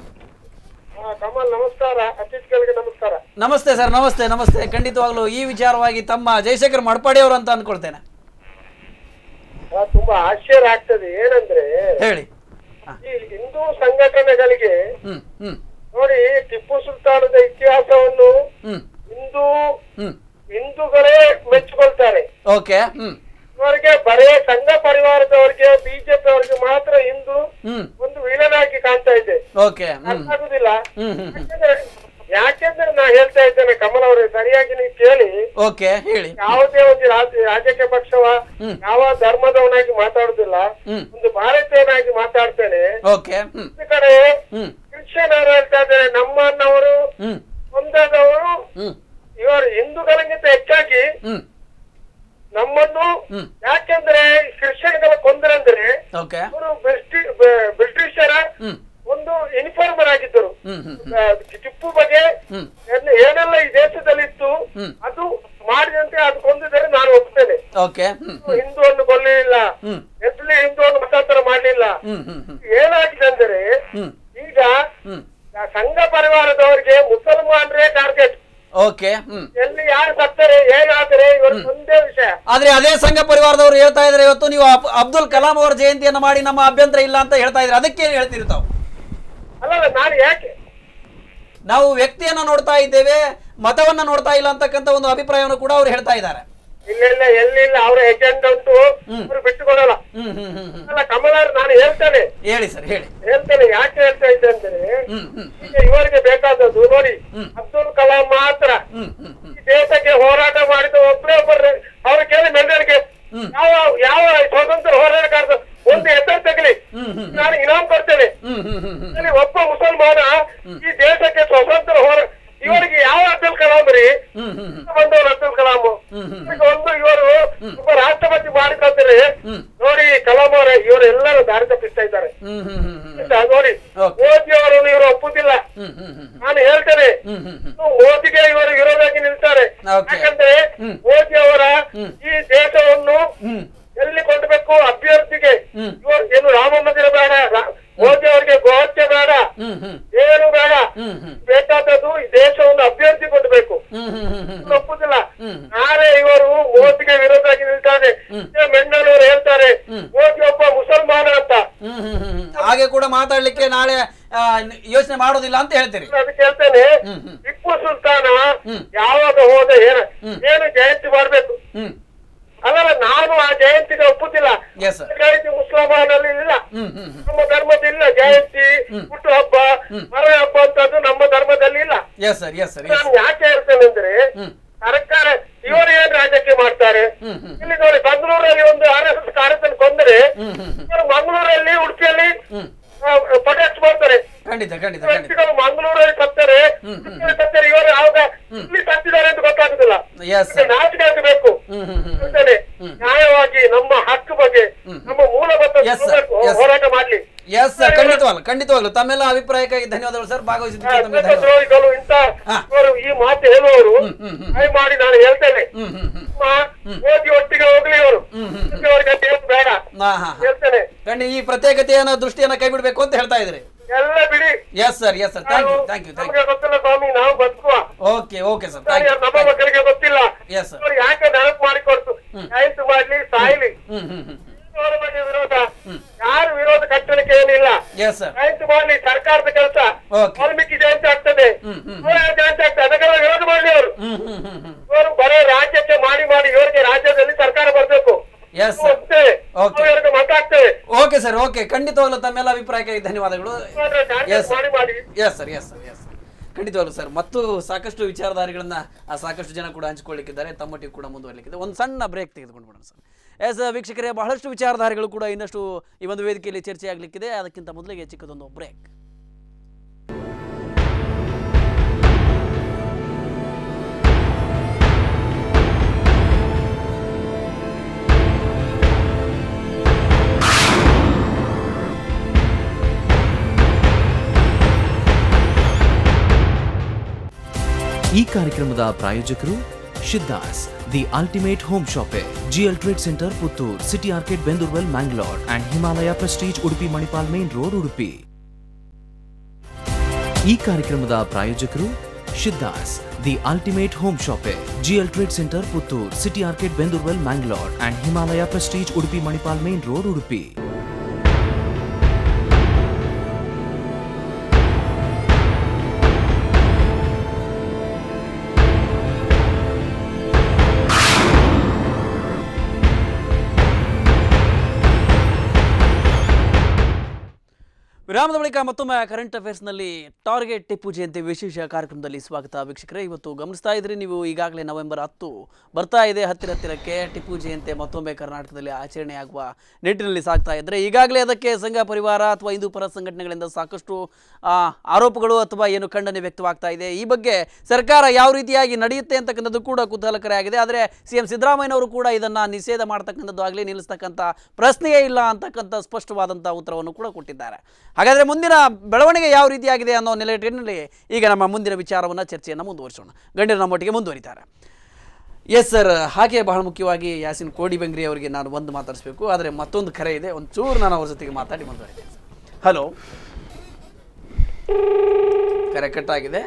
ಕಮಲ್ ನಮಸ್ಕಾರ ಅತಿಥಿಗಳಿಗೆ ನಮಸ್ಕಾರ ನಮಸ್ತೆ ಸರ್ ನಮಸ್ತೆ ನಮಸ್ತೆ ಖಂಡಿತವಾಗ್ಲೂ ಈ ವಿಚಾರವಾಗಿ ತಮ್ಮ ಜಯಶೇಖರ್ ಮಡ್ಪಾಡಿ ಅವರು ಅಂತ ಅನ್ಕೊಳ್ತೇನೆ ಆ, ತುಂಬಾ ಆಶ್ಚರ್ಯ ಆಗ್ತದೆ ಏನಂದ್ರೆ ಹೇಳಿ ಈ ಹಿಂದೂ ಸಂಘಟನೆಗಳಿಗೆ ಹ್ಮ್ ಹ್ಮ್ ನೋಡಿ ಟಿಪ್ಪು ಸುಲ್ತಾನದ ಇತಿಹಾಸವನ್ನು ಹ್ಮ್ ಹಿಂದೂ ಹ್ಮ್ ಹಿಂದೂಗಳೇ ಮೆಚ್ಚಿಕೊಳ್ತಾರೆ ಓಕೆ ಹ್ಮ್ ಇವರಿಗೆ ಬರೇ ಸಂಘ ಪರಿವಾರದವರಿಗೆ ಬಿಜೆಪಿ ಅವರಿಗೆ ಮಾತ್ರ ಹಿಂದೂ ಹ್ಮ್ ಒಂದು ವಿಲನ್ ಆಗಿ ಕಾಣ್ತಾ ಇದೆ ಓಕೆ ಹ್ಮ್ ಅರ್ಥ ಆಗುದಿಲ್ಲ ಹ್ಮ್ ಹ್ಮ್ ಹ್ಮ್ ಯಾಕೆಂದ್ರೆ ಯಾಕೆಂದ್ರೆ ನಾ ಹೇಳ್ತಾ ಇದ್ದೇನೆ ಕಮಲ್ ಅವರೇ ಸರಿಯಾಗಿ ನೀವು ಕೇಳಿ ಓಕೆ ಹೇಳಿ ಯಾವುದೇ ಒಂದು ರಾಜ- ರಾಜಕೀಯ ಪಕ್ಷವ ಯಾವ ಧರ್ಮದವನಾಗಿ ಮಾತಾಡುದಿಲ್ಲ ಹ್ಮ್. ಒಂದು ಭಾರತೀಯನಾಗಿ ಮಾತಾಡ್ತೇನೆ ಓಕೆ ಹ್ಮ್ ಈ ಕಡೆ ಹ್ಮ್ ಕ್ರಿಶ್ಚಿಯನ್ ಅವರು ಹೇಳ್ತಾ ಇದ್ದಾರೆ ನಮ್ಮನ್ನವರು ಹ್ಮ್ ಒಂದಾದವರು ಹ್ಮ್ ಇವರು ಹಿಂದೂಗಳಿಗಿಂತ ಹೆಚ್ಚಾಗಿ ಹ್ಮ್ ನಮ್ಮನ್ನು ಹ್ಮ್. ಯಾಕೆಂದ್ರೆ ಕ್ರಿಶ್ಚಿಯನ್ಗಳ ಕೊಂದರಂದ್ರೆ ಓಕೆ ಅವರು ಬ್ರಿಟಿ- ಬ- ಬ್ರಿಟಿಷರ ಹ್ಮ್ ಒಂದು ಇನ್ಫಾರ್ಮರ್ ಆಗಿದ್ದರು ಹ್ಮ್ ಹ್ಮ್ ಆ, ಟಿಪ್ಪು ಬಗ್ಗೆ ಹ್ಮ್ ಏನ್- ಏನೆಲ್ಲ ಈ ದೇಶದಲ್ಲಿತ್ತು ಹ್ಮ್. ಅದು ಮಾಡಿದಂತೆ ಅದು ಕೊಂದಿದರೆ ನಾನು ಒಪ್ತೇನೆ ಓಕೆ ಹ್ಮ್ ಹಿಂದೂವನ್ನು ಕೊಲ್ಲಲಿಲ್ಲ ಹ್ಮ್ ಎಲ್ಲಿ ಹಿಂದೂವನ್ನು ಮತಾಂತರ ಮಾಡಲಿಲ್ಲ ಹ್ಮ್ ಹ್ಮ್ ಹ್ಮ್ ಏನಾಗಿದೆ ಅಂದ್ರೆ ಹ್ಮ್ ಈಗ ಹ್ಮ್ ಆ ಸಂಘ ಪರಿವಾರದವರಿಗೆ ಮುಸಲ್ಮಾನರೇ ಟಾರ್ಗೆಟ್ ಓಕೆ ಹ್ಮ್ ಎಲ್ಲಿ ಯಾರು ಸತ್ತರೆ ಹೇಗಾದರೆ ಇವರು ಒಂದೇ ವಿಷಯ ಆದ್ರೆ ಅದೇ ಸಂಘ ಪರಿವಾರದವರು ಹೇಳ್ತಾ ಇದ್ರೆ ಇವತ್ತು ನೀವು ಅಬ್- ಅಬ್ದುಲ್ ಕಲಾಂ ಅವರ ಜಯಂತಿಯನ್ನು ಮಾಡಿ ನಮ್ಮ ಅಭ್ಯಂತರ ಇಲ್ಲ ಅಂತ ಹೇಳ್ತಾ ಇದ್ರೆ ಅದಕ್ಕೆ ಏನ್ ಹೇಳ್ತೀರಿ ತಾವು ಅಲ್ಲಲ್ಲ ನಾನು ಯಾಕೆ ನಾವು ವ್ಯಕ್ತಿಯನ್ನ ನೋಡ್ತಾ ಇದ್ದೇವೆ ಮತವನ್ನ ನೋಡ್ತಾ ಇಲ್ಲ ಅಂತಕ್ಕಂಥ ಒಂದು ಅಭಿಪ್ರಾಯವನ್ನು ಕೂಡ ಅವ್ರು ಹೇಳ್ತಾ ಇದ್ದಾರೆ ಇಲ್ಲ ಇಲ್ಲ ಎಲ್ಲಿ ಇಲ್ಲ ಅವರ ಎಜೆಂಡಾ ಉಂಟು ಅವರು ಬಿಟ್ಟುಕೊಡಲ್ಲ ಹ್ಮ್ ಹ್ಮ್ ಹ್ಮ್ ಹ್ಮ್ ಅಲ್ಲ ಕಮಲಾರ್ ನಾನು ಹೇಳ್ತೇನೆ ಹೇಳಿ ಸರ್ ಹೇಳಿ ಹೇಳ್ತೇನೆ ಯಾಕೆ ಹೇಳ್ತಾ ಇದ್ದೆ ಅಂದ್ರೆ ಹ್ಮ್ ಹ್ಮ್ ಈಗ ಇವರಿಗೆ ಬೇಕಾದದ್ದು ನೋಡಿ ಅಬ್ದುಲ್ ಕಲಾಂ ಮಾತ್ರ ಹ್ಮ್ ಹ್ಮ್ ಹ್ಮ್ ಈ ದೇಶಕ್ಕೆ ಹೋರಾಟ ಮಾಡಿದ ಒಬ್ಬರೇ ಒಬ್ಬರು ಅವ್ರ ಕೇಳಿ ಮೆಂಡರಿಗೆ ಯಾವ ಯಾವ ಸ್ವತಂತ್ರ ಹೋರಾಟಗಾರದ ಒಂದು ಹೆಸರು ತಗಲಿ ನಾನು ಇನಾಮ್ ಕೊಡ್ತೇನೆ ಹ್ಮ್ ಹ್ಮ್ ಹ್ಮ್ ಹ್ಮ್ ಇಲ್ಲಿ ಒಬ್ಬ ಮುಸಲ್ಮಾನ ಈ ದೇಶಕ್ಕೆ ಸ್ವತಂತ್ರ ಹೋರ ಇವರಿಗೆ ಯಾವ ಅಬ್ದುಲ್ ಕಲಾಂ ರೀ ಹ್ಮ್ ಹ್ಮ್ ಹ್ಮ್ ಬಂದವರು ಅಬ್ದುಲ್ ಕಲಾಂ ಈಗ ಒಂದು ಇವರು ಒಬ್ಬ ರಾಷ್ಟ್ರಪತಿ ಮಾಡಿಕೊಳ್ತಾರೆ ನೋಡಿ ಕಲಾಂ ಅವರ ಇವರು ಎಲ್ಲರೂ ದಾರಿ ತಪ್ಪಿಸ್ತಾ ಇದ್ದಾರೆ ಹ್ಮ್ ಹ್ಮ್ ಹ್ಮ್ ಹ್ಮ್ ಆಯ್ತಾ? ನೋಡಿ Okay. ಮೋದಿ ಅವರನ್ನು ಇವರು ಒಪ್ಪುದಿಲ್ಲ ಹ್ಮ್ ಹ್ಮ್ ಹ್ಮ್ ನಾನು ಹೇಳ್ತೇನೆ ಹ್ಮ್ ಹ್ಮ್ ಹ್ಮ್ ಮೋದಿಗೆ ಇವರು ವಿರೋಧವಾಗಿ ನಿಲ್ತಾರೆ Okay. ಯಾಕಂದ್ರೆ ಮೋದಿ ಅವರ ಈ ದೇಶವನ್ನು ಎಲ್ಲಿ ಕೊಂಡಬೇಕು ಅಭ್ಯರ್ಥಿಗೆ ಹ್ಮ್. ಇವರು ಏನು ರಾಮ ಮಂದಿರ ಬೇಡ ರಾ- ಮೋದಿ ಅವರಿಗೆ ಗೋಹತ್ಯೆ ಬೇಡ ಹ್ಮ್ ಹ್ಮ್ ಏನು ಬೇಡ ಹ್ಮ್ ಹ್ಮ್ ಬೇಕಾದದ್ದು ಈ ದೇಶವನ್ನು ಅಭ್ಯರ್ಥಿ ಕೊಂಡಬೇಕು ಹ್ಮ್ ಹ್ಮ್ ಹ್ಮ್ ಹ್ಮ್ ಒಪ್ಪುದಿಲ್ಲ ನಾಳೆ ಇವರು ಮೋದಿಗೆ ವಿರೋಧವಾಗಿ ನಿಲ್ತಾರೆ ಮೆಂಡನವರು ಹೇಳ್ತಾರೆ ಮೋದಿ ಒಬ್ಬ ಮುಸಲ್ಮಾನ ಅಂತ ಹ್ಮ್ ಹ್ಮ್ ಹ್ಮ್ ಹ್ಮ್. ಹಾಗೆ ಕೂಡ ಮಾತಾಡ್ಲಿಕ್ಕೆ ನಾಳೆ ಆ, ಯೋಚನೆ ಮಾಡೋದಿಲ್ಲ ಅಂತ ಹೇಳ್ತೀರಿ ಅದಕ್ಕೆ ಹೇಳ್ತೇನೆ ಟಿಪ್ಪು ಸುಲ್ತಾನ ಯಾವಾಗ ಹೋದ ಏನ ಏನು ಜಯಂತಿ ಮಾಡ್ಬೇಕು ಹ್ಮ್ ಅಲ್ಲಲ್ಲ ನಾನು ಆ ಜಯಂತಿಗೆ ಒಪ್ಪುತ್ತಿಲ್ಲ Yes, sir. ಜಯಂತಿ ಮುಸ್ಲಿಮಾನಲ್ಲಿ ಇಲ್ಲ ಹ್ಮ್ ಹ್ಮ್ ಹ್ಮ್ ನಮ್ಮ ಧರ್ಮದಲ್ಲಿ ಇಲ್ಲ ಜಯಂತಿ ಹುಟ್ಟು ಹಬ್ಬ ಮರ ಹಬ್ಬ ಅಂತದ್ದು ನಮ್ಮ ಧರ್ಮದಲ್ಲಿ ಇಲ್ಲ yes sir yes sir yes ನಾನು ಯಾಕೆ ಹೇಳ್ತೇನೆ ಅಂದ್ರೆ ಸರ್ಕಾರ ಇವರು ಏನ್ ರಾಜಕೀಯ ಮಾಡ್ತಾರೆ ಇಲ್ಲಿ ನೋಡಿ ಬೆಂಗಳೂರಲ್ಲಿ ಒಂದು ಆರ್ ಎಸ್ ಎಸ್ ಕಾರ್ಯಕರ್ತನ ಕೊಂದರೆ ಇವರು ಮಂಗಳೂರಲ್ಲಿ ಉಡುಪಿಯಲ್ಲಿ ಪ್ರೊಟೆಸ್ಟ್ ಮಾಡ್ತಾರೆ ಖಂಡಿತ ಖಂಡಿತ ಖಂಡಿತ ವ್ಯಕ್ತಿಗಳು ಮಂಗಳೂರಲ್ಲಿ ಸತ್ತಾರೆ ಉಡುಪಿಯಲ್ಲಿ ಸತ್ತಾರೆ ಇವರು ಯಾವಾಗ ಇಲ್ಲಿ ಸತ್ತಿದ್ದಾರೆ ಅಂತ ಗೊತ್ತಾಗುದಿಲ್ಲ ಎಸ್ ಸರ್ ನಾಚಿಕೆ ಆಗಬೇಕು ಹ್ಮ್ ಹ್ಮ್ ಹ್ಮ್ ಹೇಳ್ತೇನೆ ನ್ಯಾಯವಾಗಿ ನಮ್ಮ ಹಕ್ಕು ಬಗ್ಗೆ ನಮ್ಮ ಮೂಲಭೂತ Yes, sir. ಹಕ್ಕು Yes. ಹೋರಾಟ ಮಾಡ್ಲಿ ಎಸ್ ಸರ್ ಖಂಡಿತವಾಗ್ಲು ಖಂಡಿತವಾಗ್ಲು ತಮ್ಮೆಲ್ಲ ಅಭಿಪ್ರಾಯಕ್ಕಾಗಿ ಧನ್ಯವಾದಗಳು ಸರ್ ಭಾಗವಹಿಸಿದ್ದಕ್ಕೆ ತಮಗೆ ಧನ್ಯವಾದ ದ್ರೋಹಿಗಳು ಇಂತ ಹಾ. ಇವರು ಈ ಮಾತು ಹೇಳುವವರು ಹ್ಮ್, ಹ್ಮ್. ದಯಮಾಡಿ ನಾನು ಹೇಳ್ತೇನೆ ಹ್ಮ್ ಹ್ಮ್ ಹ್ಮ್ ನಮ್ಮ ಮೋದಿ ಒಟ್ಟಿಗೆ ಹೋಗ್ಲಿ ಇವರು ಅವರಿಗೆ ಏನು ಬೇಡ ಹಾ ಹಾ ಹಾ. ಹೇಳ್ತೇನೆ ಖಂಡಿ ಈ ಪ್ರತ್ಯೇಕತೆಯನ್ನ ದೃಷ್ಟಿಯನ್ನ ಕೈ ಬಿಡಬೇಕು ಅಂತ ಹೇಳ್ತಾ ಇದ್ರಿ ಎಲ್ಲ ಬಿಡಿ yes sir yes sir thank you thank you thank ನಮ್ಗೆ ಗೊತ್ತಿಲ್ಲ ಸ್ವಾಮಿ ನಾವು ಬದುಕುವ you okay okay sir thank ನಮ್ಮ ಯು ಮಕ್ಕಳಿಗೆ ಗೊತ್ತಿಲ್ಲ ಎಸ್ ಸರ್ ಇವರು ಯಾಕೆ ನೆನಪು ಮಾಡಿಕೊಡ್ತು ಆಯ್ತು ಮಾಡ್ಲಿ ಸಾಯ್ಲಿ ಹ್ಮ್ ಹ್ಮ್ ಹ್ಮ್ ಅವರ ಬಗ್ಗೆ ವಿರೋಧ ಯಾರು ವಿರೋಧ ಕಟ್ಟಲಿಕ್ಕೆ ಏನಿಲ್ಲ ಎಸ್ ಸರ್ ಆಯ್ತು ಮಾಡ್ಲಿ ಸರ್ಕಾರದ ಕೆಲಸ Okay. ವಾಲ್ಮೀಕಿ ಜಯಂತಿ ಆಗ್ತದೆ ಹ್ಮ್, ಹ್ಮ್. ನೂರಾರು ಜಯಂತಿ ಆಗ್ತದೆ ಅದಕ್ಕೆಲ್ಲ ವಿರೋಧ ಮಾಡಲಿ ಅವರು ಹ್ಮ್ ಹ್ಮ್ ಹ್ಮ್ ಹ್ಮ್ ಇವರು ಬರೇ ರಾಜ್ಯಕ್ಕೆ ಮಾಡಿ ಮಾಡಿ ಇವರಿಗೆ ರಾಜ್ಯದಲ್ಲಿ ಸರ್ಕಾರ ಬರಬೇಕು ಎಸ್ ಸರ್ ಒಪ್ತೇವೆ Okay. ನಾವು ಇವರಿಗೆ ಮತ ಹಾಕ್ತೇವೆ ಓಕೆ ಸರ್ ಓಕೆ ಖಂಡಿತವಾಗ್ಲೂ ತಮ್ಮೆಲ್ಲ ಅಭಿಪ್ರಾಯಕ್ಕಾಗಿ ಧನ್ಯವಾದಗಳು ಚಾರ್ಜಸ್ ಎಸ್ ಮಾಡಿ ಮಾಡಿ yes sir yes sir yes ಖಂಡಿತವಾಗ್ಲು ಸರ್ ಮತ್ತು ಸಾಕಷ್ಟು ವಿಚಾರಧಾರೆಗಳನ್ನ ಆ ಸಾಕಷ್ಟು ಜನ ಕೂಡ ಹಂಚಿಕೊಳ್ಳಿಕ್ಕಿದ್ದಾರೆ ತಮ್ಮೊಟ್ಟಿಗೆ ಕೂಡ ಮುಂದುವರಲಿಕ್ಕಿದೆ ಒಂದು ಸಣ್ಣ ಬ್ರೇಕ್ ತೆಗೆದುಕೊಂಡು ಬಿಡೋಣ ಸರ್ ಎಸ್ ವೀಕ್ಷಕರೇ ಬಹಳಷ್ಟು ವಿಚಾರಧಾರೆಗಳು ಕೂಡ ಇನ್ನಷ್ಟು ಈ ಒಂದು ವೇದಿಕೆಯಲ್ಲಿ ಚರ್ಚೆ ಆಗಲಿಕ್ಕಿದೆ ಅದಕ್ಕಿಂತ ಮೊದಲಿಗೆ ಚಿಕ್ಕದೊಂದು ಬ್ರೇಕ್ ಈ ಕಾರ್ಯಕ್ರಮದ ಪ್ರಾಯೋಜಕರು Siddhas the ultimate home shoppe GL trade centre Puttur city arcade ಬೆಂದೂರ್ವೆಲ್ Mangalore and Himalaya prestige Udupi Manipal main road Udupi ಈ ಕಾರ್ಯಕ್ರಮದ ಪ್ರಾಯೋಜಕರು Siddhas the ultimate home shoppe GL trade centre Puttur city arcade ಬೆಂದೂರ್ವೆಲ್ Mangalore and Himalaya prestige Udupi Manipal main road Udupi ವಿರಾಮದ ಬಳಿಕ ಮತ್ತೊಮ್ಮೆ ಕರೆಂಟ್ ಅಫೇರ್ಸ್ನಲ್ಲಿ ಟಾರ್ಗೆಟ್ ಟಿಪ್ಪು ಜಯಂತಿ ವಿಶೇಷ ಕಾರ್ಯಕ್ರಮದಲ್ಲಿ ಸ್ವಾಗತ ವೀಕ್ಷಕರೇ ಇವತ್ತು ಗಮನಿಸ್ತಾ ಇದ್ರಿ ನೀವು ಈಗಾಗಲೇ ನವೆಂಬರ್ ಹತ್ತು ಬರ್ತಾ ಇದೆ ಹತ್ತಿರ ಹತ್ತಿರಕ್ಕೆ ಟಿಪ್ಪು ಜಯಂತಿ ಮತ್ತೊಮ್ಮೆ ಕರ್ನಾಟಕದಲ್ಲಿ ಆಚರಣೆಯಾಗುವ ನಿಟ್ಟಿನಲ್ಲಿ ಸಾಗ್ತಾ ಇದ್ದರೆ ಈಗಾಗಲೇ ಅದಕ್ಕೆ ಸಂಘ ಪರಿವಾರ ಅಥವಾ ಹಿಂದೂ ಪರ ಸಂಘಟನೆಗಳಿಂದ ಸಾಕಷ್ಟು ಆ, ಆರೋಪಗಳು ಅಥವಾ ಏನು ಖಂಡನೆ ವ್ಯಕ್ತವಾಗ್ತಾ ಇದೆ ಈ ಬಗ್ಗೆ ಸರ್ಕಾರ ಯಾವ ರೀತಿಯಾಗಿ ನಡೆಯುತ್ತೆ ಅಂತಕ್ಕಂಥದ್ದು ಕೂಡ ಕುತೂಹಲಕರ ಆಗಿದೆ ಆದರೆ ಸಿ ಎಂ ಸಿದ್ದರಾಮಯ್ಯನವರು ಕೂಡ ಇದನ್ನು ನಿಷೇಧ ಮಾಡ್ತಕ್ಕಂಥದ್ದು ಆಗಲಿ ನಿಲ್ಲಿಸ್ತಕ್ಕಂಥ ಪ್ರಶ್ನೆಯೇ ಇಲ್ಲ ಅಂತಕ್ಕಂಥ ಸ್ಪಷ್ಟವಾದಂಥ ಉತ್ತರವನ್ನು ಕೂಡ ಕೊಟ್ಟಿದ್ದಾರೆ ಹಾಗಾದರೆ ಮುಂದಿನ ಬೆಳವಣಿಗೆ ಯಾವ ರೀತಿಯಾಗಿದೆ ಅನ್ನೋ ನೆಲೆಟಿನಲ್ಲಿ ಈಗ ನಮ್ಮ ಮುಂದಿನ ವಿಚಾರವನ್ನು ಚರ್ಚೆಯನ್ನು ಮುಂದುವರಿಸೋಣ ಗಣ್ಯರು ನಮ್ಮೊಟ್ಟಿಗೆ ಮುಂದುವರಿತಾರೆ ಎಸ್ ಸರ್ ಹಾಗೆ ಬಹಳ ಮುಖ್ಯವಾಗಿ ಯಾಸಿನ್ ಕೋಡಿ ಬೆಂಗ್ರಿ ಅವರಿಗೆ ನಾನು ಒಂದು ಮಾತಾಡಿಸ್ಬೇಕು ಆದರೆ ಮತ್ತೊಂದು ಕರೆ ಇದೆ ಒಂದು ಚೂರು ನಾನು ಅವ್ರ ಜೊತೆಗೆ ಮಾತಾಡಿ ಮುಂದುವರಿತೇನೆ ಹಲೋ ಕರೆ ಕಟ್ಟಾಗಿದೆ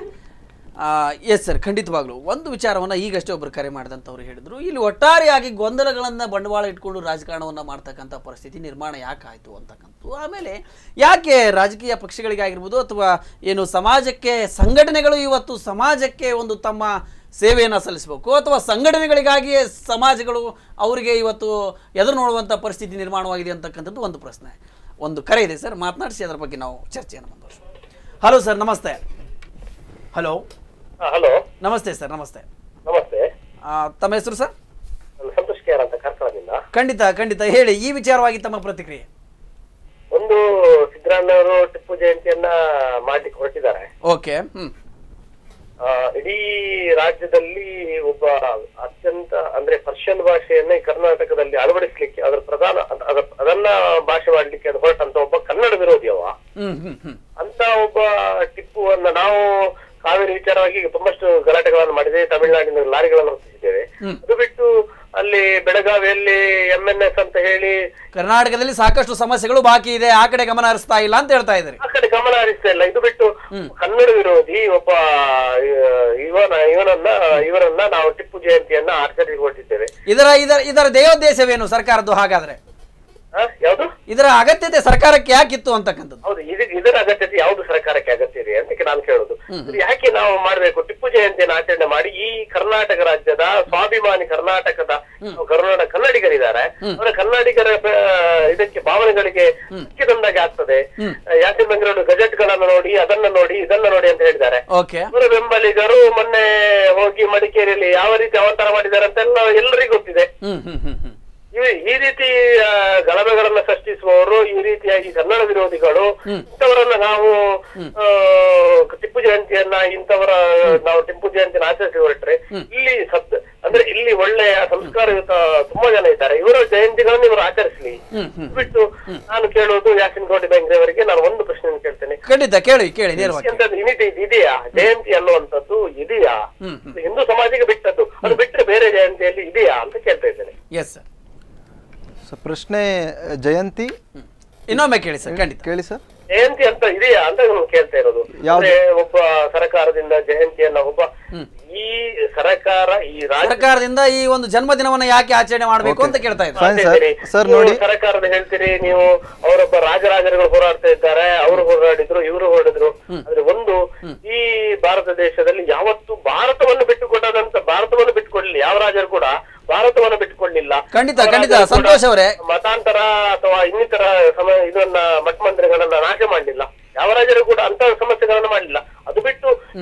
ಎಸ್ ಸರ್ ಖಂಡಿತವಾಗ್ಲೂ ಒಂದು ವಿಚಾರವನ್ನು ಈಗಷ್ಟೇ ಒಬ್ಬರು ಕರೆ ಮಾಡಿದಂಥವ್ರು ಹೇಳಿದರು ಇಲ್ಲಿ ಒಟ್ಟಾರೆಯಾಗಿ ಗೊಂದಲಗಳನ್ನು ಬಂಡವಾಳ ಇಟ್ಕೊಂಡು ರಾಜಕಾರಣವನ್ನು ಮಾಡ್ತಕ್ಕಂಥ ಪರಿಸ್ಥಿತಿ ನಿರ್ಮಾಣ ಯಾಕೆ ಆಯಿತು ಅಂತಕ್ಕಂಥದ್ದು ಆಮೇಲೆ ಯಾಕೆ ರಾಜಕೀಯ ಪಕ್ಷಗಳಿಗಾಗಿರ್ಬೋದು ಅಥವಾ ಏನು ಸಮಾಜಕ್ಕೆ ಸಂಘಟನೆಗಳು ಇವತ್ತು ಸಮಾಜಕ್ಕೆ ಒಂದು ತಮ್ಮ ಸೇವೆಯನ್ನು ಸಲ್ಲಿಸಬೇಕು ಅಥವಾ ಸಂಘಟನೆಗಳಿಗಾಗಿಯೇ ಸಮಾಜಗಳು ಅವರಿಗೆ ಇವತ್ತು ಎದುರು ನೋಡುವಂಥ ಪರಿಸ್ಥಿತಿ ನಿರ್ಮಾಣವಾಗಿದೆ ಅಂತಕ್ಕಂಥದ್ದು ಒಂದು ಪ್ರಶ್ನೆ ಒಂದು ಕರೆ ಇದೆ ಸರ್ ಮಾತನಾಡಿಸಿ ಅದರ ಬಗ್ಗೆ ನಾವು ಚರ್ಚೆಯನ್ನು ಮುಂದುವರಿಸೋಣ ಹಲೋ ಸರ್ ನಮಸ್ತೆ ಹಲೋ ಹಲೋ ನಮಸ್ತೆ ಸರ್ ನಮಸ್ತೆ ನಮಸ್ತೆ ಆ, ತಮ್ಮ ಹೆಸರು ಸರ್ ನಾನು ಸಂತೋಷ್ ಕೇರ್ ಅಂತ ಕಾರ್ಕಳದಿಂದ ಖಂಡಿತ ಖಂಡಿತ ಹೇಳಿ ಈ ವಿಚಾರವಾಗಿ ತಮ್ಮ ಪ್ರತಿಕ್ರಿಯೆ ಒಂದು ಸಿದ್ದರಾಮಯ್ಯವರು ಟಿಪ್ಪು ಜಯಂತಿಯನ್ನ ಮಾಡ್ಲಿಕ್ಕೆ ಹೊರಟಿದ್ದಾರೆ ಓಕೆ ಹ್ಮ್ ಆ, ಇಡೀ ರಾಜ್ಯದಲ್ಲಿ ಒಬ್ಬ ಅತ್ಯಂತ ಅಂದ್ರೆ ಪರ್ಷಿಯನ್ ಭಾಷೆಯನ್ನ ಈ ಕರ್ನಾಟಕದಲ್ಲಿ ಅಳವಡಿಸ್ಲಿಕ್ಕೆ ಅದರ ಪ್ರಧಾನ ಅದ- ಅದ- ಅದನ್ನ ಭಾಷೆ ಮಾಡ್ಲಿಕ್ಕೆ ಅದು ಹೊರಟಂತ ಒಬ್ಬ ಕನ್ನಡ ವಿರೋಧಿ ಅವ ಹ್ಮ್ ಹ್ಮ್ ಹ್ಮ್ ಅಂತ ಒಬ್ಬ ಟಿಪ್ಪುವನ್ನ ನಾವು ಕಾವೇರಿ ವಿಚಾರವಾಗಿ ತುಂಬಷ್ಟು ಗಲಾಟೆಗಳನ್ನು ಮಾಡಿದೆ ತಮಿಳುನಾಡಿನ ಲಾರಿಗಳನ್ನು ಹೊತ್ತಿಸಿದ್ದೇವೆ ಅದು ಬಿಟ್ಟು ಅಲ್ಲಿ ಬೆಳಗಾವಿಯಲ್ಲಿ ಎಂ ಎನ್ ಎಸ್ ಅಂತ ಹೇಳಿ ಕರ್ನಾಟಕದಲ್ಲಿ ಸಾಕಷ್ಟು ಸಮಸ್ಯೆಗಳು ಬಾಕಿ ಇದೆ ಆ ಕಡೆ ಗಮನ ಹರಿಸ್ತಾ ಇಲ್ಲ ಅಂತ ಹೇಳ್ತಾ ಇದ್ದಾರೆ ಆ ಕಡೆ ಗಮನ ಹರಿಸ್ತಾ ಇಲ್ಲ ಇದು ಬಿಟ್ಟು ಕನ್ನಡ ವಿರೋಧಿ ಒಬ್ಬ ಆ, ಇವನ ಇವನನ್ನ ಇವರನ್ನ ನಾವು ಟಿಪ್ಪು ಜಯಂತಿಯನ್ನ ಆಚರಿಸಿ ಹೊರಟಿದ್ದೇವೆ ಇದರ ಇದರ ಇದರ ದೇವೋದ್ದೇಶವೇನು ಸರ್ಕಾರದ್ದು ಹಾಗಾದ್ರೆ ಆ, ಯಾವುದು ಇದರ ಅಗತ್ಯತೆ ಸರ್ಕಾರಕ್ಕೆ ಯಾಕಿತ್ತು ಅಂತಕ್ಕಂಥದ್ದು ಹೌದು ಇದು ಇದರ ಅಗತ್ಯತೆ ಯಾವುದು ಸರ್ಕಾರಕ್ಕೆ ಅಗತ್ಯ ಇದೆ ಅಂತ ನಾನು ಕೇಳುದು ಇದು ಯಾಕೆ ನಾವು ಮಾಡ್ಬೇಕು ಟಿಪ್ಪು ಜಯಂತಿಯನ್ನು ಆಚರಣೆ ಮಾಡಿ ಈ ಕರ್ನಾಟಕ ರಾಜ್ಯದ ಸ್ವಾಭಿಮಾನಿ ಕರ್ನಾಟಕದ ಕರ್ನಾಟಕ ಕನ್ನಡಿಗರಿದ್ದಾರೆ ಅವರ ಕನ್ನಡಿಗರ ಆ, ಇದಕ್ಕೆ ಭಾವನೆಗಳಿಗೆ ಧಕ್ಕೆ ಆಗ್ತದೆ ಯಾಸಿನ್ ಬೆಂಗಳೂರು ಗಜೆಟ್ ಗಳನ್ನ ನೋಡಿ ಅದನ್ನ ನೋಡಿ ಇದನ್ನ ನೋಡಿ ಅಂತ ಹೇಳಿದ್ದಾರೆ ಓಕೆ ಅವರ ಬೆಂಬಲಿಗರು ಮೊನ್ನೆ ಹೋಗಿ ಮಡಿಕೇರಿಯಲ್ಲಿ ಯಾವ ರೀತಿ ಅವಾಂತರ ಮಾಡಿದ್ದಾರೆ ಅಂತೆಲ್ಲ ಎಲ್ಲರಿಗೂ ಗೊತ್ತಿದೆ ಹ್ಮ್ ಹ್ಮ್ ಹ್ಮ್ ಹ್ಮ್ ಈ- ಈ ರೀತಿ ಆ, ಗಲಭೆಗಳನ್ನ ಸೃಷ್ಟಿಸುವವರು ಈ ರೀತಿಯಾಗಿ ಕನ್ನಡ ವಿರೋಧಿಗಳು ಇಂಥವರನ್ನ ನಾವು ಆ, ಟಿಪ್ಪು ಜಯಂತಿಯನ್ನ ಇಂಥವರ ನಾವು ಟಿಪ್ಪು ಜಯಂತಿನ ಆಚರಿಸಿ ಹೊರಟ್ರೆ ಇಲ್ಲಿ ಸತ್ ಅಂದ್ರೆ ಇಲ್ಲಿ ಒಳ್ಳೆಯ ಸಂಸ್ಕಾರಯುತ ತುಂಬಾ ಜನ ಇದ್ದಾರೆ ಇವರ ಜಯಂತಿಗಳನ್ನು ಇವರು ಆಚರಿಸಲಿ ಬಿಟ್ಟು ನಾನು ಕೇಳುವುದು ಯಾಸಿನ್ ಗೌಡಿ ಬೆಂಗ್ರೆ ಅವರಿಗೆ ನಾನು ಒಂದು ಪ್ರಶ್ನೆಯನ್ನು ಕೇಳ್ತೇನೆ ಖಂಡಿತ ಕೇಳಿ ಕೇಳಿ ನೇರವಾಗಿ ಅಂತ ಯುನಿಟಿ ಇದೆಯಾ ಜಯಂತಿ ಅನ್ನುವಂಥದ್ದು ಇದೆಯಾ ಹಿಂದೂ ಸಮಾಜಿಗೆ ಬಿಟ್ಟದ್ದು ಅದು ಬಿಟ್ಟರೆ ಬೇರೆ ಜಯಂತಿಯಲ್ಲಿ ಇದೆಯಾ ಅಂತ ಕೇಳ್ತಾ ಇದ್ದೇನೆ ಎಸ್ ಸರ್ ಸೊ ಪ್ರಶ್ನೆ ಅಹ್, ಜಯಂತಿ ಇನ್ನೊಮ್ಮೆ ಕೇಳಿ ಸರ್ ಖಂಡಿತ ಕೇಳಿ ಸರ್ ಜಯಂತಿ ಅಂತ ಇದೆಯಾ ಅಂತ ನಾನು ಕೇಳ್ತಾ ಇರೋದು ಯಾವ್ದು? ಅಂದ್ರೆ ಒಬ್ಬ ಸರ್ಕಾರದಿಂದ ಜಯಂತಿಯನ್ನ ಒಬ್ಬ ಈ ಸರ್ಕಾರ ಈ ರಾಜ್ಯ ಸರ್ಕಾರದಿಂದ ಈ ಒಂದು ಜನ್ಮದಿನವನ್ನ ಯಾಕೆ ಆಚರಣೆ ಮಾಡಬೇಕು ಅಂತ ಕೇಳ್ತಾ ಇದ್ದಾರೆ Fine, ಮಾಡ್ತಾ sir. ಇದ್ದೀರಿ. Sir, ನೀವು ನೋಡಿ. ಸರ್ಕಾರದ ಹೇಳ್ತೀರಿ ನೀವು ಅವರೊಬ್ಬ ರಾಜರಾಜರುಗಳು ಹೋರಾಡ್ತಾ ಇದ್ದಾರೆ ಅವರು ಹೋರಾಡಿದ್ರು ಇವರು ಹೋರಾಡಿದ್ರು ಆದ್ರೆ ಒಂದು ಈ ಭಾರತ ದೇಶದಲ್ಲಿ ಯಾವತ್ತು ಭಾರತವನ್ನು ಬಿಟ್ಟುಕೊಡದಂತ ಭಾರತವನ್ನು ಬಿಟ್ಟುಕೊಡ್ಲಿಲ್ಲ ಯಾವ ರಾಜರು ಕೂಡ ಭಾರತವನ್ನು ಬಿಟ್ಟುಕೊಳ್ಳಿಲ್ಲ ಖಂಡಿತ, ಯಾವ ಖಂಡಿತ. ರಾಜರು ಕೂಡ ಸಂತೋಷ್ ಅವರೇ. ಮತಾಂತರ ಅಥವಾ ಇನ್ನಿತರ ಸಮ ಇದನ್ನ ಮಠ ಮಂದಿರಗಳನ್ನ ನಾಶ ಮಾಡಲಿಲ್ಲ ಯಾವ ರಾಜರು ಕೂಡ ಅಂತ ಸಮಸ್ಯೆಗಳನ್ನ ಮಾಡಲಿಲ್ಲ ಅದು ಬಿಟ್ಟು ಎಲ್ಲ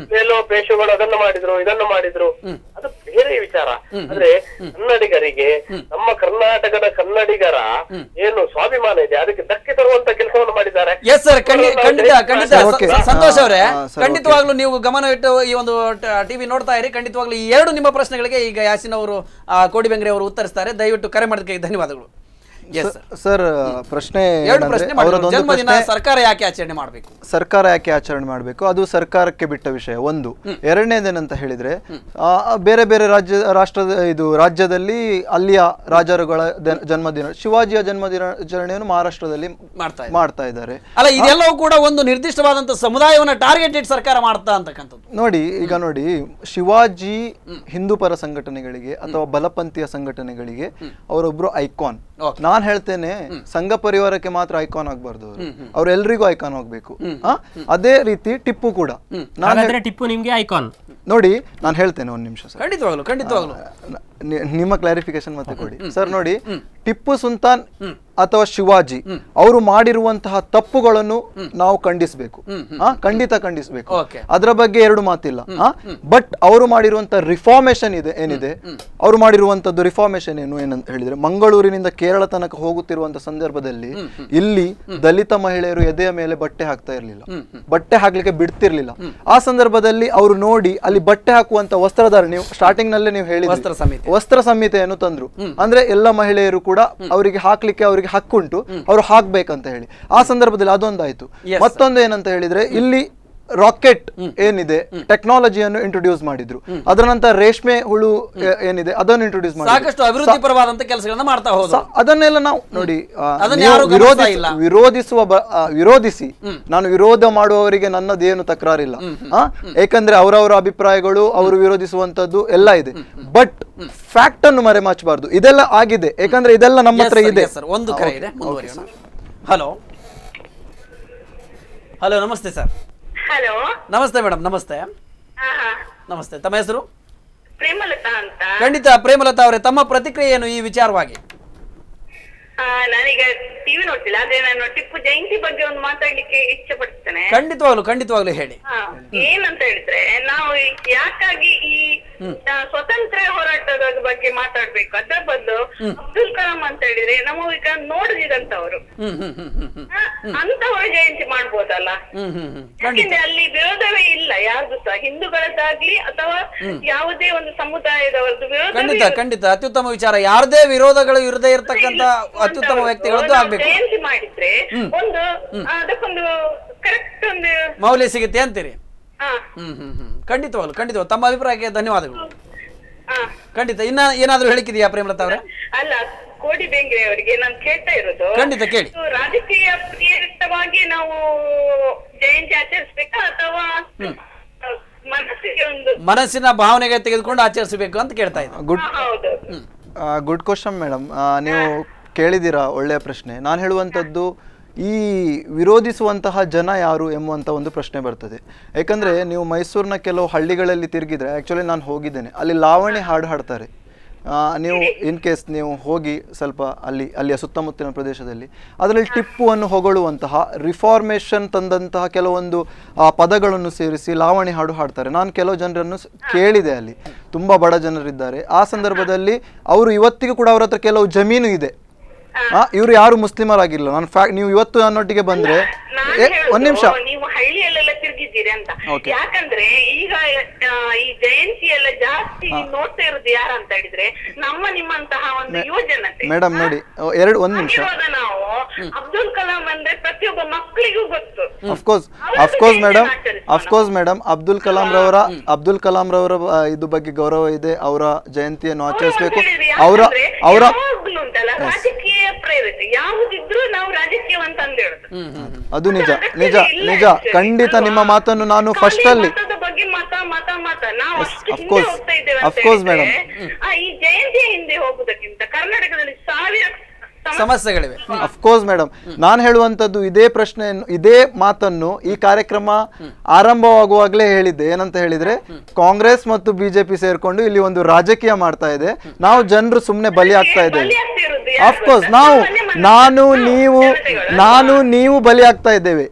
ಪೇಶುಗಳು ಅದನ್ನು ಮಾಡಿದ್ರು ಇದನ್ನು ಮಾಡಿದ್ರು ಅದು ಬೇರೆ ವಿಚಾರ ಅಂದ್ರೆ ಕನ್ನಡಿಗರಿಗೆ ನಮ್ಮ ಕರ್ನಾಟಕದ ಕನ್ನಡಿಗರ ಏನು ಸ್ವಾಭಿಮಾನ ಇದೆ ಅದಕ್ಕೆ ಧಕ್ಕೆ ತರುವಂತ ಕೆಲಸವನ್ನು ಮಾಡಿದ್ದಾರೆ ಎಸ್ ಸರ್ ಖಂಡಿತ ಖಂಡಿತ ಖಂಡಿತ ಸರ್, ಸ- ಓಕೆ. ಸ- ಸಂತೋಷ್ ಅವರೇ ಹಾ, ಸರ್, ಖಂಡಿತವಾಗ್ಲೂ ನೀವು ಗಮನ ಇಟ್ಟು ಈ ಒಂದು ಟಿವಿ ನೋಡ್ತಾ ಇರಿ ಖಂಡಿತವಾಗ್ಲೂ ಈ ಎರಡು ನಿಮ್ಮ ಪ್ರಶ್ನೆಗಳಿಗೆ ಈಗ ಯಾಸಿನ್ ಅವರು ಆ, ಕೋಡಿ ಬೆಂಗ್ರೆ ಅವರು ಉತ್ತರಿಸ್ತಾರೆ ದಯವಿಟ್ಟು ಕರೆ ಮಾಡೋದಕ್ಕೆ ಧನ್ಯವಾದಗಳು ಎಸ್ ಸರ್ ಸರ್ ಪ್ರಶ್ನೆ ಎರಡು ಏನಂದ್ರೆ, ಪ್ರಶ್ನೆ ಮಾಡಿದ್ರು. ಅವರದೊಂದು ಜನ್ಮದಿನ ಪ್ರಶ್ನೆ ಸರ್ಕಾರ ಯಾಕೆ ಆಚರಣೆ ಮಾಡಬೇಕು ಸರ್ಕಾರ ಯಾಕೆ ಆಚರಣೆ ಮಾಡಬೇಕು ಅದು ಸರ್ಕಾರಕ್ಕೆ ಬಿಟ್ಟ ವಿಷಯ ಒಂದು ಎರಡನೇದೇನಂತ ಹೇಳಿದ್ರೆ ಆ, ಬೇರೆ ಬೇರೆ ರಾಜ್ಯ ರಾಷ್ಟ್ರದ ಇದು ರಾಜ್ಯದಲ್ಲಿ ಅಲ್ಲಿಯ ರಾಜರುಗಳ ದ- ಜನ್ಮದಿನ ಶಿವಾಜಿಯ ಜನ್ಮದಿನಾಚರಣೆಯನ್ನು ಮಹಾರಾಷ್ಟ್ರದಲ್ಲಿ ಮಾಡ್ತಾ ಇದೆ. ಮಾಡ್ತಾ ಇದ್ದಾರೆ ಅಲ್ಲ ಇದೆಲ್ಲವೂ ಕೂಡ ಒಂದು ನಿರ್ದಿಷ್ಟವಾದಂತ ಸಮುದಾಯವನ್ನ ಟಾರ್ಗೆಟ್ ಇಟ್ಟು ಸರ್ಕಾರ ಮಾಡ್ತಾ ಅಂತಕ್ಕಂಥದ್ದು ನೋಡಿ ಈಗ ನೋಡಿ ಶಿವಾಜಿ ಹಿಂದೂ ಪರ ಸಂಘಟನೆಗಳಿಗೆ ಅಥವಾ ಬಲಪಂಥೀಯ ಸಂಘಟನೆಗಳಿಗೆ ಅವರೊಬ್ರು ಐಕಾನ್ Okay. ನಾನ್ ಹೇಳ್ತೇನೆ ಸಂಘ ಪರಿವಾರಕ್ಕೆ ಮಾತ್ರ ಐಕಾನ್ ಆಗ್ಬಾರ್ದು ಅವರು ಅವ್ರೆಲ್ರಿಗೂ ಐಕಾನ್ ಹೋಗ್ಬೇಕು ಆ? ಅದೇ ರೀತಿ ಟಿಪ್ಪು ಕೂಡ ನಾನು ಹಾಗಾದ್ರೆ ಟಿಪ್ಪು ನಿಮ್ಗೆ ಐಕಾನ್ ನೋಡಿ ನಾನು ಹೇಳ್ತೇನೆ ಒಂದ್ ನಿಮಿಷ ಸರ್ ಖಂಡಿತವಾಗ್ಲು ಖಂಡಿತವಾಗ್ಲು ನ- ನಿ- ನಿಮ್ಮ ಕ್ಲಾರಿಫಿಕೇಶನ್ ಮತ್ತೆ ಕೊಡಿ ಸರ್ ನೋಡಿ ಟಿಪ್ಪು ಸುಲ್ತಾನ್ ಅಥವಾ ಶಿವಾಜಿ ಅವರು ಮಾಡಿರುವಂತಹ ತಪ್ಪುಗಳನ್ನು ನಾವು ಖಂಡಿಸಬೇಕು ಖಂಡಿತ ಖಂಡಿಸಬೇಕು Okay. ಅದರ ಬಗ್ಗೆ ಎರಡು ಮಾತಿಲ್ಲ ಬಟ್ ಅವರು ಮಾಡಿರುವಂತಹ ರಿಫಾರ್ಮೇಶನ್ ಇದೆ ಏನಿದೆ ಅವರು ಮಾಡಿರುವಂತದ್ದು ರಿಫಾರ್ಮೇಶನ್ ಏನು ಏನಂತ ಹೇಳಿದ್ರೆ ಮಂಗಳೂರಿನಿಂದ ಕೇರಳ ತನಕ ಹೋಗುತ್ತಿರುವಂತ ಸಂದರ್ಭದಲ್ಲಿ ಇಲ್ಲಿ ದಲಿತ ಮಹಿಳೆಯರು ಎದೆಯ ಮೇಲೆ ಬಟ್ಟೆ ಹಾಕ್ತಾ ಇರಲಿಲ್ಲ ಬಟ್ಟೆ ಹಾಕ್ಲಿಕ್ಕೆ ಬಿಡ್ತಿರ್ಲಿಲ್ಲ ಆ ಸಂದರ್ಭದಲ್ಲಿ ಅವರು ನೋಡಿ ಅಲ್ಲಿ ಬಟ್ಟೆ ಹಾಕುವಂತ ವಸ್ತ್ರಧಾರ ನೀವು ಸ್ಟಾರ್ಟಿಂಗ್ ನಲ್ಲೇ ನೀವು ಹೇಳಿದ್ರಿ ವಸ್ತ್ರ ಸಂಹಿತೆ. ವಸ್ತ್ರ ಸಂಹಿತೆಯನ್ನು ತಂದ್ರು ಅಂದ್ರೆ ಎಲ್ಲ ಮಹಿಳೆಯರು ಕೂಡ ಅವರಿಗೆ ಹಾಕ್ಲಿಕ್ಕೆ ಅವರಿಗೆ ಹಕ್ಕುಂಟು ಅವರು ಹಾಕ್ಬೇಕಂತ ಹೇಳಿ ಆ ಸಂದರ್ಭದಲ್ಲಿ ಅದೊಂದಾಯ್ತು Yes, ಮತ್ತೊಂದು ಏನಂತ ಹೇಳಿದ್ರೆ ಇಲ್ಲಿ ರಾಕೆಟ್ ಏನಿದೆ ಟೆಕ್ನಾಲಜಿಯನ್ನು ಇಂಟ್ರೊಡ್ಯೂಸ್ ಮಾಡಿದ್ರು ಅದರ ನಂತರ ರೇಷ್ಮೆ ಹುಳು ಏ- ಏನಿದೆ ಅದನ್ನು ಇಂಟ್ರೊಡ್ಯೂಸ್ ಸಾಕಷ್ಟು ಅಭಿವೃದ್ಧಿ ಪರವಾದಂತ ಕೆಲಸಗಳನ್ನ ಮಾಡ್ತಾ ಹೋದ್ರು ಸ- ಅದನ್ನೆಲ್ಲ ನಾವು ನೋಡಿ ಆ, ಅದನ್ನ ನೀವು ಯಾರು ಗಮನಿಸ್ತಾ ವಿರೋಧಿಸ- ಇಲ್ಲ. ವಿರೋಧಿಸುವ ಬ- ಆ, ವಿರೋಧಿಸಿ ನಾನು ವಿರೋಧ ಮಾಡುವವರಿಗೆ ನನ್ನದೇನು ತಕರಾರಿಲ್ಲ ಆ? ಏಕೆಂದ್ರೆ ಅವರವರ ಅಭಿಪ್ರಾಯಗಳು ಅವರು ವಿರೋಧಿಸುವಂತದ್ದು ಎಲ್ಲ ಇದೆ ಬಟ್ ಫ್ಯಾಕ್ಟ್ ಅನ್ನು ಮರೆಮಾಚಬಾರ್ದು ಇದೆಲ್ಲ ಆಗಿದೆ ಯಾಕಂದ್ರೆ ಇದೆಲ್ಲ ನಮ್ಮ ಹತ್ರ ಇದೆ ಸರ್ ಒಂದು ಕರೆ ಇದೆ ಮುಂದುವರಿಯೋಣ ಹಲೋ ಹಲೋ ನಮಸ್ತೆ ಸರ್ ಹಲೋ ನಮಸ್ತೆ ಮೇಡಮ್ ನಮಸ್ತೆ ಹಾ ಹಾ ನಮಸ್ತೆ ತಮ್ಮ ಹೆಸರು ಪ್ರೇಮಲತಾ ಅಂತ ಖಂಡಿತ ಪ್ರೇಮಲತಾ ಅವರೇ ತಮ್ಮ ಪ್ರತಿಕ್ರಿಯೆ ಏನು ಈ ವಿಚಾರವಾಗಿ ಆ, ನಾನೀಗ ಟಿವಿ ನೋಡ್ತಿಲ್ಲ ಆದ್ರೆ ನಾನು ಟಿಪ್ಪು ಜಯಂತಿ ಬಗ್ಗೆ ಒಂದು ಮಾತಾಡ್ಲಿಕ್ಕೆ ಇಚ್ಛೆ ಪಡ್ತೇನೆ ಖಂಡಿತವಾಗ್ಲು ಖಂಡಿತವಾಗ್ಲು ಹೇಳಿ ಹಾ, ಏನಂತ ಹೇಳಿದ್ರೆ ನಾವು ಯಾಕಾಗಿ ಈ ಆ, ಸ್ವತಂತ್ರ ಹೋರಾಟದ ಬಗ್ಗೆ ಮಾತಾಡ್ಬೇಕು ಅದ್ರ ಬದಲು ಅಬ್ದುಲ್ ಕಲಾಂ ಅಂತ ಹೇಳಿದ್ರೆ ನಮ್ಮ ಈಗ ನೋಡಿದಂತವರು ಹ್ಮ್ ಹ್ಮ್ ಹ್ಮ್ ಹ್ಮ್ ಹ್ಮ್ ಅಂತವರ ಜಯಂತಿ ಮಾಡ್ಬೋದಲ್ಲ ಹ್ಮ್ ಹ್ಮ್ ಹ್ಮ್ ಖಂಡಿತ ಯಾಕೆಂದ್ರೆ ಅಲ್ಲಿ ವಿರೋಧವೇ ಇಲ್ಲ ಯಾರ್ದು ಸಹ ಹಿಂದೂಗಳದ್ದಾಗ್ಲಿ ಅಥವಾ ಯಾವುದೇ ಒಂದು ಸಮುದಾಯದವರದ್ದು ವಿರೋಧವೇ ಖಂಡಿತ ಇರುವುದಿಲ್ಲ. ಖಂಡಿತ ಅತ್ಯುತ್ತಮ ವಿಚಾರ ಯಾರದೇ ವಿರೋಧಗಳು ಇರದೇ ಇರತಕ್ಕಂತ ಅತ್ಯುತ್ತಮ ವ್ಯಕ್ತಿಗಳದ್ದು ನಾವು ಆಗ್ಬೇಕು ಜಯಂತಿ ಮಾಡಿದ್ರೆ ಒಂದು ಆ, ಅದಕ್ಕೊಂದು ಕರೆಕ್ಟ್ ಒಂದು ಮೌಲ್ಯ ಸಿಗುತ್ತೆ ಅಂತೀರಿ ಆ, ಹ್ಮ್ ಹ್ಮ್ ಹ್ಮ್ ಖಂಡಿತವಾಗ್ಲು ಖಂಡಿತವಾಗ್ಲು ತಮ್ಮ ಅಭಿಪ್ರಾಯಕ್ಕೆ ಧನ್ಯವಾದಗಳು ಆ. ಖಂಡಿತ ಇನ್ನ ಏನಾದ್ರೂ ಹೇಳಿಕಿದೆಯಾ ಪ್ರೇಮಲತಾ ಅವರೇ ಅಲ್ಲ ಕೋಡಿ ಬೆಂಗ್ರೆ ಅವರಿಗೆ ನಾನು ಕೇಳ್ತಾ ಇರೋದು ಖಂಡಿತ ಕೇಳಿ. ಇದು ರಾಜಕೀಯ ಪ್ರೇರಿತವಾಗಿ ನಾವು ಜಯಂತಿ ಆಚರಿಸ್ಬೇಕಾ ಅಥವಾ ಮನಸ್ಸಿಗೆ ಒಂದು ಮನಸ್ಸಿನ ಭಾವನೆಗೆ ತೆಗೆದುಕೊಂಡು ಆಚರಿಸಬೇಕು ಅಂತ ಕೇಳ್ತಾ ಇದ್ದೆ ಗುಡ್ ಹಾ, ಹೌದು ಗುಡ್ ಕ್ವಶನ್ ಮೇಡಮ್ ನೀವು ಕೇಳಿದ್ದೀರಾ ಒಳ್ಳೆಯ ಪ್ರಶ್ನೆ ನಾನು ಹೇಳುವಂಥದ್ದು ಈ ವಿರೋಧಿಸುವಂತಹ ಜನ ಯಾರು ಎಂಬುವಂಥ ಒಂದು ಪ್ರಶ್ನೆ ಬರ್ತದೆ ಯಾಕಂದರೆ ನೀವು ಮೈಸೂರಿನ ಕೆಲವು ಹಳ್ಳಿಗಳಲ್ಲಿ ತಿರುಗಿದ್ರೆ ಆ್ಯಕ್ಚುಲಿ ನಾನು ಹೋಗಿದ್ದೇನೆ ಅಲ್ಲಿ ಲಾವಣಿ ಹಾಡು ಹಾಡ್ತಾರೆ ಆ, ನೀವು ಇನ್ ಕೇಸ್ ನೀವು ಹೋಗಿ ಸ್ವಲ್ಪ ಅಲ್ಲಿ ಅಲ್ಲಿಯ ಸುತ್ತಮುತ್ತಲಿನ ಪ್ರದೇಶದಲ್ಲಿ ಅದರಲ್ಲಿ ಟಿಪ್ಪುವನ್ನು ಹೊಗಳುವಂತಹ ರಿಫಾರ್ಮೇಷನ್ ತಂದಂತಹ ಕೆಲವೊಂದು ಆ, ಪದಗಳನ್ನು ಸೇರಿಸಿ ಲಾವಣಿ ಹಾಡು ಹಾಡ್ತಾರೆ ನಾನು ಕೆಲವು ಜನರನ್ನು ಸ್- ಕೇಳಿದೆ ಅಲ್ಲಿ ತುಂಬ ಬಡ ಜನರಿದ್ದಾರೆ ಆ ಸಂದರ್ಭದಲ್ಲಿ ಅವರು ಇವತ್ತಿಗೂ ಕೂಡ ಅವ್ರ ಹತ್ರ ಕೆಲವು ಜಮೀನು ಇದೆ ಆ, ಇವರು ಯಾರು ಮುಸ್ಲಿಮರಾಗಿಲ್ಲ ನಾನು ಫ್ಯಾಕ್ಟ್ ನೀವು ಇವತ್ತು ನನ್ನೊಟ್ಟಿಗೆ ಬಂದ್ರೆ ನಾನ್ ಏ, ಹೇಳೋದು, ಒಂದ್ ನಿಮಿಷ ನೀವು ಹಳ್ಳಿಯಲ್ಲೆಲ್ಲ ತಿರುಗಿದ್ದೀರಿ ಅಂತ Okay. ಯಾಕಂದ್ರೆ ಈಗ ಆ, ಈ ಜಯಂತಿ ಎಲ್ಲ ಜಾಸ್ತಿ ನೋಡ್ತಾ ಇರೋದು ಯಾರ ಅಂತ ಹೇಳಿದ್ರೆ ನಮ್ಮ ನಿಮ್ಮಂತಹ ಒಂದು ಯುವ ಜನತೆ ಮೇಡಮ್ ನೋಡಿ ಓ, ಎರಡು ಒಂದ್ ನಿಮಿಷ ಹಾಗಿರುವಾಗ ನಾವು ಅಬ್ದುಲ್ ಕಲಾಂ ಅಂದ್ರೆ ಪ್ರತಿಯೊಬ್ಬ ಮಕ್ಕಳಿಗೂ ಗೊತ್ತು ಅಫ್ಕೋರ್ಸ್ ಅವರದ್ದು ಅಫ್ಕೋರ್ಸ್ ಜಯಂತಿ ಮೇಡಮ್ ಆಚರಿಸೋಣ. ಅಫ್ಕೋರ್ಸ್ ಮೇಡಮ್ ಅಬ್ದುಲ್ ಕಲಾಂ ರವರ ಅಬ್ದುಲ್ ಕಲಾಂ ರವರ ಆ, ಇದು ಬಗ್ಗೆ ಗೌರವ ಇದೆ ಅವರ ಜಯಂತಿಯನ್ನು ಆಚರಿಸಬೇಕು ಅವರ ಅವರ ಯಾವಾಗ್ಲೂ ಉಂಟಲ್ಲ ರಾಜಕೀಯ ಪ್ರೇರಿತ ಯಾವುದಿದ್ರು ನಾವು ರಾಜಕೀಯವಂತ ಅಂದ್ ಹೇಳುದು ಅದು ನಿಜ ಅದಕ್ಕೆ ನಿಜ ಇಲ್ಲ ನಿಜ actually, ಖಂಡಿತ ಅಲ್ವಾ? ನಿಮ್ಮ ಮಾತನ್ನು ನಾನು ಖಾಲಿ ಫಸ್ಟ್ ಅಲ್ಲಿ ಮತದ ಬಗ್ಗೆ ಮತ ಮತ ಮತ ನಾವು Yes, ಅಷ್ಟು of ಹಿಂದೆ course. ಹೋಗ್ತಾ ಇದ್ದೇವೆ Of ಅಂತ course, ಹೇಳಿದ್ರೆ, madam. ಆ, ಈ ಜಯಂತಿಯ ಹಿಂದೆ ಹೋಗುದಕ್ಕಿಂತ ಕರ್ನಾಟಕದಲ್ಲಿ ಸಾವಿರ ಸಮಸ್ಯೆ ಸಮಸ್ಯೆಗಳಿವೆ ಅಫ್ಕೋರ್ಸ್ ಮೇಡಮ್ ನಾನು ಹೇಳುವಂತದ್ದು ಇದೇ ಪ್ರಶ್ನೆಯನ್ನು ಇದೇ ಮಾತನ್ನು ಈ ಕಾರ್ಯಕ್ರಮ ಆರಂಭವಾಗುವಾಗಲೇ ಹೇಳಿದ್ದೆ ಏನಂತ ಹೇಳಿದ್ರೆ ಕಾಂಗ್ರೆಸ್ ಮತ್ತು ಬಿಜೆಪಿ ಸೇರ್ಕೊಂಡು ಇಲ್ಲಿ ಒಂದು ರಾಜಕೀಯ ಮಾಡ್ತಾ ಇದೆ ನಾವು ಜನರು ಸುಮ್ಮನೆ ಬಲಿ ಆಗ್ತಾ ಇದ್ದೇವೆ ಬಲಿಯಾಗ್ತಾ ಇರೋದು ಯಾರು ಅಫ್ಕೋರ್ಸ್ ಗೊತ್ತಾ? ನಾವು ಸಾಮಾನ್ಯ ಮನುಷ್ಯ. ನಾನು ನಾವು ನೀವು ಜನತೆಗಳು. ನಾನು ನೀವು ಬಲಿ ಆಗ್ತಾ ಇದ್ದೇವೆ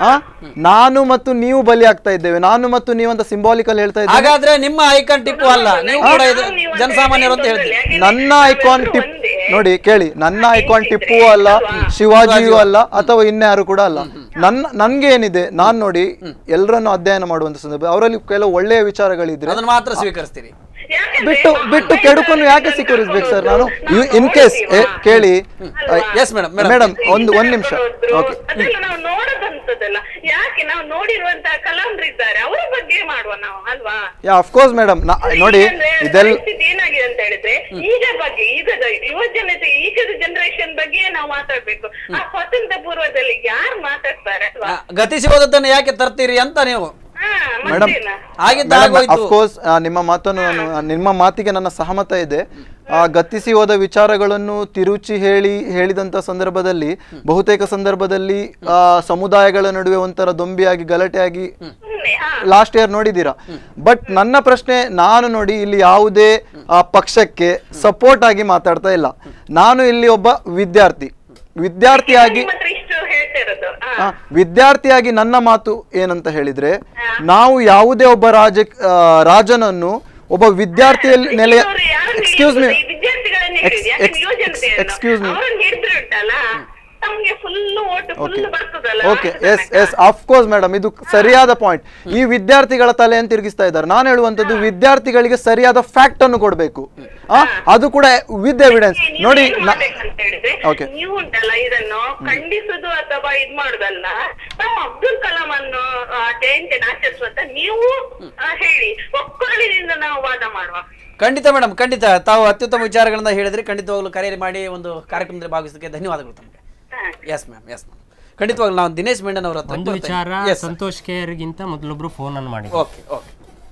ಆ ನಾನು ಮತ್ತು ನೀವು ಬಲಿ ಆಗ್ತಾ ಇದ್ದೇವೆ ನಾನು ಮತ್ತು ನೀವು ಅಂತ ಸಿಂಬಾಲಿಕಲ್ ಹೇಳ್ತಾ ಇದ್ದೇವೆ ಹಾಗಾದ್ರೆ ನಿಮ್ಮ ಐಕಾನ್ ಟಿಪ್ಪು ಅಲ್ಲ ನೀವು ಕೂಡ ಇದು ಜನಸಾಮಾನ್ಯರು ಅಂತ ಹೇಳ್ತೀರಿ ನನ್ನ ಐಕಾನ್ ಟಿಪ್ ನೋಡಿ ಕೇಳಿ ನನ್ನ ಐಕಾನ್ ಟಿಪ್ಪು ಅಲ್ಲ ಶಿವಾಜಿಯೂ ಅಲ್ಲ ಅಥವಾ ಇನ್ಯಾರು ಕೂಡ ಅಲ್ಲ ನನ್ನ ನನ್ಗೆ ಏನಿದೆ ನಾನ್ ನೋಡಿ ಎಲ್ಲರನ್ನು ಅಧ್ಯಯನ ಮಾಡುವಂತ ಸಂದರ್ಭ ಅವರಲ್ಲಿ ಕೆಲವು ಒಳ್ಳೆಯ ವಿಚಾರಗಳಿದ್ರೆ ಅದನ್ನ ಮಾತ್ರ ಸ್ವೀಕರಿಸ್ತೀರಿ ಬಿಟ್ಟು ಬಿಟ್ಟು ಕೆಡುಕನ್ನು ಯಾಕೆ ಸ್ವೀಕರಿಸ್ಬೇಕು ಸರ್ ನಾನು ಇನ್ ಕೇಸ್ ಕೇಳಿ ಎಸ್ ಮೇಡಮ್ ಮೇಡಮ್ ಮೇಡಮ್ ಒಂದು ಒಂದ್ ನಿಮಿಷ ಓಕೆ ಅದೆಲ್ಲ ನಾವು ನೋಡದಂತದಲ್ಲ ಯಾಕೆ ನಾವು ನೋಡಿರುವಂತಹ ಕಲಾವಿದರಿದ್ದಾರೆ ಅವರ ಬಗ್ಗೆ ಮಾಡುವ ನಾವು ಅಲ್ವಾ ಯಾ ಅಫ್ಕೋರ್ಸ್ ಮೇಡಮ್ ನೋಡಿ ಅಂದ್ರೆ ಇದೆಲ್ಲ ಪರಿಸ್ಥಿತಿ ಏನಾಗಿದೆ ಅಂತ ಹೇಳಿದ್ರೆ ಈಗ ಬಗ್ಗೆ ಈಗದ ಯುವ ಜನತೆ ಈಗದ ಜನರೇಷನ್ ಬಗ್ಗೆ ನಾವು ಮಾತಾಡ್ಬೇಕು ಆ ಸ್ವಾತಂತ್ರ್ಯ ಪೂರ್ವದಲ್ಲಿ ಯಾರು ಮಾತಾಡ್ತಾರೆ ಅಲ್ವಾ ಗತಿಸಿ ಹೋದದ್ದನ್ನು ಯಾಕೆ ತರ್ತೀರಿ ಅಂತ ನೀವು ಹಾ ಮೇಡಮ್ ಮತ್ತೇನ ಆಗಿದ್ದ ಆಗೋಯ್ತು ಅಫ್ಕೋರ್ಸ್ ನಿಮ್ಮ ಮಾತನ್ನು ನಾನು ನಿಮ್ಮ ಮಾತಿಗೆ ನನ್ನ ಸಹಮತ ಇದೆ ಆ, ಗತಿಸಿ ಹೋದ ವಿಚಾರಗಳನ್ನು ತಿರುಚಿ ಹೇಳಿ ಹೇಳಿದಂತ ಸಂದರ್ಭದಲ್ಲಿ ಬಹುತೇಕ ಸಂದರ್ಭದಲ್ಲಿ ಆ, ಸಮುದಾಯಗಳ ನಡುವೆ ಒಂಥರ ದೊಂಬಿಯಾಗಿ ಗಲಾಟೆಯಾಗಿ ಸುಮ್ನೆ ಹಾ ಲಾಸ್ಟ್ ಇಯರ್ ನೋಡಿದ್ದೀರಾ ಬಟ್ ನನ್ನ ಪ್ರಶ್ನೆ ನಾನು ನೋಡಿ ಇಲ್ಲಿ ಯಾವುದೇ ಆ, ಪಕ್ಷಕ್ಕೆ ಸಪೋರ್ಟ್ ಆಗಿ ಮಾತಾಡ್ತಾ ಇಲ್ಲ ನಾನು ಇಲ್ಲಿ ಒಬ್ಬ ವಿದ್ಯಾರ್ಥಿ ವಿದ್ಯಾರ್ಥಿಯಾಗಿ ನಿಮ್ಮ ಹತ್ರ ಇಷ್ಟು ಹೇಳ್ತಾ ಇರೋದು ಹಾ ಆ, ವಿದ್ಯಾರ್ಥಿಯಾಗಿ ನನ್ನ ಮಾತು ಏನಂತ ಹೇಳಿದ್ರೆ ನಾವು ಯಾವುದೇ ಒಬ್ಬ ರಾಜ ಆ, ರಾಜನನ್ನು ಒಬ್ಬ ವಿದ್ಯಾರ್ಥಿಯಲ್ಲಿ ನೆಲೆಯ ಇವ್ರು ಯಾರನ್ನ ಎಕ್ಸ್ಕ್ಯೂಸ್ ಮೀ ಹಿಡಿದ್ರು? ಈ ವಿದ್ಯಾರ್ಥಿಗಳನ್ನ ಹಿಡಿದ್ರು. ಯಾಕೆ ಯುವ ಜನತೆಯನ್ನು? ಎಕ್ಸ್ಕ್ಯೂಸ್ ಮೀ ಅವರನ್ನ ಹಿಡಿದ್ರು ಉಂಟಲ್ಲ ತಮ್ಗೆ ಫುಲ್ ಓಟ್ ಫುಲ್ ಬರ್ತದಲ್ಲ okay yes yes course madam ಇದು ಸರಿಯಾದ ಪಾಯಿಂಟ್ ಈ ವಿದ್ಯಾರ್ಥಿಗಳ ತಲೆಯನ್ನು ತಿರುಗಿಸ್ತಾ ಇದ್ದಾರೆ ನಾನು ಹೇಳುವಂತದ್ದು ವಿದ್ಯಾರ್ಥಿಗಳಿಗೆ ಸರಿಯಾದ ಫ್ಯಾಕ್ಟ್ ಅನ್ನು ಕೊಡಬೇಕು ಅದು ಕೂಡ ವಿತ್ ಎವಿಡೆನ್ಸ್ ನೀವು ನೋಡಿ ಏನ್ ನ- ಮಾಡ್ಬೇಕಂತ ಹೇಳಿದ್ರೆ Okay. ನೀವು ಉಂಟಲ್ಲ ಇದನ್ನು ಖಂಡಿಸುದು ಅಥವಾ ಇದ್ ಮಾಡುದಲ್ಲ ನಾವು ಅಬ್ದುಲ್ ಕಲಾಂ ಅನ್ನು ಆ, ಜಯಂತಿಯನ್ನು ಆಚರಿಸುವಂತ ನೀವು ಆ, ಹೇಳಿ ಒಕ್ಕೊರಳಿನಿಂದ ನಾವು ವಾದ ಮಾಡುವ ಖಂಡಿತ ಮೇಡಮ್ ಖಂಡಿತ ತಾವು ಅತ್ಯುತ್ತಮ ವಿಚಾರಗಳನ್ನ ಹೇಳಿದ್ರಿ ಖಂಡಿತವಾಗ್ಲೂ ಕರೆ ಮಾಡಿ ಒಂದು ಕಾರ್ಯಕ್ರಮದಲ್ಲಿ ಭಾಗವಹಿಸೋದಕ್ಕೆ ಧನ್ಯವಾದಗಳು ತಮಗೆ ಹಾ. ಎಸ್ ಮ್ಯಾಮ್ ಎಸ್ ಮ್ಯಾಮ್ ಖಂಡಿತವಾಗ್ಲೂ ನಾವು ದಿನೇಶ್ ಮೆಂಡನ್ ಅವರ ಹತ್ರ ಒಂದು ಬರ್ತೇನೆ. ವಿಚಾರ Yes, sir. ಸಂತೋಷ್ ಕೇರ್ಗಿಂತ ಮೊದಲೊಬ್ರು ಫೋನ್ ಅನ್ನು ಮಾಡಿದ್ರು ಓಕೆ ಓಕೆ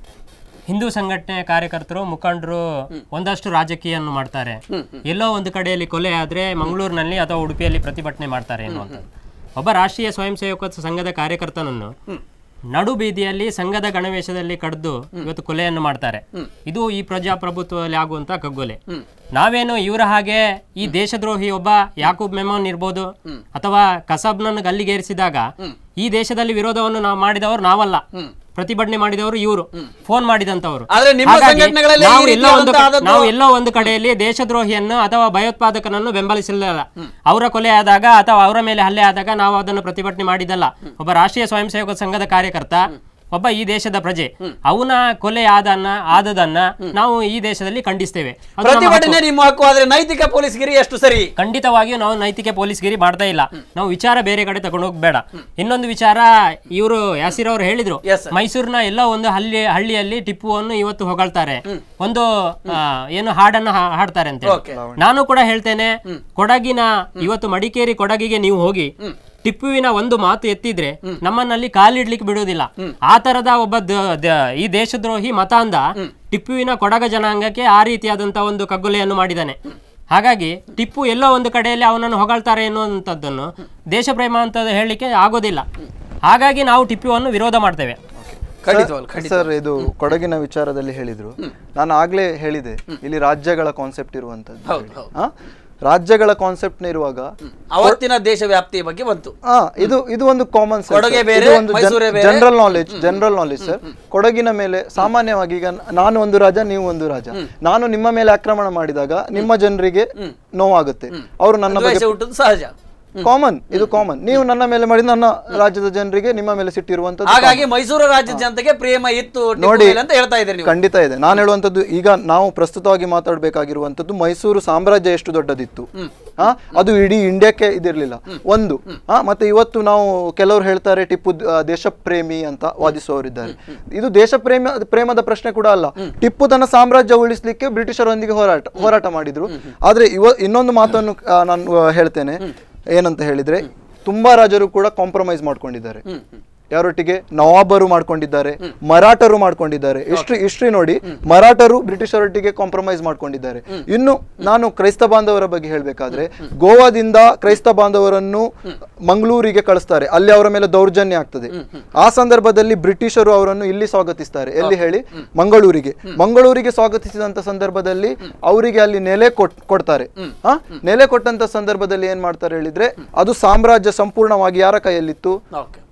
ಹಿಂದೂ ಸಂಘಟನೆ ಕಾರ್ಯಕರ್ತರು ಮುಖಂಡರು ಒಂದಷ್ಟು ರಾಜಕೀಯನ್ನು ಮಾಡ್ತಾರೆ ಎಲ್ಲೋ ಒಂದು ಕಡೆಯಲ್ಲಿ ಕೊಲೆ ಆದ್ರೆ ಮಂಗಳೂರಿನಲ್ಲಿ ಅಥವಾ ಉಡುಪಿಯಲ್ಲಿ ಪ್ರತಿಭಟನೆ ಮಾಡ್ತಾರೆ ಎನ್ನುವಂಥದ್ದು ಒಬ್ಬ ರಾಷ್ಟ್ರೀಯ ಸ್ವಯಂ ಸೇವಕ ಸಂಘದ ಕಾರ್ಯಕರ್ತನನ್ನು ನಡು ಬೀದಿಯಲ್ಲಿ ಸಂಘದ ಗಣವೇಶದಲ್ಲಿ ಕಡ್ದು ಇವತ್ತು ಕೊಲೆಯನ್ನು ಮಾಡ್ತಾರೆ ಇದು ಈ ಪ್ರಜಾಪ್ರಭುತ್ವದಲ್ಲಿ ಆಗುವಂತ ಕಗ್ಗೊಲೆ ನಾವೇನು ಇವರ ಹಾಗೆ ಈ ದೇಶದ್ರೋಹಿ ಒಬ್ಬ ಯಾಕೂಬ್ ಮೆಮೋನ್ ಇರ್ಬೋದು ಅಥವಾ ಕಸಬ್ನನ್ನು ಗಲ್ಲಿಗೇರಿಸಿದಾಗ ಈ ದೇಶದಲ್ಲಿ ವಿರೋಧವನ್ನು ನಾವು ಮಾಡಿದವರು ನಾವಲ್ಲ ಪ್ರತಿಭಟನೆ ಮಾಡಿದವರು ಇವರು ಫೋನ್ ಮಾಡಿದಂತವರು ಆದ್ರೆ ನಿಮ್ಮ ಹಾಗಾಗಿ ಸಂಘಟನೆಗಳಲ್ಲಿ ನಾವು ಈ ಎಲ್ಲೋ ಒಂದು ರೀತಿಯಾದಂತಹ ನಾವು ಎಲ್ಲೋ ಒಂದು ಕಡೆಯಲ್ಲಿ ದೇಶದ್ರೋಹಿಯನ್ನು ಅಥವಾ ಭಯೋತ್ಪಾದಕನನ್ನು ಬೆಂಬಲಿಸಲಿಲ್ಲ ಅವರ ಕೊಲೆ ಆದಾಗ ಅಥವಾ ಅವರ ಮೇಲೆ ಹಲ್ಲೆ ಆದಾಗ ನಾವು ಅದನ್ನು ಪ್ರತಿಭಟನೆ ಮಾಡಿದಲ್ಲ ಒಬ್ಬ ರಾಷ್ಟ್ರೀಯ ಸ್ವಯಂ ಸೇವಕ ಸಂಘದ ಕಾರ್ಯಕರ್ತ ಒಬ್ಬ ಈ ದೇಶದ ಪ್ರಜೆ ಅವನ ಕೊಲೆ ಆದನ್ನ ಆದದನ್ನ ನಾವು ಈ ದೇಶದಲ್ಲಿ ಖಂಡಿಸ್ತೇವೆ ಅದು ನಮ್ಮ ಹಕ್ಕು. ಪ್ರತಿಭಟನೆ ನಿಮ್ಮ ಹಕ್ಕು ಆದ್ರೆ ನೈತಿಕ ಪೊಲೀಸ್ಗಿರಿ ಎಷ್ಟು ಸರಿ ಖಂಡಿತವಾಗಿಯೂ ನಾವು ನೈತಿಕ ಪೊಲೀಸ್ಗಿರಿ ಮಾಡ್ತಾ ಇಲ್ಲ ನಾವು ವಿಚಾರ ಬೇರೆ ಕಡೆ ತಗೊಂಡು ಹೋಗ್ಬೇಡ ಇನ್ನೊಂದು ವಿಚಾರ ಇವರು ಯಾಸಿರ್ ಅವರು ಹೇಳಿದ್ರು Yes, sir. ಮೈಸೂರಿನ ಎಲ್ಲ ಒಂದು ಹಳ್ಳಿ ಹಳ್ಳಿಯಲ್ಲಿ ಟಿಪ್ಪುವನ್ನು ಇವತ್ತು ಹೊಗಳ್ತಾರೆ ಒಂದು ಆ, ಏನು ಹಾಡನ್ನ ಹಾ- ಹಾಡ್ತಾರೆ ಅಂತ Okay. ನಾನು ಕೂಡ ಹೇಳ್ತೇನೆ ಕೊಡಗಿನ ಇವತ್ತು ಮಡಿಕೇರಿ ಕೊಡಗಿಗೆ ನೀವು ಹೋಗಿ ಟಿಪ್ಪುವಿನ ಒಂದು ಮಾತು ಎತ್ತಿದ್ರೆ ನಮ್ಮನ್ನಲ್ಲಿ ಕಾಲಿಡ್ಲಿಕ್ಕೆ ಬಿಡುವುದಿಲ್ಲ ಆ ತರದ ಒಬ್ಬ ದ- ದ- ಈ ದೇಶದ್ರೋಹಿ ಮತಾಂಧ ಟಿಪ್ಪುವಿನ ಕೊಡಗ ಜನಾಂಗಕ್ಕೆ ಆ ರೀತಿಯಾದಂತ ಒಂದು ಕಗ್ಗೊಲೆಯನ್ನು ಮಾಡಿದ್ದಾನೆ ಹಾಗಾಗಿ ಟಿಪ್ಪು ಎಲ್ಲೋ ಒಂದು ಕಡೆಯಲ್ಲಿ ಅವನನ್ನು ಹೊಗಳ್ತಾರೆ ಎನ್ನುವಂಥದ್ದನ್ನು ದೇಶ ಪ್ರೇಮ ಅಂತ ಹೇಳಲಿಕ್ಕೆ ಆಗೋದಿಲ್ಲ ಹಾಗಾಗಿ ನಾವು ಟಿಪ್ಪುವನ್ನು ವಿರೋಧ ಮಾಡ್ತೇವೆ ಖಂಡಿತವಾಗ್ಲು ಖಂಡಿತ ಸರ್ ಇದು ಕೊಡಗಿನ ವಿಚಾರದಲ್ಲಿ ಹೇಳಿದ್ರು ನಾನು ಆಗ್ಲೇ ಹೇಳಿದೆ ಇಲ್ಲಿ ರಾಜ್ಯಗಳ ಕಾನ್ಸೆಪ್ಟ್ ಇರುವಂತದ್ದು ಹೌದು ಹೌದು ಆ? ರಾಜ್ಯಗಳ ಕಾನ್ಸೆಪ್ಟ್ ಇರುವಾಗ ಅವತ್ತಿನ ದೇಶ ವ್ಯಾಪ್ತಿಯ ಬಗ್ಗೆ ಬಂತು ಆ, ಇದು ಇದು ಒಂದು ಕಾಮನ್ ಕೊಡಗೆ ಬೇರೆ, ಮೈಸೂರೇ ಬೇರೆ. General knowledge general knowledge sir ಕೊಡಗಿನ ಮೇಲೆ ಸಾಮಾನ್ಯವಾಗಿ ಈಗ ನಾನು ಒಂದು ರಾಜ ನೀವು ಒಂದು ರಾಜ ನಾನು ನಿಮ್ಮ ಮೇಲೆ ಆಕ್ರಮಣ ಮಾಡಿದಾಗ ನಿಮ್ಮ ಜನರಿಗೆ ನೋವಾಗುತ್ತೆ ಅವರು ನನ್ನ ದ್ವೇಷ ಬಗ್ಗೆ ಹುಟ್ಟುದು ಸಹಜ ಕಾಮನ್ ಇದು ಕಾಮನ್ ನೀವು ನನ್ನ ಮೇಲೆ ಮಾಡಿದ ನನ್ನ ರಾಜ್ಯದ ಜನರಿಗೆ ನಿಮ್ಮ ಮೇಲೆ ಸಿಟ್ಟಿರುವಂತದ್ದು ಹಾಗಾಗಿ ಮೈಸೂರು ರಾಜ್ಯದ ಜನತೆಗೆ ಪ್ರೇಮ ಇತ್ತು ಟಿಪ್ಪು ನೋಡಿ ಮೇಲೆ ಅಂತ ಹೇಳ್ತಾ ಇದ್ದೀರಿ ನೀವು ಖಂಡಿತ ಇದೆ ನಾನು ಹೇಳುವಂತದ್ದು ಈಗ ನಾವು ಪ್ರಸ್ತುತವಾಗಿ ಮಾತಾಡಬೇಕಾಗಿರುವಂತದ್ದು ಮೈಸೂರು ಸಾಮ್ರಾಜ್ಯ ಎಷ್ಟು ದೊಡ್ಡದಿತ್ತು ಆ, ಅದು ಇಡೀ ಇಂಡಿಯಾಕ್ಕೆ ಇದಿರ್ಲಿಲ್ಲ ಒಂದು ಆ, ಮತ್ತೆ ಇವತ್ತು ನಾವು ಕೆಲವರು ಹೇಳ್ತಾರೆ ಟಿಪ್ಪು ದ- ದೇಶ ಪ್ರೇಮಿ ಅಂತ ವಾದಿಸುವವರಿದ್ದಾರೆ ಇದು ದೇಶ ಪ್ರೇಮ ಪ್ರೇಮದ ಪ್ರಶ್ನೆ ಕೂಡ ಅಲ್ಲ ಟಿಪ್ಪು ತನ್ನ ಸಾಮ್ರಾಜ್ಯ ಉಳಿಸ್ಲಿಕ್ಕೆ ಬ್ರಿಟಿಷರೊಂದಿಗೆ ಹೋರಾಟ ಹೋರಾಟ ಮಾಡಿದ್ರು ಆದ್ರೆ ಇವ ಇನ್ನೊಂದು ಮಾತನ್ನು ಆ, ನಾನು ಆ, ಹೇಳ್ತೇನೆ ಏನಂತ ಹೇಳಿದ್ರೆ ತುಂಬಾ ರಾಜರು ಕೂಡ ಕಾಂಪ್ರಮೈಸ್ ಮಾಡ್ಕೊಂಡಿದ್ದಾರೆ ಯಾರೊಟ್ಟಿಗೆ ನವಾಬರು ಮಾಡ್ಕೊಂಡಿದ್ದಾರೆ ಮರಾಠರು ಮಾಡ್ಕೊಂಡಿದ್ದಾರೆ ಹಿಸ್ಟ್ರಿ ಹಿಸ್ಟ್ರಿ ನೋಡಿ ಮರಾಠರು ಬ್ರಿಟಿಷರೊಟ್ಟಿಗೆ ಕಾಂಪ್ರಮೈಸ್ ಮಾಡ್ಕೊಂಡಿದ್ದಾರೆ ಇನ್ನು ನಾನು ಕ್ರೈಸ್ತ ಬಾಂಧವರ ಬಗ್ಗೆ ಹೇಳ್ಬೇಕಾದ್ರೆ ಗೋವಾದಿಂದ ಕ್ರೈಸ್ತ ಬಾಂಧವರನ್ನು ಮಂಗಳೂರಿಗೆ ಕಳಿಸ್ತಾರೆ ಅಲ್ಲಿ ಅವರ ಮೇಲೆ ದೌರ್ಜನ್ಯ ಆಗ್ತದೆ ಆ ಸಂದರ್ಭದಲ್ಲಿ ಬ್ರಿಟಿಷರು ಅವರನ್ನು ಇಲ್ಲಿ ಸ್ವಾಗತಿಸ್ತಾರೆ ಎಲ್ಲಿ ಹೇಳಿ ಮಂಗಳೂರಿಗೆ ಮಂಗಳೂರಿಗೆ ಸ್ವಾಗತಿಸಿದಂತ ಸಂದರ್ಭದಲ್ಲಿ ಅವರಿಗೆ ಅಲ್ಲಿ ನೆಲೆ ಕೊಟ್ ಕೊಡ್ತಾರೆ ಆ ನೆಲೆ ಕೊಟ್ಟಂತ ಸಂದರ್ಭದಲ್ಲಿ ಏನ್ ಮಾಡ್ತಾರೆ ಹೇಳಿದ್ರೆ ಅದು ಸಾಮ್ರಾಜ್ಯ ಸಂಪೂರ್ಣವಾಗಿ ಯಾರ ಕೈಯಲ್ಲಿತ್ತು ಓಕೆ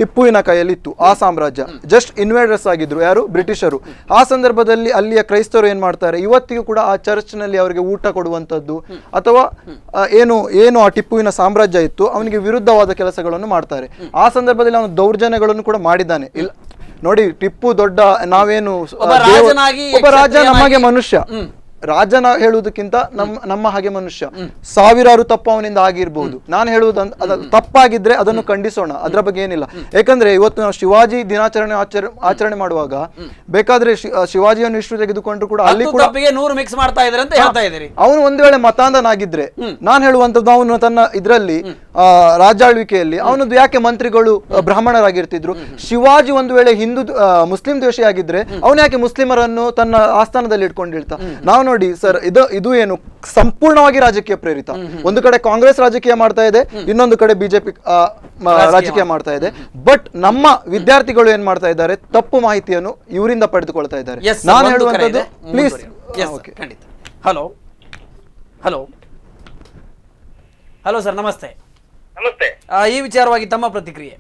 ಟಿಪ್ಪುವಿನ ಕೈಯಲ್ಲಿ ಇತ್ತು ಆ ಸಾಮ್ರಾಜ್ಯ ಜಸ್ಟ್ ಇನ್ವೇಡರ್ಸ್ ಆಗಿದ್ರು ಯಾರು ಬ್ರಿಟಿಷರು ಆ ಸಂದರ್ಭದಲ್ಲಿ ಅಲ್ಲಿಯ ಕ್ರೈಸ್ತರು ಏನ್ ಮಾಡ್ತಾರೆ ಇವತ್ತಿಗೂ ಕೂಡ ಆ ಚರ್ಚ್ನಲ್ಲಿ ಅವರಿಗೆ ಊಟ ಕೊಡುವಂಥದ್ದು ಅಥವಾ ಆ, ಏನು ಏನು ಆ ಟಿಪ್ಪುವಿನ ಸಾಮ್ರಾಜ್ಯ ಇತ್ತು ಅವನಿಗೆ ವಿರುದ್ಧವಾದ ಕೆಲಸಗಳನ್ನು ಮಾಡ್ತಾರೆ ಆ ಸಂದರ್ಭದಲ್ಲಿ ಅವನು ದೌರ್ಜನ್ಯಗಳನ್ನು ಕೂಡ ಮಾಡಿದ್ದಾನೆ ಇಲ್ಲ ನೋಡಿ ಟಿಪ್ಪು ದೊಡ್ಡ ನಾವೇನು ಆ, ಒಬ್ಬ ದೇವ- ರಾಜನಾಗಿ, ಒಬ್ಬ ರಾಜ ಕ್ಷತ್ರಿಯನಾಗಿ- ನಮಗೆ ಮನುಷ್ಯ ರಾಜನ ಹೇಳುವುದಕ್ಕಿಂತ ನಮ್ಮ ನಮ್ಮ ಹಾಗೆ ಮನುಷ್ಯ ಸಾವಿರಾರು ತಪ್ಪು ಅವನಿಂದ ಆಗಿರ್ಬೋದು ನಾನು ಹೇಳುವುದು ಅಂದ್- ಅದ ತಪ್ಪಾಗಿದ್ರೆ ಅದನ್ನು ಖಂಡಿಸೋಣ ಅದರ ಬಗ್ಗೆ ಏನಿಲ್ಲ ಯಾಕಂದ್ರೆ ಇವತ್ತು ನಾವು ಶಿವಾಜಿ ದಿನಾಚರಣೆ ಆಚರ ಆಚರಣೆ ಮಾಡುವಾಗ ಬೇಕಾದ್ರೆ ಶಿ- ಆ, ಶಿವಾಜಿಯನ್ನು ಇಷ್ಟು ತೆಗೆದುಕೊಂಡ್ರು ಕೂಡ ಅಲ್ಲಿ ಹತ್ತು ಕೂಡ ತಪ್ಪಿಗೆ ನೂರು ಮಿಕ್ಸ್ ಮಾಡ್ತಾ ಇದ್ದಾರೆ ಅಂತ ಹೇಳ್ತಾ ಇದ್ದೀರಿ ಅವನು ಒಂದು ವೇಳೆ ಮತಾಂಧನಾಗಿದ್ರೆ ನಾನು ಹೇಳುವಂತದ್ದು ಅವನು ತನ್ನ ಇದರಲ್ಲಿ ರಾಜಾಳ್ವಿಕೆಯಲ್ಲಿ ಅವನದ್ದು ಯಾಕೆ ಮಂತ್ರಿಗಳು ಆ, ಬ್ರಾಹ್ಮಣರಾಗಿರ್ತಿದ್ರು ಶಿವಾಜಿ ಒಂದು ವೇಳೆ ಹಿಂದೂ ಆ, ಮುಸ್ಲಿಂ ದ್ವೇಷಿ ಆಗಿದ್ರೆ ಅವನು ಯಾಕೆ ಮುಸ್ಲಿಮರನ್ನು ತನ್ನ ಆಸ್ಥಾನದಲ್ಲಿ ಇಟ್ಕೊಂಡಿರ್ತಾ ನಾವು ನೋಡಿ ಸರ್ ಇದು ಇದು ಏನು ಸಂಪೂರ್ಣವಾಗಿ ರಾಜಕೀಯ ಪ್ರೇರಿತ ಒಂದು ಕಡೆ ಕಾಂಗ್ರೆಸ್ ರಾಜಕೀಯ ಮಾಡ್ತಾ ಇದೆ ಇನ್ನೊಂದು ಕಡೆ ಬಿಜೆಪಿ ರಾಜಕೀಯ ಮಾಡ್ತಾ ಇದೆ ಬಟ್ ನಮ್ಮ ವಿದ್ಯಾರ್ಥಿಗಳು ಏನ್ ಮಾಡ್ತಾ ಇದ್ದಾರೆ ತಪ್ಪು ಮಾಹಿತಿಯನ್ನು ಇವರಿಂದ ಪಡೆದುಕೊಳ್ತಾ ಇದ್ದಾರೆ Yes, sir, ನಾನು ಒಂದು ಕರೆ ಹೇಳುವಂತದ್ದು ಇದೆ. ಪ್ಲೀಸ್ ಮುಂದುವರಿಯೋಣ. Yes, sir, ಖಂಡಿತ ಹಲೋ ಹಲೋ ಹಲೋ ಸರ್ ನಮಸ್ತೆ ನಮಸ್ತೆ ಆ, ಈ ವಿಚಾರವಾಗಿ ತಮ್ಮ ಪ್ರತಿಕ್ರಿಯೆ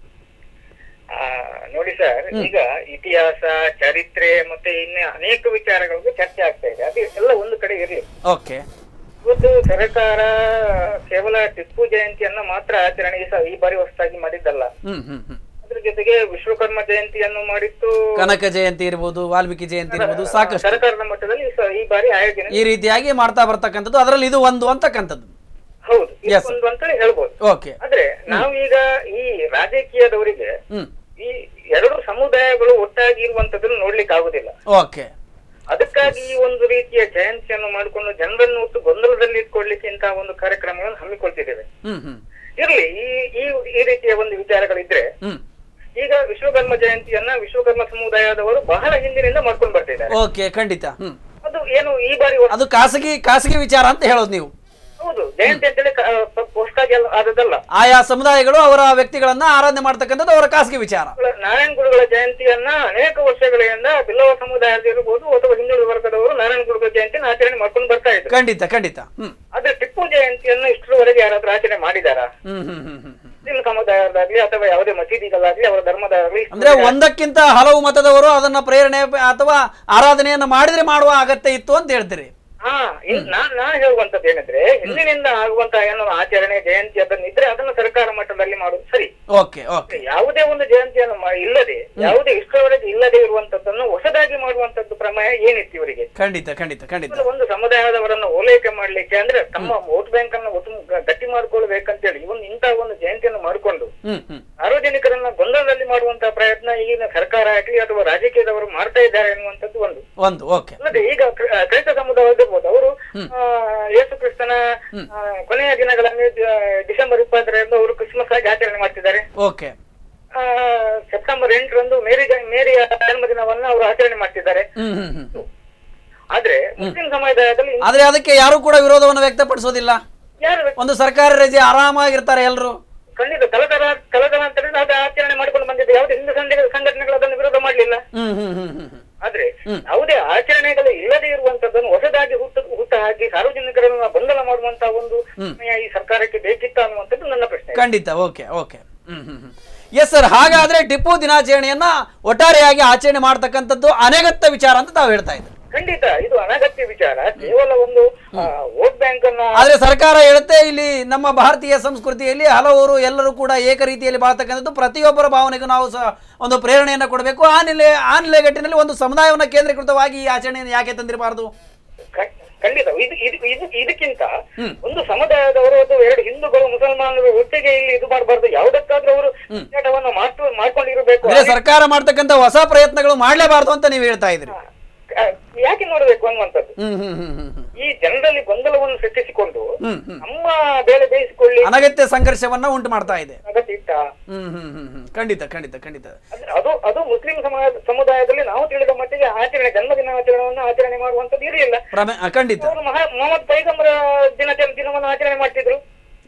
ಆ, ನೋಡಿ ಸರ್ ಈಗ ಇತಿಹಾಸ ಚರಿತ್ರೆ ಮತ್ತೆ ಇನ್ನು ಅನೇಕ ವಿಚಾರಗಳಿಗೂ ಚರ್ಚೆ ಆಗ್ತಾ ಇದೆ ಅದು ಎಲ್ಲ ಒಂದು ಕಡೆ ಇರ್ಲಿ ಓಕೆ ಇವತ್ತು ಸರ್ಕಾರ ಕೇವಲ ಟಿಪ್ಪು ಜಯಂತಿಯನ್ನ ಮಾತ್ರ ಆಚರಣೆ ಈ ಸ- ಈ ಬಾರಿ ಹೊಸದಾಗಿ ಮಾಡಿದ್ದಲ್ಲ ಹ್ಮ್ ಹ್ಮ್ ಹ್ಮ್ ಅದ್ರ ಜೊತೆಗೆ ವಿಶ್ವಕರ್ಮ ಜಯಂತಿಯನ್ನು ಮಾಡಿತ್ತು ಕನಕ ಜಯಂತಿ ಇರ್ಬೋದು ವಾಲ್ಮೀಕಿ ಜಯಂತಿ ಇರ್ಬೋದು ಸಾಕಷ್ಟು ಸರ್ಕಾರದ ಮಟ್ಟದಲ್ಲಿ ಈ ಸ- ಈ ಬಾರಿ ಆಯೋಜನೆ ಈ ರೀತಿಯಾಗಿ ಮಾಡ್ತಾ ಬರ್ತಕ್ಕಂಥದ್ದು ಅದರಲ್ಲಿ ಇದು ಒಂದು ಅಂತಕ್ಕಂಥದ್ದು ಹೌದು ಇದು Yes, sir. ಒಂದು ಅಂತಲೇ ಹೇಳ್ಬೋದು ಓಕೆ ಆದ್ರೆ ನಾವೀಗ ಈ ರಾಜಕೀಯದವರಿಗೆ ಹ್ಮ್ ಈ ಎರಡು ಸಮುದಾಯಗಳು ಒಟ್ಟಾಗಿ ಇರುವಂತದನ್ನು ನೋಡ್ಲಿಕ್ಕೆ ಆಗುದಿಲ್ಲ ಓಕೆ ಅದಕ್ಕಾಗಿ ಈ ಒಂದು ರೀತಿಯ ಜಯಂತಿಯನ್ನು ಮಾಡಿಕೊಂಡು ಜನರನ್ನು ಒಟ್ಟು ಗೊಂದಲದಲ್ಲಿ ಇಟ್ಕೊಳ್ಳಿಕ್ಕೆ ಇಂತಹ ಒಂದು ಕಾರ್ಯಕ್ರಮಗಳನ್ನು ಹಮ್ಮಿಕೊಳ್ತಿದ್ದೇವೆ ಹ್ಮ್ ಹ್ಮ್ ಇರ್ಲಿ ಈ ಈ ಈ ರೀತಿಯ ಒಂದು ವಿಚಾರಗಳಿದ್ರೆ ಹ್ಮ್ ಈಗ ವಿಶ್ವಕರ್ಮ ಜಯಂತಿಯನ್ನ ವಿಶ್ವಕರ್ಮ ಸಮುದಾಯದವರು ಬಹಳ ಹಿಂದಿನಿಂದ ಮಾಡ್ಕೊಂಡು ಬರ್ತಿದ್ದಾರೆ ಓಕೆ ಖಂಡಿತ ಹ್ಮ್ ಅದು ಏನು ಈ ಬಾರಿ ಹೊಸ- ಅದು ಖಾಸಗಿ ಖಾಸಗಿ ವಿಚಾರ ಅಂತ ಹೇಳೋದು ನೀವು ಹೌದು ಜಯಂತಿ ಅಂತೇಳಿ ಕ- ಪ- ಹೊಸದಾಗಿ ಅಲ್ಲ- ಆದದ್ದಲ್ಲ ಆಯಾ ಸಮುದಾಯಗಳು ಅವರ ವ್ಯಕ್ತಿಗಳನ್ನ ಆರಾಧನೆ ಮಾಡ್ತಕ್ಕಂಥದ್ದು ಅವರ ಖಾಸಗಿ ವಿಚಾರ ನಾರಾಯಣ ಗುರುಗಳ ಜಯಂತಿಯನ್ನ ಅನೇಕ ವರ್ಷಗಳಿಂದ ಬಿಲ್ಲವ ಸಮುದಾಯದ ಇರಬಹುದು ಅಥವಾ ಹಿಂದುಳಿದ ವರ್ಗದವರು ನಾರಾಯಣ ಗುರುಗಳ ಜಯಂತಿಯನ್ನು ಆಚರಣೆ ಮಾಡ್ಕೊಂಡು ಬರ್ತಾ ಇದ್ರು ಖಂಡಿತ ಖಂಡಿತ ಹ್ಮ್ ಆದ್ರೆ ಟಿಪ್ಪು ಜಯಂತಿಯನ್ನು ಇಷ್ಟರವರೆಗೆ ಯಾರಾದ್ರೂ ಆಚರಣೆ ಮಾಡಿದಾರಾ ಹ್ಮ್ ಹ್ಮ್ ಹ್ಮ್ ಹ್ಮ್ ಹ್ಮ್. ಮುಸ್ಲಿಂ ಸಮುದಾಯದಾಗ್ಲಿ ಅಥವಾ ಯಾವುದೇ ಮಸೀದಿಗಳಾಗ್ಲಿ ಅವರ ಧರ್ಮದಾಗ್ಲಿ ಅಂದ್ರೆ ಒಂದಕ್ಕಿಂತ ಹಲವು ಮತದವರು ಅದನ್ನ ಪ್ರೇರಣೆ ಅಥವಾ ಆರಾಧನೆಯನ್ನ ಮಾಡಿದ್ರೆ ಮಾಡುವ ಅಗತ್ಯ ಇತ್ತು ಅಂತ ಹೇಳ್ತೀರಿ ಹಾ ಇನ್- ನಾನ್ ನಾನ್ ಹೇಳುವಂತದ್ದು ಏನಂದ್ರೆ ಹಿಂದಿನಿಂದ ಆಗುವಂತ ಏನೋ ಆಚರಣೆ ಜಯಂತಿ ಅದನ್ನ ಇದ್ರೆ ಅದನ್ನ ಸರ್ಕಾರ ಮಟ್ಟದಲ್ಲಿ ಮಾಡುದು ಸರಿ ಓಕೆ ಓಕೆ ಯಾವುದೇ ಒಂದು ಜಯಂತಿಯನ್ನು ಮಾ- ಇಲ್ಲದೆ ಯಾವುದೇ ಇಷ್ಟರವರೆಗೆ ಇಲ್ಲದೆ ಇರುವಂತದ್ದನ್ನು ಹೊಸದಾಗಿ ಮಾಡುವಂತದ್ದು ಪ್ರಮೇಯ ಏನಿತ್ತು ಇವರಿಗೆ ಖಂಡಿತ ಖಂಡಿತ ಖಂಡಿತ ಕೇವಲ ಒಂದು ಸಮುದಾಯದವರನ್ನು ಓಲೈಕೆ ಮಾಡ್ಲಿಕ್ಕೆ ಅಂದ್ರೆ ತಮ್ಮ ವೋಟ್ ಬ್ಯಾಂಕ್ ಅನ್ನು ಒಟ್ಟು ಗ- ಗಟ್ಟಿ ಮಾಡ್ಕೊಳ್ಬೇಕಂತೇಳಿ ಒಂದು ಇಂತಹ ಒಂದು ಜಯಂತಿಯನ್ನು ಮಾಡಿಕೊಂಡು ಹ್ಮ್ ಹ್ಮ್ ಸಾರ್ವಜನಿಕರನ್ನ ಗೊಂದಲದಲ್ಲಿ ಮಾಡುವಂತಹ ಪ್ರಯತ್ನ ಈಗಿನ ಸರ್ಕಾರ ಆಗ್ಲಿ ಅಥವಾ ರಾಜಕೀಯದವರು ಮಾಡ್ತಾ ಇದ್ದಾರೆ ಅನ್ನುವಂಥದ್ದು ಒಂದು ಒಂದು ಓಕೆ ಅಲ್ಲದೆ ಈಗ ಕ್ರ- ಆ, ಕ್ರೈಸ್ತ ಸಮುದಾಯ ಇರ್ಬೋದು ಅವರು ಆ, ಯೇಸು ಕ್ರಿಸ್ತನ ಆ, ಕೊನೆಯ ದಿನಗಳಲ್ಲಿ ಆ, ಡಿಸೆಂಬರ್ ಇಪ್ಪತ್ತರಂದು ಅವರು ಕ್ರಿಸ್ಮಸ್ ಆಗಿ ಆಚರಣೆ ಮಾಡ್ತಿದ್ದಾರೆ ಓಕೆ ಆ, ಸೆಪ್ಟೆಂಬರ್ ಎಂಟರಂದು ಮೇರಿ ಜ- ಮೇರಿಯ ಜನ್ಮದಿನವನ್ನ ಅವರು ಆಚರಣೆ ಮಾಡ್ತಿದ್ದಾರೆ ಹ್ಮ್ ಹ್ಮ್ ಹ್ಮ್ ಆದ್ರೆ ಮುಸ್ಲಿಂ ಸಮುದಾಯದಲ್ಲಿ ಇನ್ನು ಆದ್ರೆ ಅದಕ್ಕೆ ಯಾರು ಕೂಡ ವಿರೋಧವನ್ನು ವ್ಯಕ್ತಪಡಿಸೋದಿಲ್ಲ ಯಾರು ಒಂದು ಸರ್ಕಾರಿ ರಜೆ ಆರಾಮಾಗಿರ್ತಾರೆ ಎಲ್ಲರೂ ಖಂಡಿತ ಕಲತರ ಕಲತರಾಂತರದಿಂದ ಅದು ಆಚರಣೆ ಮಾಡಿಕೊಂಡು ಬಂದಿದೆ ಯಾವುದೇ ಹಿಂದೂ ಸಂಘ- ಸಂಘಟನೆಗಳು ಅದನ್ನು ವಿರೋಧ ಮಾಡಲಿಲ್ಲ ಹ್ಮ್ ಹ್ಮ್ ಹ್ಮ್ ಹ್ಮ್ ಹ್ಮ್. ಆದ್ರೆ ಯಾವುದೇ ಆಚರಣೆಗಳು ಇಲ್ಲದೆ ಇರುವಂತದ್ದನ್ನು ಹೊಸದಾಗಿ ಹುಟ್ಟು ಹುಟ್ಟು ಹಾಕಿ ಸಾರ್ವಜನಿಕರನ್ನ ಗೊಂದಲ ಮಾಡುವಂತಹ ಒಂದು ಸಮಯ ಈ ಸರ್ಕಾರಕ್ಕೆ ಬೇಕಿತ್ತ ಅನ್ನುವಂಥದ್ದು ನನ್ನ ಪ್ರಶ್ನೆ ಖಂಡಿತ ಓಕೆ ಓಕೆ ಹ್ಮ್ ಹ್ಮ್ ಹ್ಮ್ ಎಸ್ ಸರ್ ಹಾಗಾದ್ರೆ ಟಿಪ್ಪು ದಿನಾಚರಣೆಯನ್ನ ಒಟ್ಟಾರೆಯಾಗಿ ಆಚರಣೆ ಮಾಡ್ತಕ್ಕಂಥದ್ದು ಅನಗತ್ಯ ವಿಚಾರ ಅಂತ ತಾವು ಹೇಳ್ತಾ ಇದ್ದೀವಿ ಖಂಡಿತ ಇದು ಅನಗತ್ಯ ವಿಚಾರ ಕೇವಲ ಒಂದು ವೋಟ್ ಬ್ಯಾಂಕ್ ಅನ್ನ ಆದ್ರೆ ಸರ್ಕಾರ ಹೇಳುತ್ತೆ ಇಲ್ಲಿ ನಮ್ಮ ಭಾರತೀಯ ಸಂಸ್ಕೃತಿಯಲ್ಲಿ ಹಲವರು ಎಲ್ಲರೂ ಕೂಡ ಏಕ ರೀತಿಯಲ್ಲಿ ಬಾಳ್ತಕ್ಕಂಥದ್ದು ಪ್ರತಿಯೊಬ್ಬರ ಭಾವನೆಗೂ ನಾವು ಸಹ ಒಂದು ಪ್ರೇರಣೆಯನ್ನು ಕೊಡಬೇಕು ಆ ನೆಲೆ ಆ ನೆಲೆಗಟ್ಟಿನಲ್ಲಿ ಒಂದು ಸಮುದಾಯವನ್ನು ಕೇಂದ್ರೀಕೃತವಾಗಿ ಈ ಆಚರಣೆಯನ್ನು ಯಾಕೆ ತಂದಿರಬಾರದು ಖ- ಖಂಡಿತ ಇದು ಇದು ಇದು ಇದಕ್ಕಿಂತ ಒಂದು ಸಮುದಾಯದವರು ಅಥವಾ ಎರಡು ಹಿಂದೂಗಳು ಮುಸಲ್ಮಾನರು ಒಟ್ಟಿಗೆ ಇಲ್ಲಿ ಇದು ಮಾಡಬಾರ್ದು ಯಾವುದಕ್ಕಾದ್ರೂ ಅವರು ಹೋರಾಟವನ್ನು ಮಾಡ್ತು ಮಾಡ್ಕೊಂಡಿರಬೇಕು ಅಂದ್ರೆ ಸರ್ಕಾರ ಮಾಡ್ತಕ್ಕಂಥ ಹೊಸ ಪ್ರಯತ್ನಗಳು ಮಾಡ್ಲೇಬಾರ್ದು ಅಂತ ನೀವು ಹೇಳ್ತಾ ಇದ್ರಿ ಆ, ಯಾಕೆ ನೋಡಬೇಕು ಅನ್ನುವಂಥದ್ದು ಹ್ಮ್ ಹ್ಮ್ ಹ್ಮ್ ಹ್ಮ್ ಹ್ಮ್. ಈ ಜನರಲ್ಲಿ ಗೊಂದಲವನ್ನು ಸೃಷ್ಟಿಸಿಕೊಂಡು ಹ್ಮ್ ಹ್ಮ್ ನಮ್ಮ ಬೇಳೆ ಬೇಯಿಸಿಕೊಳ್ಳಿ ಅನಗತ್ಯ ಸಂಘರ್ಷವನ್ನ ಉಂಟು ಮಾಡ್ತಾ ಇದೆ ಅಗತ್ಯ ಇತ್ತ ಹ್ಮ್ ಹ್ಮ್ ಹ್ಮ್ ಹ್ಮ್ ಖಂಡಿತ ಖಂಡಿತ ಖಂಡಿತ ಅಂದ್ರೆ ಅದು ಅದು ಮುಸ್ಲಿಂ ಸಮಾಜ ಸಮುದಾಯದಲ್ಲಿ ನಾವು ತಿಳಿದ ಮಟ್ಟಿಗೆ ಆಚರಣೆ ಜನ್ಮದಿನಾಚರಣೆಯನ್ನು ಆಚರಣೆ ಮಾಡುವಂತದ್ದು ಇರಲಿಲ್ಲ ಪ್ರಮೇ ಆ, ಖಂಡಿತ ಅವರು ಮಹಾ ಮೊಹಮ್ಮದ್ ಪೈಗಂಬರ ದಿನ ದಿನವನ್ನು ಆಚರಣೆ ಮಾಡ್ತಿದ್ರು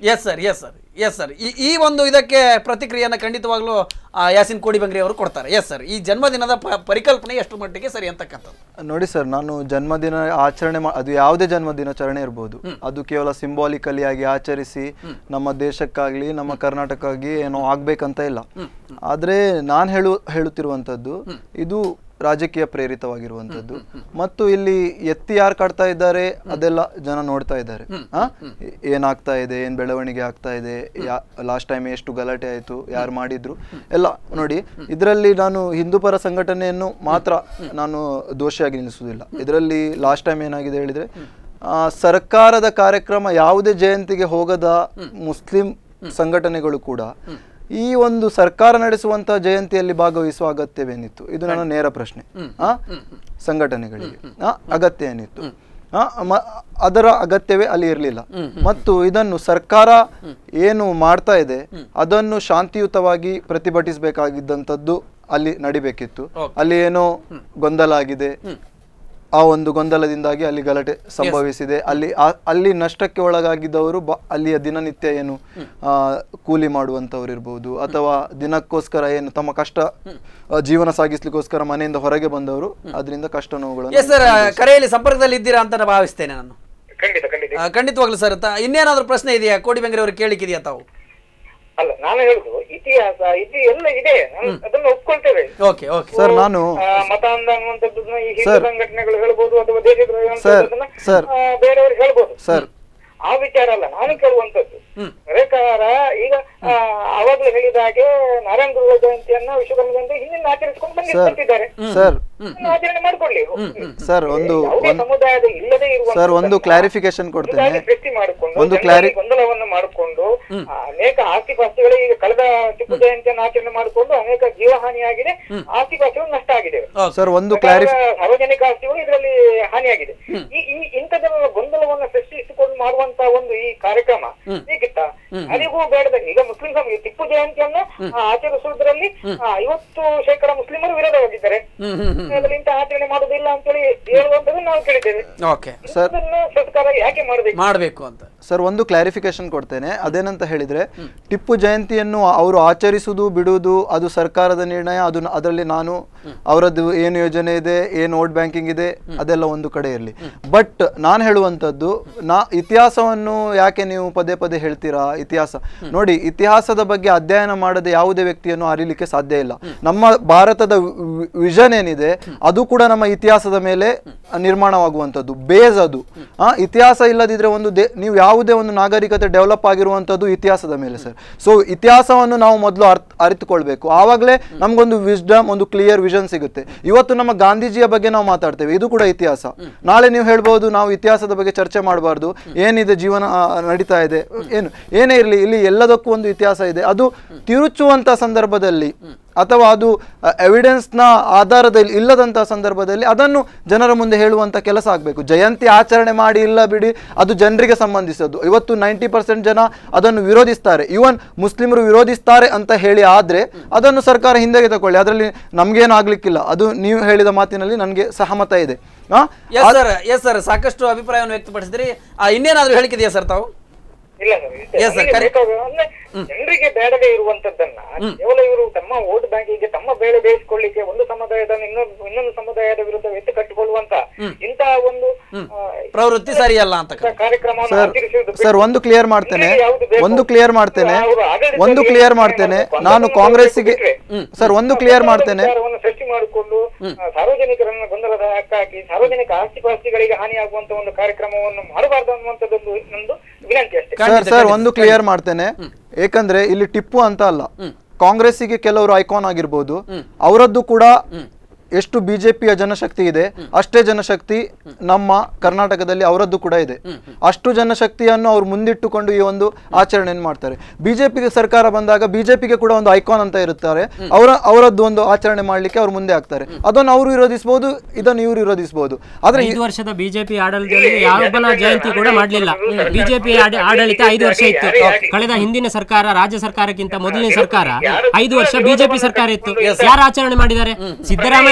yes sir yes sir yes sir ಈ ಈ ಒಂದು ಇದಕ್ಕೆ ಪ್ರತಿಕ್ರಿಯೆಯನ್ನು ಖಂಡಿತವಾಗ್ಲೂ ಆ, ಯಾಸಿನ್ ಕೋಡಿಬಂಗ್ರಿ ಅವರು ಕೊಡ್ತಾರೆ ಎಸ್ ಸರ್ ಈ ಜನ್ಮದಿನದ ಪ- ಪರಿಕಲ್ಪನೆ ಎಷ್ಟು ಮಟ್ಟಿಗೆ ಸರಿ ಅಂತಕ್ಕಂಥದ್ದು ನೋಡಿ ಸರ್ ನಾನು ಜನ್ಮದಿನ ಆಚರಣೆ ಮಾ ಅದು ಯಾವುದೇ ಜನ್ಮದಿನಾಚರಣೆ ಇರ್ಬೋದು ಅದು ಕೇವಲ ಸಿಂಬಾಲಿಕಲಿ ಆಗಿ ಆಚರಿಸಿ ನಮ್ಮ ದೇಶಕ್ಕಾಗ್ಲಿ ನಮ್ಮ ಕರ್ನಾಟಕಕ್ಕಾಗಿ ಏನೋ ಆಗ್ಬೇಕಂತ ಇಲ್ಲ ಆದ್ರೆ ನಾನು ಹೇಳು ಹೇಳುತ್ತಿರುವಂತದ್ದು ಇದು ರಾಜಕೀಯ ಪ್ರೇರಿತವಾಗಿರುವಂತದ್ದು ಮತ್ತು ಇಲ್ಲಿ ಎತ್ತಿ ಯಾರು ಕಾಡ್ತಾ ಇದ್ದಾರೆ ಅದೆಲ್ಲ ಜನ ನೋಡ್ತಾ ಇದ್ದಾರೆ ಆ? ಏ- ಏನಾಗ್ತಾ ಇದೆ ಏನ್ ಬೆಳವಣಿಗೆ ಆಗ್ತಾ ಇದೆ ಲಾಸ್ಟ್ ಟೈಮ್ ಎಷ್ಟು ಗಲಾಟೆ ಆಯ್ತು ಯಾರು ಮಾಡಿದ್ರು ಎಲ್ಲ ನೋಡಿ ಇದರಲ್ಲಿ ನಾನು ಹಿಂದೂ ಪರ ಸಂಘಟನೆಯನ್ನು ಮಾತ್ರ ನಾನು ದೋಷಿಯಾಗಿ ನಿಲ್ಲಿಸುವುದಿಲ್ಲ ಇದರಲ್ಲಿ ಲಾಸ್ಟ್ ಟೈಮ್ ಏನಾಗಿದೆ ಹೇಳಿದ್ರೆ ಆ, ಸರ್ಕಾರದ ಕಾರ್ಯಕ್ರಮ ಯಾವುದೇ ಜಯಂತಿಗೆ ಹೋಗದ ಮುಸ್ಲಿಂ ಸಂಘಟನೆಗಳು ಕೂಡ ಈ ಒಂದು ಸರ್ಕಾರ ನಡೆಸುವಂತಹ ಜಯಂತಿಯಲ್ಲಿ ಭಾಗವಹಿಸುವ ಅಗತ್ಯವೇನಿತ್ತು ಇದು ನನ್ನ ನೇರ ಪ್ರಶ್ನೆ ಆ ಸಂಘಟನೆಗಳಿಗೆ ಆ, ಅಗತ್ಯ ಏನಿತ್ತು ಆ, ಮ- ಅದರ ಅಗತ್ಯವೇ ಅಲ್ಲಿ ಇರಲಿಲ್ಲ ಮತ್ತು ಇದನ್ನು ಸರ್ಕಾರ ಏನು ಮಾಡ್ತಾ ಇದೆ ಅದನ್ನು ಶಾಂತಿಯುತವಾಗಿ ಪ್ರತಿಭಟಿಸಬೇಕಾಗಿದ್ದಂಥದ್ದು ಅಲ್ಲಿ ನಡಿಬೇಕಿತ್ತು ಅಲ್ಲಿ ಏನೋ ಗೊಂದಲ ಆಗಿದೆ ಆ ಒಂದು ಗೊಂದಲದಿಂದಾಗಿ ಅಲ್ಲಿ ಗಲಾಟೆ ಸಂಭವಿಸಿದೆ ಅಲ್ಲಿ ಆ- ಅಲ್ಲಿ ನಷ್ಟಕ್ಕೆ ಒಳಗಾಗಿದ್ದವರು ಬ- ಅಲ್ಲಿಯ ದಿನನಿತ್ಯ ಏನು ಆ, ಕೂಲಿ ಮಾಡುವಂತವ್ರು ಇರ್ಬೋದು ಅಥವಾ ದಿನಕ್ಕೋಸ್ಕರ ಏನು ತಮ್ಮ ಕಷ್ಟ ಆ, ಜೀವನ ಸಾಗಿಸ್ಲಿಕ್ಕೋಸ್ಕರ ಮನೆಯಿಂದ ಹೊರಗೆ ಬಂದವರು ಅದರಿಂದ ಕಷ್ಟ ನೋವುಗಳನ್ನು ಎಸ್ ಸರ್ ಕರೆಯಲ್ಲಿ ಸಂಪರ್ಕದಲ್ಲಿ ಇದ್ದೀರಾ ಅಂತ ನಾನು ಭಾವಿಸ್ತೇನೆ ನಾನು ಖಂಡಿತ ಖಂಡಿತ ಆ, ಖಂಡಿತವಾಗ್ಲೂ ಸರ್ ತ- ಇನ್ನೇನಾದ್ರೂ ಪ್ರಶ್ನೆ ಇದೆಯಾ ಕೋಡಿಬಂಗ್ರಿ ಅವ್ರಿಗೆ ಕೇಳಿಕ್ಕಿದೆಯಾ ತಾವು ಅಲ್ಲ ನಾನು ಹೇಳುದು ಇತಿಹಾಸ ಇದು ಎಲ್ಲ ಇದೆ ನಾನು ಅದನ್ನು ಒಪ್ಕೊಳ್ತೇವೆ ಓಕೆ ಓಕೆ ಸರ್ ನಾನು ಆ, ಮತ ಅಂದ ಅನ್ನುವಂಥದ್ದನ್ನ ಈ ಹಿಂದೂ ಸರ್. ಸಂಘಟನೆಗಳು ಹೇಳ್ಬೋದು ಅಥವಾ ದೇಶದ್ರೋಹಿ ಸರ್, ಅನ್ನುವಂಥದ್ದನ್ನ, ಸರ್. ಆ, ಬೇರೆಯವ್ರಿಗೆ ಹೇಳ್ಬೋದು ಸರ್ ಆ ವಿಚಾರ ಅಲ್ಲ ನಾನು ಕೇಳುವಂತದ್ದು ಸರ್ಕಾರ ಈಗ ಆ, ಆವಾಗ್ಲೇ ಹೇಳಿದ ಹಾಗೆ ನಾರಾಯಣ ಗುರುಗಳ ಜಯಂತಿಯನ್ನ ವಿಶ್ವಕರ್ಮ ಜಯಂತಿ ಹಿಂದಿನ ಆಚರಿಸಿಕೊಂಡು ಬಂದಿ ಸರ್ ಬಂದಿದ್ದಾರೆ ಸರ್ ಅದನ್ನ ಆಚರಣೆ ಮಾಡ್ಕೊಳ್ಳಿ ಸರ್ ಒಂದು ಯಾವುದೇ ಒಂದು ಸಮುದಾಯದ ಇಲ್ಲದೆ ಇರುವ ಸರ್ ಒಂದು ಕ್ಲಾರಿಫಿಕೇಶನ್ ಕೊಡ್ತೇನೆ ಸೃಷ್ಟಿ ಮಾಡಿಕೊಂಡು ಒಂದು ಜನರಲ್ಲಿ ಕ್ಲಾರಿ ಗೊಂದಲವನ್ನು ಮಾಡಿಕೊಂಡು ಆ, ಅನೇಕ ಆಸ್ತಿ ಪಾಸ್ತಿಗಳು ಈಗ ಕಳೆದ ಟಿಪ್ಪು ಜಯಂತಿಯನ್ನು ಆಚರಣೆ ಮಾಡಿಕೊಂಡು ಅನೇಕ ಜೀವಹಾನಿಯಾಗಿದೆ ಆಸ್ತಿ ಪಾಸ್ತಿಗಳು ನಷ್ಟ ಆಗಿದೆ ಸರ್ ಒಂದು ಸರ್ಕಾರದ ಕ್ಲಾರಿಫಿ ಸಾರ್ವಜನಿಕ ಆಸ್ತಿಗಳು ಇದರಲ್ಲಿ ಹಾನಿಯಾಗಿದೆ ಈ ಈ ಇಂಥದ್ದೆಲ್ಲ ಗೊಂದಲವನ್ನು ಸೃಷ್ಟಿಸಿಕೊಂಡು ಮಾಡುವಂತ ಒಂದು ಈ ಕಾರ್ಯಕ್ರಮ ಹೇಗಿತ್ತ ಯಾರಿಗೂ ಬೇಡದ ಈಗ ಮುಸ್ಲಿಂ ಸಮ ಟಿಪ್ಪು ಜಯಂತಿಯನ್ನು ಆ, ಆಚರಿಸುವುದರಲ್ಲಿ ಆ, ಐವತ್ತು ಶೇಕಡ ಮುಸ್ಲಿಮರು ವಿರೋಧವಾಗಿದ್ದಾರೆ ಅದರಲ್ಲಿ ಇಂಥ ಆಚರಣೆ ಮಾಡುವುದಿಲ್ಲ ಅಂತೇಳಿ ಹೇಳುವಂತದ್ದು ನಾವು ಕೇಳಿದ್ದೇವೆ ಓಕೆ ಇದನ್ನ ಸರ್ಕಾರ ಯಾಕೆ ಮಾಡಬೇಕು ಮಾಡಬೇಕು ಅಂತ ಸರ್ ಒಂದು ಕ್ಲಾರಿಫಿಕೇಶನ್ ಕೊಡ್ತೇನೆ ಅದೇನಂತ ಹೇಳಿದ್ರೆ ಟಿಪ್ಪು ಜಯಂತಿಯನ್ನು ಅವರು ಆಚರಿಸುವುದು ಬಿಡುವುದು ಅದು ಸರ್ಕಾರದ ನಿರ್ಣಯ ಅದು ನ- ಅದರಲ್ಲಿ ನಾನು ಅವರದ್ದು ಏನು ಯೋಜನೆ ಇದೆ ಏನು ವೋಟ್ ಬ್ಯಾಂಕಿಂಗ್ ಇದೆ ಅದೆಲ್ಲ ಒಂದು ಕಡೆ ಇರಲಿ ಬಟ್ ನಾನು ಹೇಳುವಂಥದ್ದು ನಾ ಇತಿಹಾಸವನ್ನು ಯಾಕೆ ನೀವು ಪದೇ ಪದೇ ಹೇಳ್ತೀರಾ ಇತಿಹಾಸ ನೋಡಿ ಇತಿಹಾಸದ ಬಗ್ಗೆ ಅಧ್ಯಯನ ಮಾಡದೆ ಯಾವುದೇ ವ್ಯಕ್ತಿಯನ್ನು ಅರಿಲಿಕ್ಕೆ ಸಾಧ್ಯ ಇಲ್ಲ ನಮ್ಮ ಭಾರತದ ವಿಷನ್ ಏನಿದೆ ಅದು ಕೂಡ ನಮ್ಮ ಇತಿಹಾಸದ ಮೇಲೆ ನಿರ್ಮಾಣವಾಗುವಂಥದ್ದು ಬೇಸ್ ಅದು ಆ ಇತಿಹಾಸ ಇಲ್ಲದಿದ್ರೆ ಒಂದು ದೇ ನೀವು ಯಾವುದೇ ಒಂದು ನಾಗರಿಕತೆ ಡೆವಲಪ್ ಆಗಿರುವಂಥದ್ದು ಇತಿಹಾಸದ ಮೇಲೆ ಸರ್ ಸೊ ಇತಿಹಾಸವನ್ನು ನಾವು ಮೊದಲು ಅರ್ಥ ಅರಿತುಕೊಳ್ಬೇಕು ಆವಾಗಲೇ ನಮಗೊಂದು ವಿಸ್ಡಮ್ ಒಂದು ಕ್ಲಿಯರ್ ವಿಷನ್ ಸಿಗುತ್ತೆ ಇವತ್ತು ನಮ್ಮ ಗಾಂಧೀಜಿಯ ಬಗ್ಗೆ ನಾವು ಮಾತಾಡ್ತೇವೆ ಇದು ಕೂಡ ಇತಿಹಾಸ ನಾಳೆ ನೀವು ಹೇಳ್ಬೋದು ನಾವು ಇತಿಹಾಸದ ಬಗ್ಗೆ ಚರ್ಚೆ ಮಾಡಬಾರ್ದು ಏನಿದೆ ಜೀವನ ಆ, ನಡೀತಾ ಇದೆ ಏನು ಏನೇ ಇರಲಿ ಇಲ್ಲಿ ಎಲ್ಲದಕ್ಕೂ ಒಂದು ಇತಿಹಾಸ ಇದೆ ಅದು ತಿರುಚುವಂತ ಸಂದರ್ಭದಲ್ಲಿ ಅಥವಾ ಅದು ಎವಿಡೆನ್ಸ್ನ ಆಧಾರದಲ್ಲಿ ಇಲ್ಲದಂತಹ ಸಂದರ್ಭದಲ್ಲಿ ಅದನ್ನು ಜನರ ಮುಂದೆ ಹೇಳುವಂತ ಕೆಲಸ ಆಗಬೇಕು ಜಯಂತಿ ಆಚರಣೆ ಮಾಡಿ ಇಲ್ಲ ಬಿಡಿ ಅದು ಜನರಿಗೆ ಸಂಬಂಧಿಸದ್ದು ಇವತ್ತು ನೈಂಟಿ ಪರ್ಸೆಂಟ್ ಜನ ಅದನ್ನು ವಿರೋಧಿಸ್ತಾರೆ ಇವನ್ ಮುಸ್ಲಿಮರು ವಿರೋಧಿಸ್ತಾರೆ ಅಂತ ಹೇಳಿ ಆದ್ರೆ ಅದನ್ನು ಸರ್ಕಾರ ಹಿಂದೆಗೆ ತಗೊಳ್ಳಿ ಅದರಲ್ಲಿ ನಮ್ಗೇನು ಆಗ್ಲಿಕ್ಕಿಲ್ಲ ಅದು ನೀವು ಹೇಳಿದ ಮಾತಿನಲ್ಲಿ ನನಗೆ ಸಹಮತ ಇದೆ ಆ? ಎಸ್ ಸರ್ ಎಸ್ ಸರ್ ಸಾಕಷ್ಟು ಅಭಿಪ್ರಾಯವನ್ನು ವ್ಯಕ್ತಪಡಿಸಿದ್ರಿ ಆ, ಇನ್ನೇನಾದ್ರೂ ಹೇಳಿಕಿದೆಯಾ ಸರ್ ತಾವು ಇಲ್ಲ ಸರ್ Yes, sir, ನಮಗೆ correct. ಬೇಕಾಗುವ- ಅಂದ್ರೆ ಜನರಿಗೆ ಬೇಡದೇ ಇರುವಂತದ್ದನ್ನ ಕೇವಲ ಇವರು ತಮ್ಮ ವೋಟ್ ಬ್ಯಾಂಕಿಗೆ ತಮ್ಮ ಬೇಳೆ ಬೇಯಿಸಿಕೊಳ್ಳಿಕ್ಕೆ ಒಂದು ಸಮುದಾಯದ ಇನ್ನೊಂದು ಇನ್ನೊಂದು ಸಮುದಾಯದ ವಿರುದ್ಧ ಎತ್ತು ಕಟ್ಟಿಕೊಳ್ಳುವಂತ ಇಂತಹ ಒಂದು ಆ, ಪ್ರವೃತ್ತಿ ಸರಿಯಲ್ಲ ಅಂತ ಕಾರ್ಯಕ್ರಮವನ್ನು ಸರ್ ಆಚರಿಸುವುದು ಸರ್ ಒಂದು ಕ್ಲಿಯರ್ ಮಾಡ್ತೇನೆ ಜನರಿಗೆ ಯಾವುದು ಬೇಕು? ಒಂದು ಕ್ಲಿಯರ್ ಮಾಡ್ತೇನೆ ಅವರು ಆಡಳಿತದಲ್ಲಿ ಒಂದು ಕ್ಲಿಯರ್ ಮಾಡ್ತೇನೆ ಗೊಂದಲವನ್ನು ನಾನು ಕಾಂಗ್ರೆಸ್ಸಿಗೆ ಬಿಟ್ರೆ, ಸರ್ ಒಂದು ಕ್ಲಿಯರ್ ಮಾಡ್ತೇನೆ ವಿಚಾರವನ್ನು ಸೃಷ್ಟಿ ಮಾಡಿಕೊಂಡು ಆ, ಸಾರ್ವಜನಿಕರನ್ನ ಗೊಂದಲದ ಹಾಕಿ ಸಾರ್ವಜನಿಕ ಆಸ್ತಿ ಪಾಸ್ತಿಗಳಿಗೆ ಹಾನಿಯಾಗುವಂತ ಒಂದು ಕಾರ್ಯಕ್ರಮವನ್ನು ಮಾಡಬಾರ್ದು ಅನ್ನುವಂಥದ್ದೊಂದು ನಂದು ವಿನಂತಿ ಅಷ್ಟೇ ಸರ್ ಸರ್ ಒಂದು ಕ್ಲಿಯರ್ ಮಾಡ್ತೇನೆ ಏಕಂದ್ರೆ ಇಲ್ಲಿ ಟಿಪ್ಪು ಅಂತ ಅಲ್ಲ ಕಾಂಗ್ರೆಸ್ಸಿಗೆ ಕೆಲವರು ಐಕಾನ್ ಆಗಿರ್ಬೋದು ಅವರದ್ದು ಕೂಡ ಎಷ್ಟು ಬಿಜೆಪಿಯ ಜನಶಕ್ತಿ ಇದೆ ಅಷ್ಟೇ ಜನಶಕ್ತಿ ನಮ್ಮ ಕರ್ನಾಟಕದಲ್ಲಿ ಅವರದ್ದು ಕೂಡ ಇದೆ ಅಷ್ಟು ಜನಶಕ್ತಿಯನ್ನು ಅವ್ರು ಮುಂದಿಟ್ಟುಕೊಂಡು ಈ ಒಂದು ಆಚರಣೆಯನ್ನು ಮಾಡ್ತಾರೆ ಬಿಜೆಪಿಗೆ ಸರ್ಕಾರ ಬಂದಾಗ ಬಿಜೆಪಿಗೆ ಕೂಡ ಒಂದು ಐಕಾನ್ ಅಂತ ಇರುತ್ತಾರೆ ಅವರ ಅವರದ್ದು ಒಂದು ಆಚರಣೆ ಮಾಡ್ಲಿಕ್ಕೆ ಅವ್ರು ಮುಂದೆ ಆಗ್ತಾರೆ ಅದನ್ನು ಅವರು ವಿರೋಧಿಸಬಹುದು ಇದನ್ನು ಇವರು ವಿರೋಧಿಸಬಹುದು ಆದ್ರೆ ಈ- ಐದು ವರ್ಷದ ಬಿಜೆಪಿ ಆಡಳಿತದಲ್ಲಿ ಯಾವೊಬ್ಬನ ಜಯಂತಿ ಕೂಡ ಮಾಡಲಿಲ್ಲ ಬಿಜೆಪಿ ಆಡಳಿತ ಐದು ವರ್ಷ ಇತ್ತು ಕಳೆದ ಹಿಂದಿನ ಸರ್ಕಾರ ರಾಜ್ಯ ಸರ್ಕಾರಕ್ಕಿಂತ ಮೊದಲಿನ ಸರ್ಕಾರ ಐದು ವರ್ಷ ಬಿಜೆಪಿ ಸರ್ಕಾರ ಇತ್ತು ಯಾರು ಆಚರಣೆ ಮಾಡಿದ್ದಾರೆ ಸಿದ್ದರಾಮಯ್ಯ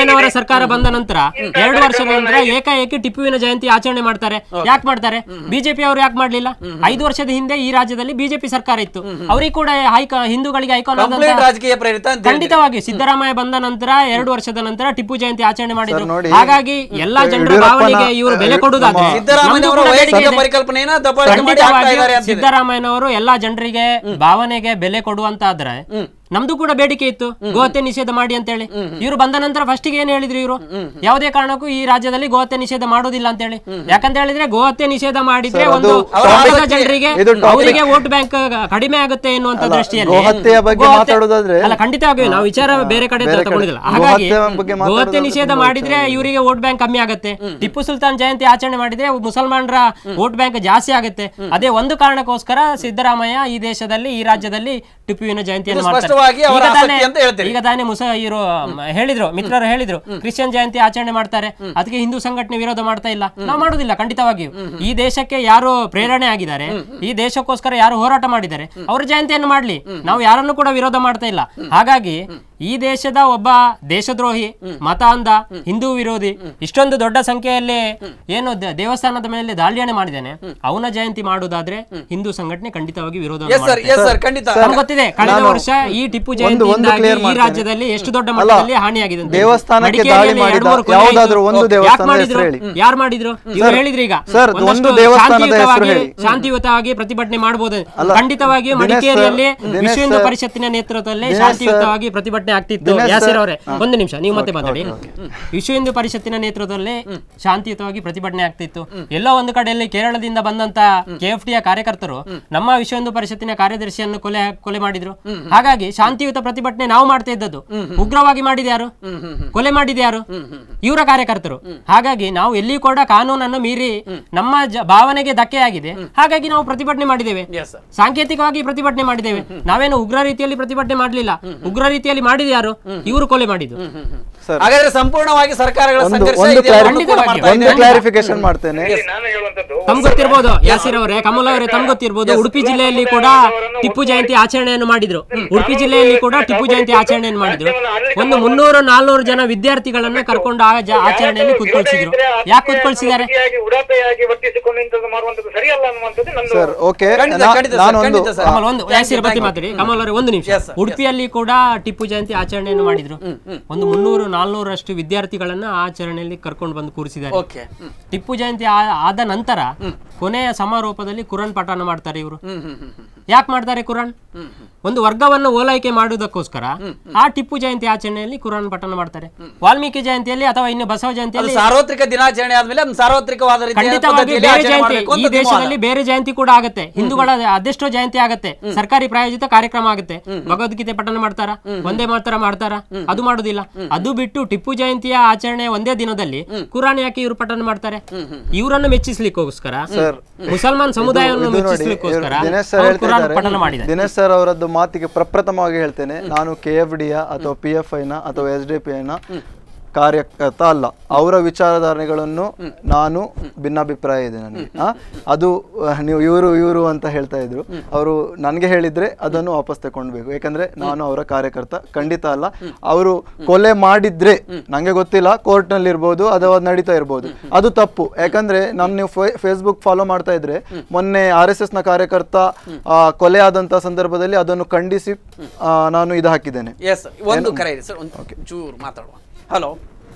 ಸಿದ್ದರಾಮಯ್ಯನವರ ಸರ್ಕಾರ ಬಂದ ನಂತರ ಎರಡು ವರ್ಷದ ನಂತರ ಏಕಾಏಕಿ ಟಿಪ್ಪುವಿನ ಜಯಂತಿ ಆಚರಣೆ ಮಾಡ್ತಾರೆ ಯಾಕೆ ಮಾಡ್ತಾರೆ ಬಿಜೆಪಿ ಅವರು ಯಾಕೆ ಮಾಡ್ಲಿಲ್ಲ ಐದು ವರ್ಷದ ಹಿಂದೆ ಈ ರಾಜ್ಯದಲ್ಲಿ ಬಿಜೆಪಿ ಸರ್ಕಾರ ಇತ್ತು ಅವರಿಗೆ ಕೂಡ ಹೈಕ ಹಿಂದೂಗಳಿಗೆ ಐಕಾನ್ ಕಂಪ್ಲೀಟ್ ರಾಜಕೀಯ ಪ್ರೇರಿತ ಅಂತ ಹೇಳಿದ್ರೆ. ಖಂಡಿತವಾಗಿ ಸಿದ್ದರಾಮಯ್ಯ ಬಂದ ನಂತರ ಎರಡು ವರ್ಷದ ನಂತರ ಟಿಪ್ಪು ಜಯಂತಿ ಆಚರಣೆ ಮಾಡಿದ್ರು ನೋಡಿ, ಹಾಗಾಗಿ ಎಲ್ಲಾ ಜನರ ಯಡಿಯೂರಪ್ಪನ- ಭಾವನೆಗೆ ಇವರು ಬೆಲೆ ಕೊಡುವುದಾದ್ರೆ ನಮ್ಮ ಸಿದ್ದರಾಮಯ್ಯನವರ ನಮ್ದು ಕೂಡ ವೈಯಕ್ತಿಕ ಬೇಡಿಕೆ ಇದೆ. ಪರಿಕಲ್ಪನೆಯನ್ನ ದಬ್ಬಾಳಿಕೆ ಮಾಡಿ ಹಾಕ್ತಾ ಖಂಡಿತವಾಗಿಯೂ ಇದ್ದಾರೆ ಅಂತಿದೆ. ಸಿದ್ದರಾಮಯ್ಯನವರು ಎಲ್ಲಾ ಜನರಿಗೆ ಭಾವನೆಗೆ ಬೆಲೆ ಕೊಡುವಂತಾದ್ರೆ ನಮ್ದು ಕೂಡ ಬೇಡಿಕೆ ಇತ್ತು ಗೋಹತ್ಯೆ ನಿಷೇಧ ಮಾಡಿ ಅಂತ ಹೇಳಿ ಇವರು ಬಂದ ನಂತರ ಫಸ್ಟ್ ಏನ್ ಹೇಳಿದ್ರು ಇವರು ಯಾವುದೇ ಕಾರಣಕ್ಕೂ ಈ ರಾಜ್ಯದಲ್ಲಿ ಗೋಹತ್ಯೆ ನಿಷೇಧ ಮಾಡೋದಿಲ್ಲ ಅಂತ ಹೇಳಿ ಯಾಕಂತ ಹೇಳಿದ್ರೆ ಗೋಹತ್ಯೆ ನಿಷೇಧ ಮಾಡಿದ್ರೆ ಸರ್, ಒಂದು ಅದು ವರ್ಗದ topic- ಜನರಿಗೆ ಇದು topic- ಅವರಿಗೆ ವೋಟ್ ಬ್ಯಾಂಕ್ ಕಡಿಮೆ ಆಗುತ್ತೆ ಎನ್ನುವಂತ ಅಲ್ಲ, ದೃಷ್ಟಿಯಲ್ಲಿ ಗೋಹತ್ಯೆಯ ಬಗ್ಗೆ ಗೋಹತ್ಯೆ- ಮಾತಾಡೋದಾದ್ರೆ- ಅಲ್ಲ ಖಂಡಿತವಾಗಿಯೂ ನಾವು ವಿಚಾರ ಬೇರೆ ಕಡೆ ಬೇರೆ ಕಡೆ. ತಗೊಂಡಿಲ್ಲ ಹಾಗಾಗಿ ಗೋಹತ್ಯೆ ಬಗ್ಗೆ ಗೋಹತ್ಯೆ ಮಾತಾಡೋದಾದ್ರೆ ನಿಷೇಧ ತುಂಬಾ ಮಾಡಿದ್ರೆ ಇವರಿಗೆ ವೋಟ್ ಬ್ಯಾಂಕ್ ಕಮ್ಮಿ ಆಗುತ್ತೆ ಟಿಪ್ಪು ಸುಲ್ತಾನ್ ಜಯಂತಿ ಆಚರಣೆ ಮಾಡಿದ್ರೆ ಮುಸಲ್ಮಾನರ ವೋಟ್ ಬ್ಯಾಂಕ್ ಜಾಸ್ತಿ ಆಗುತ್ತೆ ಅದೇ ಒಂದು ಕಾರಣಕ್ಕೋಸ್ಕರ ಸಿದ್ದರಾಮಯ್ಯ ಈ ದೇಶದಲ್ಲಿ ಈ ರಾಜ್ಯದಲ್ಲಿ ಟಿಪ್ಪುವಿನ ಜಯಂತಿಯನ್ನು ಇದು ಮಾಡ್ತಾರೆ ಸ್ಪಷ್ಟವಾಗಿ ಅವರ ಈಗ ತಾನೇ- ಆಸಕ್ತಿ ಅಂತ ಹೇಳ್ತೀರಿ. ಈಗ ತಾನೇ ಮುಸ ಇವರು ಮ, ಹೇಳಿದ್ರು ಮಿತ್ರರು ಹೇಳಿದ್ರು ಕ್ರಿಶ್ಚಿಯನ್ ಜಯಂತಿ ಆಚರಣೆ ಮಾಡ್ತಾರೆ ಅದಕ್ಕೆ ಹಿಂದೂ ಸಂಘಟನೆ ವಿರೋಧ ಮಾಡ್ತಾ ಇಲ್ಲ ನಾವು ಮಾಡುದಿಲ್ಲ ಖಂಡಿತವಾಗಿಯೂ ಈ ದೇಶಕ್ಕೆ ಯಾರು ಪ್ರೇರಣೆ ಆಗಿದ್ದಾರೆ ಈ ದೇಶಕ್ಕೋಸ್ಕರ ಯಾರು ಹೋರಾಟ ಮಾಡಿದ್ದಾರೆ ಅವರ ಜಯಂತಿಯನ್ನು ಮಾಡ್ಲಿ ನಾವು ಯಾರನ್ನು ಕೂಡ ವಿರೋಧ ಮಾಡ್ತಾ ಇಲ್ಲ ಹಾಗಾಗಿ ಈ ದೇಶದ ಒಬ್ಬ ದೇಶದ್ರೋಹಿ ಮತ ಅಂಧ ಹಿಂದೂ ವಿರೋಧಿ ಇಷ್ಟೊಂದು ದೊಡ್ಡ ಸಂಖ್ಯೆಯಲ್ಲಿ ಏನು ದ- ದೇವಸ್ಥಾನದ ಮೇಲೆ ದಾಳಿಯಣೆ ಮಾಡಿದ್ದಾನೆ ಅವನ ಜಯಂತಿ ಮಾಡುವುದಾದ್ರೆ ಹಿಂದೂ ಸಂಘಟನೆ ಖಂಡಿತವಾಗಿ ವಿರೋಧ ಎಸ್ ಸರ್ ಎಸ್ ಸರ್ ಖಂಡಿತ ನಮ್ಗೆ ಗೊತ್ತಿದೆ ಕಳೆದ ನಾನು ವರ್ಷ ಈ ಟಿಪ್ಪು ಒಂದು- ಒಂದು ಜಯಂತಿಯಿಂದಾಗಿ clear ಈ ಮಾಡ್ತೇನೆ. ರಾಜ್ಯದಲ್ಲಿ ಎಷ್ಟು ದೊಡ್ಡ ಅಲ್ಲ, ಮಟ್ಟದಲ್ಲಿ ಹಾನಿಯಾಗಿದೆ ಅಂತ. ದೇವಸ್ಥಾನಕ್ಕೆ ಮಡಿಕೇರಿಯಲ್ಲಿ ದಾಳಿ ಎರಡು ಮಾಡಿದ ಮೂರು ಕೊಲೆ ಆಯ್ತು. ಯಾವುದಾದ್ರೂ ಒಂದು ಯಾಕೆ ದೇವಸ್ಥಾನದ ಮಾಡಿದ್ರು ಹೆಸರು ಹೇಳಿ. ಯಾರು ಮಾಡಿದ್ರು ಇವ್ರು ಸರ್, ಹೇಳಿದ್ರಿ ಈಗ ಸರ್, ಒಂದಷ್ಟು ಒಂದು ದೇವಸ್ಥಾನದ ಹೆಸರು ಶಾಂತಿಯುತವಾಗಿ- ಹೇಳಿ. ಶಾಂತಿಯುತವಾಗಿ ಪ್ರತಿಭಟನೆ ಮಾಡಬಹುದು ಅಲ್ಲ, ಖಂಡಿತವಾಗಿ ದಿನೇಶ್ ಮಡಿಕೇರಿಯಲ್ಲಿ ಸರ್, ದಿನೇಶ್ ವಿಶ್ವ ಹಿಂದೂ ಸರ್, ಪರಿಷತ್ತಿನ ನೇತೃತ್ವದಲ್ಲಿ ದಿನೇಶ್ ಶಾಂತಿಯುತವಾಗಿ ಪ್ರತಿಭಟನೆ ಆಗ್ತಿತ್ತು ದಿನೇಶ್ ಯಾಸಿರ್ ಸರ್, ಅವರೇ ಒಂದು ನಿಮಿಷ ನೀವು ಮತ್ತೆ ಮಾತಾಡಿ ವಿಶ್ವ ಹಿಂದೂ ಪರಿಷತ್ತಿನ ನೇತೃತ್ವದಲ್ಲಿ ಶಾಂತಿಯುತವಾಗಿ ಪ್ರತಿಭಟನೆ ಆಗ್ತಿತ್ತು ಎಲ್ಲೋ ಒಂದು ಕಡೆಯಲ್ಲಿ ಕೇರಳದಿಂದ ಬಂದಂತ ಕೆಎಫ್ಟಿಯ ಕಾರ್ಯಕರ್ತರು ನಮ್ಮ ವಿಶ್ವ ಹಿಂದೂ ಪರಿಷತ್ತಿನ ಕಾರ್ಯದರ್ಶಿಯನ್ನು ಕೊಲೆ ಕೊಲೆ ಮಾಡಿದ್ರು ಹಾಗಾಗಿ ಶಾಂತಿಯುತ ಪ್ರತಿಭಟನೆ ನಾವು ಮಾಡ್ತಾ ಇದ್ದದ್ದು ಉಗ್ರವಾಗಿ ಮಾಡಿದ್ಯಾರು ಕೊಲೆ ಮಾಡಿದ್ಯಾರು ಇವರ ಕಾರ್ಯಕರ್ತರು ಹಾಗಾಗಿ ನಾವು ಎಲ್ಲಿಯೂ ಕೂಡ ಕಾನೂನನ್ನು ಮೀರಿ ನಮ್ಮ ಜ- ಭಾವನೆಗೆ ಧಕ್ಕೆ ಆಗಿದೆ ಹಾಗಾಗಿ ನಾವು ಪ್ರತಿಭಟನೆ ಮಾಡಿದ್ದೇವೆ ಎಸ್ ಸರ್ ಸಾಂಕೇತಿಕವಾಗಿ ಪ್ರತಿಭಟನೆ ಮಾಡಿದ್ದೇವೆ ನಾವೇನು ಉಗ್ರ ರೀತಿಯಲ್ಲಿ ಪ್ರತಿಭಟನೆ ಮಾಡಲಿಲ್ಲ ಉಗ್ರ ರೀತಿಯಲ್ಲಿ ಮಾಡಿದ್ಯಾರು ಇವರು ಕೊಲೆ ಮಾಡಿದ್ದು ಸರ್ ಹಾಗಾದ್ರೆ ಸಂಪೂರ್ಣವಾಗಿ ಸರ್ಕಾರಗಳ ಒಂದು ಸಂಘರ್ಷ ಒಂದು ಇದೆಲ್ಲ ಕ್ಲಾರಿ- ಕೂಡ ಮಾಡ್ತಾ ಒಂದು ಇದೆ. ಕ್ಲಾರಿಫಿಕೇಶನ್ ಮಾಡ್ತೇನೆ ನಾನು ಹೇಳುವಂತದ್ದು ತಮ್ಗೆ ಗೊತ್ತಿರ್ಬೋದು ಯಾಸಿರ್ ಅವರೇ ಕಮಲ್ ಅವರೇ ತಮ್ಗೆ ಗೊತ್ತಿರ್ಬೋದು ಉಡುಪಿ ಜಿಲ್ಲೆಯಲ್ಲಿ ಕೂಡ ಟಿಪ್ಪು ಜಯಂತಿ ಆಚರಣೆಯನ್ನು ಮಾಡಿದ್ರು ಉಡುಪಿ ಜಿಲ್ಲೆಯಲ್ಲಿ ಕೂಡ ಟಿಪ್ಪು ಜಯಂತಿ ಆಚರಣೆಯನ್ನು ಮಾಡಿದ್ರು ಒಂದು ಮುನ್ನೂರು ನಾಲ್ನೂರು ಜನ ವಿದ್ಯಾರ್ಥಿಗಳನ್ನ ಕರ್ಕೊಂಡು ಆ ಜ- ಆಚರಣೆಯಲ್ಲಿ ಕೂತ್ಕೊಳ್ಸಿದ್ರು ಯಾಕೆ ಕೂತ್ಕೊಳ್ಸಿದ್ದಾರೆ ಉಡುಪಿಯಾಗಿ ಉಡಾಪೆಯಾಗಿ ವರ್ತಿಸಿಕೊಂಡು ಇಂಥದ್ದು ಮಾಡುವಂತದ್ದು ಸರಿಯಲ್ಲ ಅನ್ನುವಂಥದ್ದು ನನ್ನ ಸರ್ ಓಕೆ ಖಂಡಿತ, ಖಂಡಿತ ಸರ್, ನಾನೊಂದು ಖಂಡಿತ ಸರ್. ಕಮಲ್ ಒಂದು Thank you, ಯಾಸಿರ್ ಬಗ್ಗೆ thank you. ಮಾತಾಡಿ ಕಮಲ್ ಅವರೇ ಒಂದು ನಿಮಿಷ Yes, sir, ಉಡುಪಿಯಲ್ಲಿ ಕೂಡ ಟಿಪ್ಪು ಜಯಂತಿ ಆಚರಣೆಯನ್ನು ಮಾಡಿದ್ರು ಒಂದು ಮುನ್ನೂರು ನಾಲ್ನೂರಷ್ಟು ವಿದ್ಯಾರ್ಥಿಗಳನ್ನ ಆಚರಣೆಯಲ್ಲಿ ಕರ್ಕೊಂಡು ಬಂದು ಕೂರಿಸಿದ್ದಾರೆ ಓಕೆ ಹ್ಮ್. ಟಿಪ್ಪು ಜಯಂತಿ ಆ- ಆದ ನಂತರ ಕೊನೆಯ ಸಮಾರೋಪದಲ್ಲಿ ಕುರಾನ್ ಪಠಣ ಮಾಡ್ತಾರೆ ಇವರು ಹ್ಮ್ ಹ್ಮ್ ಹ್ಮ್ ಹ್ಮ್. ಯಾಕೆ ಮಾಡ್ತಾರೆ ಕುರಾನ್ ಒಂದು ವರ್ಗವನ್ನು ಓಲೈಕೆ ಮಾಡುವುದಕ್ಕೋಸ್ಕರ ಆ ಟಿಪ್ಪು ಜಯಂತಿ ಆಚರಣೆಯಲ್ಲಿ ಕುರಾನ್ ಪಠಣ ಮಾಡ್ತಾರೆ ವಾಲ್ಮೀಕಿ ಜಯಂತಿಯಲ್ಲಿ ಅಥವಾ ಇನ್ನು ಬಸವ ಅದು ಜಯಂತಿಯಲ್ಲಿ ಸಾರ್ವತ್ರಿಕ ದಿನಾಚರಣೆ ಆದ್ಮೇಲೆ ಅದನ್ನ ಸಾರ್ವತ್ರಿಕವಾದ ರೀತಿಯ ಖಂಡಿತವಾಗಿ ಪದ್ಧತಿಯಲ್ಲಿ ಬೇರೆ ಆಚರಣೆ ಜಯಂತಿ ಮಾಡ್ಬೇಕು ಅಂತ ಈ ನಿಮ್ಮ ವಾದ. ದೇಶದಲ್ಲಿ ಬೇರೆ ಜಯಂತಿ ಕೂಡ ಆಗುತ್ತೆ ಹಿಂದೂಗಳ ಅದೆಷ್ಟೋ ಜಯಂತಿ ಆಗುತ್ತೆ ಸರ್ಕಾರಿ ಪ್ರಾಯೋಜಿತ ಕಾರ್ಯಕ್ರಮ ಆಗುತ್ತೆ ಭಗವದ್ಗೀತೆ ಪಠಣ ಮಾಡ್ತಾರ ಒಂದೇ ಮಾತರ ಮಾಡ್ತಾರ ಅದು ಮಾಡುದಿಲ್ಲ ಅದು ಬಿಟ್ಟು ಟಿಪ್ಪು ಜಯಂತಿಯ ಆಚರಣೆ ಒಂದೇ ದಿನದಲ್ಲಿ ಕುರಾನ್ ಯಾಕೆ ಇವರು ಪಠಣ ಮಾಡ್ತಾರೆ ಇವರನ್ನು ಮೆಚ್ಚಿಸ್ಲಿಕ್ಕೋಸ್ಕರ ಸರ್ ಮುಸಲ್ಮಾನ್ ಸಮುದಾಯವನ್ನು ಇದು ನೋಡಿ, ಮೆಚ್ಚಿಸ್ಲಿಕ್ಕೋಸ್ಕರ ಇವ್ರು ದಿನೇಶ್ ಸರ್ ಅವ್ರು ಹೇಳ್ತಾ ಕುರಾನ್ ಇದ್ದಾರೆ. ಪಠಣ ಮಾಡಿದ್ದಾರೆ ದಿನೇಶ್ ಸರ್ ಅವರದ್ದು ಮಾತಿಗೆ ಪ್ರಪ್ರಥಮವಾಗಿ ಹೇಳ್ತೇನೆ ನಾನು ಕೆ ಎಫ್ ಡಿಯ ಅಥವಾ ಪಿ ಎಫ್ ಐನ ಅಥವಾ ಎಸ್ ಡಿ ಪಿ ಐನ ಕಾರ್ಯಕರ್ತ ಅಲ್ಲ ಅವರ ವಿಚಾರಧಾರೆಗಳನ್ನು ನಾನು ಭಿನ್ನಾಭಿಪ್ರಾಯ ಇದೆ ನನಗೆ ಆ, ಅದು ಅಹ್, ನೀವು ಇವರು ಇವರು ಅಂತ ಹೇಳ್ತಾ ಇದ್ರು ಅವರು ನನಗೆ ಹೇಳಿದ್ರೆ ಅದನ್ನು ವಾಪಸ್ ತಗೊಂಡ್ಬೇಕು ಯಾಕಂದ್ರೆ ನಾನು ಅವರ ಕಾರ್ಯಕರ್ತ ಖಂಡಿತ ಅಲ್ಲ ಅವರು ಕೊಲೆ ಮಾಡಿದ್ರೆ ನಂಗೆ ಗೊತ್ತಿಲ್ಲ ಕೋರ್ಟ್ ನಲ್ಲಿ ಇರ್ಬೋದು ಅಥವಾ ಅದ್ ನಡೀತಾ ಇರ್ಬೋದು ಅದು ತಪ್ಪು ಯಾಕಂದ್ರೆ ನಾನು ನೀವು ಫೇಸ್ಬುಕ್ ಫಾಲೋ ಮಾಡ್ತಾ ಇದ್ರೆ ಮೊನ್ನೆ ಆರ್ ಎಸ್ ಎಸ್ ನ ಕಾರ್ಯಕರ್ತ ಆ, ಕೊಲೆ ಆದಂತ ಸಂದರ್ಭದಲ್ಲಿ ಅದನ್ನು ಖಂಡಿಸಿ ಆ, ನಾನು ಇದು ಹಾಕಿದ್ದೇನೆ ಎಸ್ ಒಂದು ಕರೆ ಇದೆ ಸರ್ ಒಂದು ಚೂರು ಮಾತಾಡುವ ಹಲೋ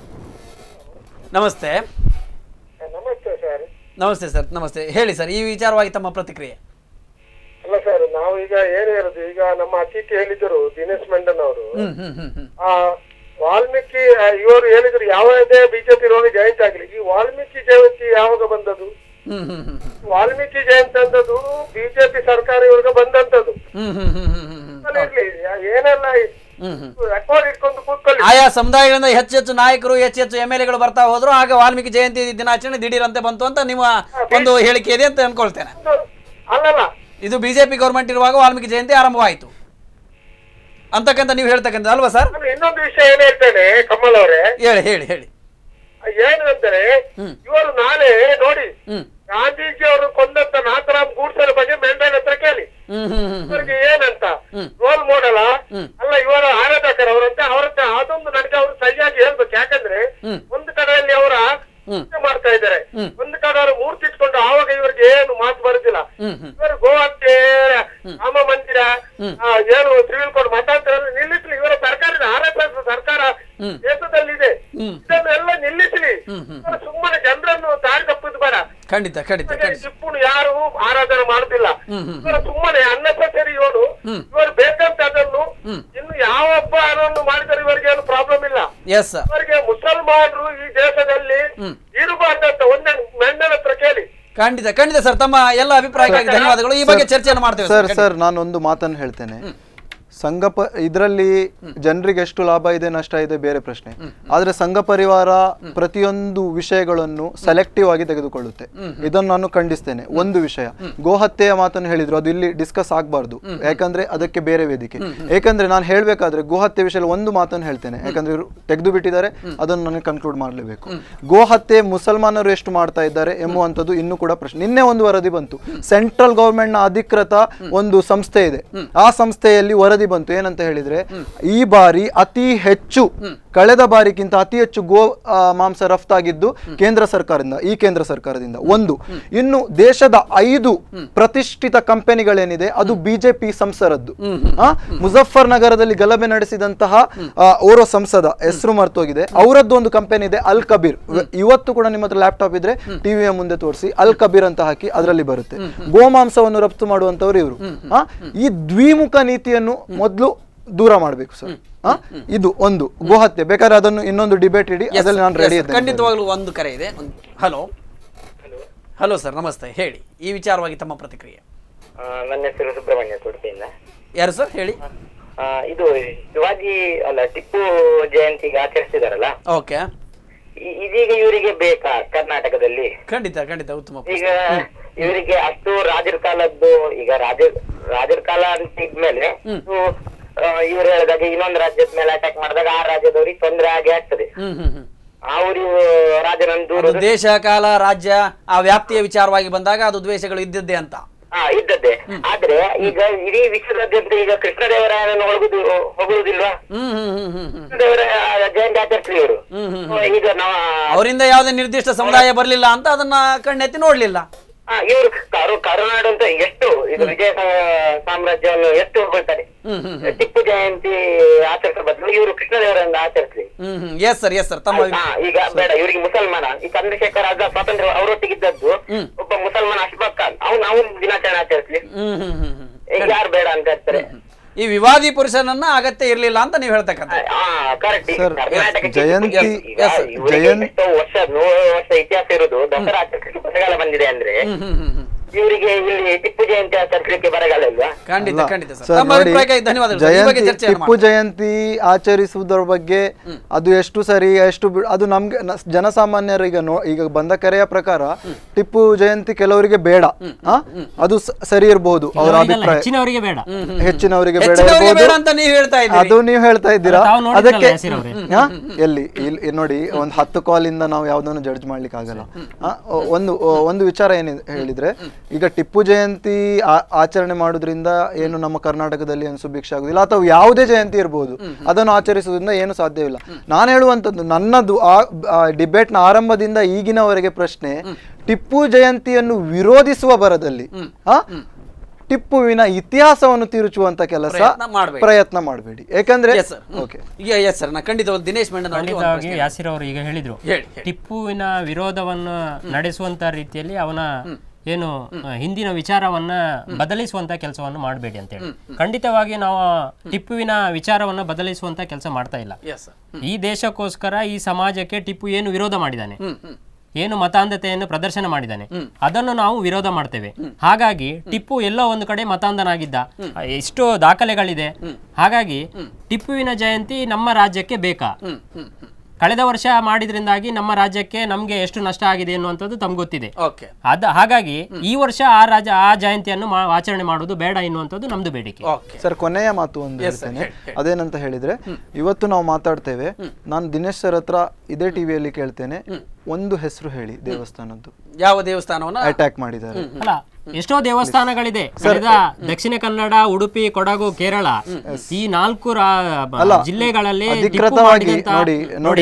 ನಮಸ್ತೆ ನಮಸ್ತೆ ಸರ್ ನಮಸ್ತೆ ಸರ್ ನಮಸ್ತೆ ಹೇಳಿ ಸರ್ ಈ ವಿಚಾರವಾಗಿ ತಮ್ಮ ಪ್ರತಿಕ್ರಿಯೆ ಅಲ್ಲ ಸರ್ ನಾವು ಈಗ ಏನ್ ಹೇಳುದು ಈಗ ನಮ್ಮ ಅತಿಥಿ ಹೇಳಿದರು ದಿನೇಶ್ ಮಂಡನ್ ಅವರು ಹ್ಮ್ ಹ್ಮ್ ಹ್ಮ್ ಹ್ಮ್ ಆ ವಾಲ್ಮೀಕಿ ಆ, ಇವರು ಹೇಳಿದ್ರು ಯಾವುದೇ ಬಿಜೆಪಿ ರೋಗಿ ಜಯಂತಿ ಆಗಲಿ ಈ ವಾಲ್ಮೀಕಿ ಜಯಂತಿ ಯಾವಾಗ ಬಂದದ್ದು ಹ್ಮ್ ಹ್ಮ್ ಹ್ಮ್ ವಾಲ್ಮೀಕಿ ಜಯಂತಿ ಅಂತದ್ದು ಬಿಜೆಪಿ ಸರ್ಕಾರ ಇವ್ರಿಗೆ ಬಂದಂತದ್ದು ಹ್ಮ್ ಹ್ಮ್ ಹ್ಮ್ ಹ್ಮ್ ಹ್ಮ್ ಹ್ಮ್ ಅಲ್ಲಿ ಇರ್ಲಿ ಯಾ- ಏನೆಲ್ಲ ಹ್ಮ್ ಹ್ಮ್ ರೆಕಾರ್ಡ್ ಇಟ್ಕೊಂಡು ಕೂತ್ಕೊಳ್ಳಿ ಆಯಾ ಸಮುದಾಯಗಳಿಂದ ಹೆಚ್ಚು ಹೆಚ್ಚು ನಾಯಕರು ಹೆಚ್ಚು ಹೆಚ್ಚು ಎಮ್ ಎಲ್ ಎಗಳು ಬರ್ತಾ ಹೋದ್ರು ಆಗ ವಾಲ್ಮೀಕಿ ಜಯಂತಿ ದಿನಾಚರಣೆ ದಿಢೀರಂತೆ ಬಂತು ಅಂತ ನಿಮ್ಮ ಒಂದು ಹೇಳಿಕೆ ಇದೆ ಅಂತ ಅನ್ಕೊಳ್ತೇನೆ ಅಲ್ಲಲ್ಲ ಇದು ಬಿಜೆಪಿ ಗೌರ್ಮೆಂಟ್ ಇರುವಾಗ ವಾಲ್ಮೀಕಿ ಜಯಂತಿ ಆರಂಭವಾಯಿತು ಅಂತಕ್ಕಂತ ನೀವು ಹೇಳ್ತಕ್ಕಂಥ ಅಲ್ವಾ ಸರ್ ನಾನು ಇನ್ನೊಂದು ವಿಷಯ ಏನ್ ಹೇಳ್ತೇನೆ ಕಮಲ್ ಅವರೇ ಹೇಳಿ ಹೇಳಿ ಹೇಳಿ ಏನು ಅಂದ್ರೆ ಇವರು ನಾಳೆ ನೋಡಿ ಹ್ಮ್ ಗಾಂಧೀಜಿ ಅವರು ಕೊಂದಂತ ನಾಥರಾಮ್ ಗೂಡ್ಸರ ಬಗ್ಗೆ ಮೆಂಡನ್ ಹತ್ರ ಕೇಳಿ ಹ್ಮ್ ಹ್ಮ್ ಹ್ಮ್ ಇವರಿಗೆ ಏನಂತ ರೋಲ್ ಮಾಡಲ್ಲ ಅಲ್ಲ ಇವರ ಆರಾಧಕರು ಅವರಂತೆ ಅವರಂತೆ ಅದೊಂದು ನನಗೆ ಅವರು ಸರಿಯಾಗಿ ಹೇಳ್ಬೇಕು ಯಾಕಂದ್ರೆ ಮಾಡ್ತಾ ಇದ್ದಾರೆ ಒಂದು ಕಡೆ ಮೂರ್ತಿ ಇಟ್ಕೊಂಡು ಆವಾಗ ಇವರಿಗೆ ಏನು ಮಾತು ಬರುದಿಲ್ಲ ಇವರು ಗೋಹತ್ಯೆ ರಾಮ ಮಂದಿರ ಆ, ಏನು ಸಿವಿಲ್ ಕೋಡ್ ಮತಾಂತರ ನಿಲ್ಲಿಸಲಿ ಇವರ ಸರ್ಕಾರದ ಆರ್ ಎಸ್ ಎಸ್ ಸರ್ಕಾರ ದೇಶದಲ್ಲಿದೆ ಇದನ್ನೆಲ್ಲ ನಿಲ್ಲಿಸಲಿ ಇವರು ಸುಮ್ಮನೆ ಜನರನ್ನು ದಾರಿ ತಪ್ಪುದು ಬೇಡ ಖಂಡಿತ ಖಂಡಿತ ಖಂಡಿತ ಟಿಪ್ಪುನು ಯಾರು ಆರಾಧನೆ ಮಾಡುದಿಲ್ಲ ಇವರು ಸುಮ್ಮನೆ ಅನ್ನೆಸರಿ ಇವನು ಇವರು ಬೇಕಂತ ಅದನ್ನು ಇನ್ನು ಯಾವ ಹಬ್ಬ ಅನ್ನೋದು ಮಾಡಿದರೆ ಇವರಿಗೆ ಏನು ಪ್ರಾಬ್ಲಮ್ ಇಲ್ಲ ಎಸ್ ಸರ್ ಇವರಿಗೆ ಮುಸಲ್ಮಾನರು ಈ ದೇಶದಲ್ಲಿ ಇರಬಾರ್ದಂತ ಒಂದೇ ಮೆಂಡನ ಹತ್ರ ಕೇಳಿ ಖಂಡಿತ ಖಂಡಿತ ಸರ್ ತಮ್ಮ ಎಲ್ಲ ಅಭಿಪ್ರಾಯಕ್ಕಾಗಿ ಧನ್ಯವಾದಗಳು ಈ ಬಗ್ಗೆ ಚರ್ಚೆಯನ್ನು ಮಾಡ್ತೇವೆ ಸರ್ ಸರ್ ಸರ್ ನಾನೊಂದು ಮಾತನ್ನು ಹೇಳ್ತೇನೆ ಸಂಘ ಪ ಇದರಲ್ಲಿ ಜನರಿಗೆ ಎಷ್ಟು ಲಾಭ ಇದೆ ನಷ್ಟ ಇದೆ ಬೇರೆ ಪ್ರಶ್ನೆ ಆದ್ರೆ ಸಂಘ ಪರಿವಾರ ಪ್ರತಿಯೊಂದು ವಿಷಯಗಳನ್ನು ಸೆಲೆಕ್ಟಿವ್ ಆಗಿ ತೆಗೆದುಕೊಳ್ಳುತ್ತೆ ಇದನ್ನು ನಾನು ಖಂಡಿಸ್ತೇನೆ ಒಂದು ವಿಷಯ ಗೋಹತ್ಯೆಯ ಮಾತನ್ನು ಹೇಳಿದ್ರು ಅದು ಇಲ್ಲಿ ಡಿಸ್ಕಸ್ ಆಗಬಾರ್ದು ಯಾಕಂದ್ರೆ ಅದಕ್ಕೆ ಬೇರೆ ವೇದಿಕೆ ಯಾಕಂದ್ರೆ ನಾನು ಹೇಳ್ಬೇಕಾದ್ರೆ ಗೋಹತ್ಯೆ ವಿಷಯ ಒಂದು ಮಾತನ್ನು ಹೇಳ್ತೇನೆ ಯಾಕಂದ್ರೆ ಇವ್ರು ತೆಗೆದು ಬಿಟ್ಟಿದ್ದಾರೆ ಅದನ್ನು ನನಗೆ ಕನ್ಕ್ಲೂಡ್ ಮಾಡಲೇಬೇಕು ಗೋಹತ್ಯೆ ಮುಸಲ್ಮಾನರು ಎಷ್ಟು ಮಾಡ್ತಾ ಇದ್ದಾರೆ ಎಂಬುವಂಥದ್ದು ಇನ್ನೂ ಕೂಡ ಪ್ರಶ್ನೆ ನಿನ್ನೆ ಒಂದು ವರದಿ ಬಂತು ಸೆಂಟ್ರಲ್ ಗವರ್ಮೆಂಟ್ ನ ಅಧಿಕೃತ ಒಂದು ಸಂಸ್ಥೆ ಇದೆ ಆ ಸಂಸ್ಥೆಯಲ್ಲಿ ವರದಿ ಬಂತು ಏನಂತ ಹೇಳಿದ್ರೆ ಈ ಬಾರಿ ಅತಿ ಹೆಚ್ಚು ಕಳೆದ ಬಾರಿಗಿಂತ ಅತಿ ಹೆಚ್ಚು ಗೋ ಆ, ಮಾಂಸ ರಫ್ತಾಗಿದ್ದು ಕೇಂದ್ರ ಸರ್ಕಾರದಿಂದ ಈ ಕೇಂದ್ರ ಸರ್ಕಾರದಿಂದ ಒಂದು ಇನ್ನು ದೇಶದ ಐದು ಪ್ರತಿಷ್ಠಿತ ಕಂಪನಿಗಳೇನಿದೆ ಅದು ಬಿಜೆಪಿ ಸಂಸರದ್ದು ಆ, ಮುಜಫರ್ ನಗರದಲ್ಲಿ ಗಲಭೆ ನಡೆಸಿದಂತಹ ಆ, ಓರ್ವ ಸಂಸದ ಹೆಸರು ಮರ್ತೋಗಿದೆ ಅವರದ್ದು ಒಂದು ಕಂಪನಿ ಇದೆ ಅಲ್ ಕಬೀರ್ ವ- ಇವತ್ತು ಕೂಡ ನಿಮ್ಮ ಹತ್ರ ಲ್ಯಾಪ್ಟಾಪ್ ಇದ್ರೆ ಟಿವಿಯ ಮುಂದೆ ತೋರಿಸಿ ಅಲ್ ಕಬೀರ್ ಅಂತ ಹಾಕಿ ಅದರಲ್ಲಿ ಬರುತ್ತೆ ಗೋಮಾಂಸವನ್ನು ರಫ್ತು ಮಾಡುವಂತವ್ರು ಇವರು ಈ ದ್ವಿಮುಖ ನೀತಿಯನ್ನು ಮೊದಲು ದೂರ ಮಾಡಬೇಕು ಸರ್ ಆ? ಇದು ಒಂದು ಗೋಹತ್ಯೆ ಬೇಕಾದ್ರೆ ಅದನ್ನು ಇನ್ನೊಂದು ಡಿಬೇಟ್ ಇಡಿ ಅದರಲ್ಲಿ ನಾನು ರೆಡಿ ಇದ್ದೇನೆ ಖಂಡಿತವಾಗ್ಲೂ ಒಂದು ಕರೆ ಇದೆ ಹಲೋ ಹಲೋ ಸರ್ ನಮಸ್ತೆ ಹೇಳಿ ಈ ವಿಚಾರವಾಗಿ ತಮ್ಮ ಪ್ರತಿಕ್ರಿಯೆ ಆ, ನನ್ನ ಹೆಸರು ಸುಬ್ರಹ್ಮಣ್ಯ ಉಡುಪಿಯಿಂದ ಯಾರು ಸರ್ ಹೇಳಿ ಆ, ಇದು ಶಿವಾಜಿ ಅಲ್ಲ ಟಿಪ್ಪು ಜಯಂತಿಗೆ ಆಚರಿಸಿದಾರಲ್ಲ ಓಕೆ ಈ- ಇದೀಗ ಇವರಿಗೆ ಬೇಕಾ ಕರ್ನಾಟಕದಲ್ಲಿ ಖಂಡಿತ ಖಂಡಿತ ಉತ್ತಮ ಈಗ ಇವರಿಗೆ ಅಷ್ಟು ರಾಜರ ಕಾಲದ್ದು ಈಗ ರಾಜ ರಾಜರ ಕಾಲ ಅಂತ ಇದ್ಮೇಲೆ ಇವ್ರು ಹೇಳಿದಾಗ ಇನ್ನೊಂದು ರಾಜ್ಯದ ಮೇಲೆ ಅಟ್ಯಾಕ್ ಮಾಡಿದಾಗ ಆ ರಾಜ್ಯದವ್ರಿಗೆ ತೊಂದರೆ ಆಗಿ ಆಗ್ತದೆ ಹ್ಮ್ ಹ್ಮ್ ಹ್ಮ್ ಅವರು ರಾಜರನ್ನು ದೂರ ಅದು ದೇಶ ಕಾಲ ರಾಜ್ಯ ಆ ವ್ಯಾಪ್ತಿಯ ವಿಚಾರವಾಗಿ ಬಂದಾಗ ಅದು ದ್ವೇಷಗಳು ಇದ್ದಿದ್ದೇ ಅಂತ ಹಾ ಇದ್ದದ್ದೇ ಆದ್ರೆ ಈಗ ಇಡೀ ವಿಶ್ವದಾದ್ಯಂತ ಈಗ ಕೃಷ್ಣದೇವರಾಯನನ್ನು ಹೊಗಳುದು ಹೊಗಳುದಿಲ್ವಾ ಹ್ಮ್ ಹ್ಮ್ ಹ್ಮ್ ಹ್ಮ್ ಹ್ಮ್ ಕೃಷ್ಣದೇವರಾಯ ಜಯಂತಿ ಆಚರಿಸ್ಲಿ ಇವರು ಈಗ ನಾವು ಅವರಿಂದ ಯಾವುದೇ ನಿರ್ದಿಷ್ಟ ಸಮುದಾಯ ಬರಲಿಲ್ಲ ಅಂತ ಅದನ್ನ ಕಣ್ಣೆತ್ತಿ ನೋಡ್ಲಿಲ್ಲ ಇವರು ಕರು ಕರುನಾಡು ಅಂತ ಎಷ್ಟು ಇದು ವಿಜಯ ಸಾ- ಸಾಮ್ರಾಜ್ಯವನ್ನು ಎಷ್ಟು ಹೊಗಳ್ತಾರೆ ಹ್ಮ್ ಹ್ಮ್ ಟಿಪ್ಪು ಜಯಂತಿ ಆಚರಿಸೋ ಬದಲು ಇವರು ಕೃಷ್ಣದೇವರನ್ನ ಆಚರಿಸ್ಲಿ hmm hmm yes sir yes sir ತಮ್ಮ ಹಾ, ಈಗ ಬೇಡ ಇವರಿಗೆ ಮುಸಲ್ಮಾನ ಈ ಚಂದ್ರಶೇಖರ್ ಆಗ ಸ್ವಾತಂತ್ರ್ಯ ಅವರೊಟ್ಟಿಗಿದ್ದದ್ದು ಒಬ್ಬ ಮುಸಲ್ಮಾನ ಅಶ್ಫಾಕ್ ಖಾನ್ ಅವ್ನು ಅವನು ದಿನಾಚರಣೆ ಆಚರಿಸ್ಲಿ ಹ್ಮ್ ಹ್ಮ್ ಹ್ಮ್ ಹ್ಮ್ ಈಗ ಯಾರು ಬೇಡ ಅಂತ ಹೇಳ್ತಾರೆ ಈ ವಿವಾದಿ ಪುರುಷನನ್ನ ಅಗತ್ಯ ಇರ್ಲಿಲ್ಲ ಅಂತ ನೀವು ಹೇಳ್ತಕ್ಕಂಥ ಹಾ ಕರೆಕ್ಟ್ ಸರ್, ಕರ್ನಾಟಕಕ್ಕೆ ಜಯಂತಿ- ಈಗ yes, sir. ಇವರಿಗೆ ಜಯಂತಿ- ಎಷ್ಟೋ ವರ್ಷ ನೂರು ವರ್ಷ ಇತಿಹಾಸ ಇರುವುದು ದಸರಾ ಆಚರಿಸಲಿಕ್ಕೆ ಬರಗಾಲ ಬಂದಿದೆ ಅಂದ್ರೆ ಹ್ಮ್ ಹ್ಮ್ ಹ್ಮ್ ಹ್ಮ್ ಇವರಿಗೆ ಇಲ್ಲಿ ಟಿಪ್ಪು ಜಯಂತಿ ಆಚರಿಸಲಿಕ್ಕೆ ಬರಗಾಲ ಇಲ್ವಾ ಖಂಡಿತ ಅಲ್ಲ, ಖಂಡಿತ ಸರ್ ಸರ್ ತಮ್ಮ ನೋಡಿ, ಅಭಿಪ್ರಾಯಕ್ಕಾಗಿ ಧನ್ಯವಾದಗಳು ಸರ್. ಈ ಬಗ್ಗೆ ಜಯಂತಿ ಚರ್ಚೆಯನ್ನು ಟಿಪ್ಪು ಜಯಂತಿ ಆಚರಿಸುವುದರ ಬಗ್ಗೆ ಅದು ಎಷ್ಟು ಸರಿ ಎಷ್ಟು ಬಿಡ್- ಅದು ನಮ್ಗೆ ನ- ಜನಸಾಮಾನ್ಯರು ಈಗ ನೋ ಈಗ ಬಂದ ಕರೆಯ ಪ್ರಕಾರ ಟಿಪ್ಪು ಜಯಂತಿ ಕೆಲವರಿಗೆ ಬೇಡ ಆ? ಅದು ಸ- ಸರಿ ಇರಬಹುದು ಅವರ ಕೆಲವರಿಗೆಲ್ಲ ಅಭಿಪ್ರಾಯ ಹೆಚ್ಚಿನವರಿಗೆ ಬೇಡ ಹೆಚ್ಚಿನವರಿಗೆ ಬೇಡ ಹೆಚ್ಚಿನವರಿಗೆ ಬೇಡ ಇರ್ಬೋದು. ಅಂತ ನೀವು ಹೇಳ್ತಾ ಇದ್ದೀರಿ ಅದು ನೀವು ಹೇಳ್ತಾ ಇದ್ದೀರಾ ತಾವು ನೋಡಿದ್ರಲ್ಲ ಅದಕ್ಕೆ ಯಾಸೀರ್ ಅವ್ರೆ. ಹಾ? ಎಲ್ಲಿ ಇಲ್ಲಿ ಇಲ್ಲಿ ನೋಡಿ ಒಂದು ಹತ್ತು ಕಾಲ್ ಇಂದ ನಾವು ಯಾವ್ದನ್ನು ಜಡ್ಜ್ ಮಾಡ್ಲಿಕ್ಕೆ ಆಗಲ್ಲ ಆ, ಒ- ಒಂದು ಒ- ಒಂದು ವಿಚಾರ ಏನು ಹೇಳಿದ್ರೆ ಈಗ ಟಿಪ್ಪು ಜಯಂತಿ ಆ- ಆಚರಣೆ ಮಾಡೋದ್ರಿಂದ ಏನು ನಮ್ಮ ಕರ್ನಾಟಕದಲ್ಲಿ ಏನು ಸುಭಿಕ್ಷೆ ಆಗುದಿಲ್ಲ ಅಥವಾ ಯಾವುದೇ ಜಯಂತಿ ಇರಬಹುದು ಅದನ್ನು ಆಚರಿಸುವುದರಿಂದ ಏನು ಸಾಧ್ಯವಿಲ್ಲ ನಾನು ಹೇಳುವಂತದ್ದು ನನ್ನದು ಆ ಡಿಬೇಟ್ನ ಆರಂಭದಿಂದ ಈಗಿನವರೆಗೆ ಪ್ರಶ್ನೆ ಟಿಪ್ಪು ಜಯಂತಿಯನ್ನು ವಿರೋಧಿಸುವ ಬರದಲ್ಲಿ ಆ ಟಿಪ್ಪುವಿನ ಇತಿಹಾಸವನ್ನು ತಿರುಚುವಂತ ಕೆಲಸ ಪ್ರಯತ್ನ ಮಾಡ್ಬೇಡಿ. ಪ್ರಯತ್ನ ಮಾಡಬೇಡಿ ಯಾಕಂದ್ರೆ ಎಸ್ ಸರ್ ಓಕೆ ಈಗ ಎಸ್ ಸರ್ ನಾ ಖಂಡಿತವಾಗಿ ದಿನೇಶ್ ಮೆಂಡನ್ ಅವರಿಗೆ ಒಂದು ಖಂಡಿತವಾಗಿ ಪ್ರಶ್ನೆ. ಯಾಸಿರ್ ಅವರು ಈಗ ಹೇಳಿದ್ರು ಹೇಳಿ, ಹೇಳಿ. ಟಿಪ್ಪುವಿನ ವಿರೋಧವನ್ನು ನಡೆಸುವಂತ ರೀತಿಯಲ್ಲಿ ಅವನ ಏನು ಆ, ಹಿಂದಿನ ವಿಚಾರವನ್ನ ಬದಲಿಸುವಂತ ಕೆಲಸವನ್ನು ಮಾಡಬೇಡಿ ಅಂತ ಹೇಳಿ ಖಂಡಿತವಾಗಿ ನಾವು ಟಿಪ್ಪುವಿನ ವಿಚಾರವನ್ನ ಬದಲಿಸುವಂತ ಕೆಲಸ ಮಾಡ್ತಾ ಇಲ್ಲ ಎಸ್ ಸರ್ ಈ ದೇಶಕ್ಕೋಸ್ಕರ ಈ ಸಮಾಜಕ್ಕೆ ಟಿಪ್ಪು ಏನು ವಿರೋಧ ಮಾಡಿದ್ದಾನೆ ಏನು ಮತಾಂಧತೆಯನ್ನು ಪ್ರದರ್ಶನ ಮಾಡಿದ್ದಾನೆ ಅದನ್ನು ನಾವು ವಿರೋಧ ಮಾಡ್ತೇವೆ ಹಾಗಾಗಿ ಟಿಪ್ಪು ಎಲ್ಲೋ ಒಂದು ಕಡೆ ಮತಾಂಧನಾಗಿದ್ದ ಎಷ್ಟೋ ದಾಖಲೆಗಳಿದೆ ಹಾಗಾಗಿ ಟಿಪ್ಪುವಿನ ಜಯಂತಿ ನಮ್ಮ ರಾಜ್ಯಕ್ಕೆ ಬೇಕಾ ಕಳೆದ ವರ್ಷ ಮಾಡಿದ್ರಿಂದಾಗಿ ನಮ್ಮ ರಾಜ್ಯಕ್ಕೆ ನಮ್ಗೆ ಎಷ್ಟು ನಷ್ಟ ಆಗಿದೆ ಎನ್ನುವಂಥದ್ದು ತಮ್ಗೆ ಗೊತ್ತಿದೆ ಓಕೆ ಅದ ಹಾಗಾಗಿ ಈ ವರ್ಷ ಆ ರಾಜ ಆ ಜಯಂತಿಯನ್ನು ಮಾ- ಆಚರಣೆ ಮಾಡುವುದು ಬೇಡ ಎನ್ನುವಂಥದ್ದು ನಮ್ದು ಬೇಡಿಕೆ ಓಕೆ ಸರ್ ಕೊನೆಯ ಮಾತು ಒಂದು Yes, sir. ಹೇಳ್ತೇನೆ ಹೇಳಿ, ಹೇಳಿ. ಅದೇನಂತ ಹೇಳಿದ್ರೆ ಇವತ್ತು ನಾವು ಮಾತಾಡ್ತೇವೆ ನಾನು ದಿನೇಶ್ ಸರ್ ಹತ್ರ ಇದೇ ಟಿವಿಯಲ್ಲಿ ಕೇಳ್ತೇನೆ ಒಂದು ಹೆಸರು ಹೇಳಿ ದೇವಸ್ಥಾನದ್ದು ಯಾವ ದೇವಸ್ಥಾನವನ್ನ ಅಟ್ಯಾಕ್ ಮಾಡಿದ್ದಾರೆ ಅಲ್ಲ ಎಷ್ಟೋ ದೇವಸ್ಥಾನಗಳಿದೆ ಕಳೆದ ದಕ್ಷಿಣ ಕನ್ನಡ ಉಡುಪಿ ಕೊಡಗು ಕೇರಳ ಈ ನಾಲ್ಕು ರಾ- ಬ- ಅಲ್ಲ, ಜಿಲ್ಲೆಗಳಲ್ಲಿ ಟಿಪ್ಪು ಅಧಿಕೃತವಾಗಿ ಮಾಡಿದಂತ- ನೋಡಿ ನೋಡಿ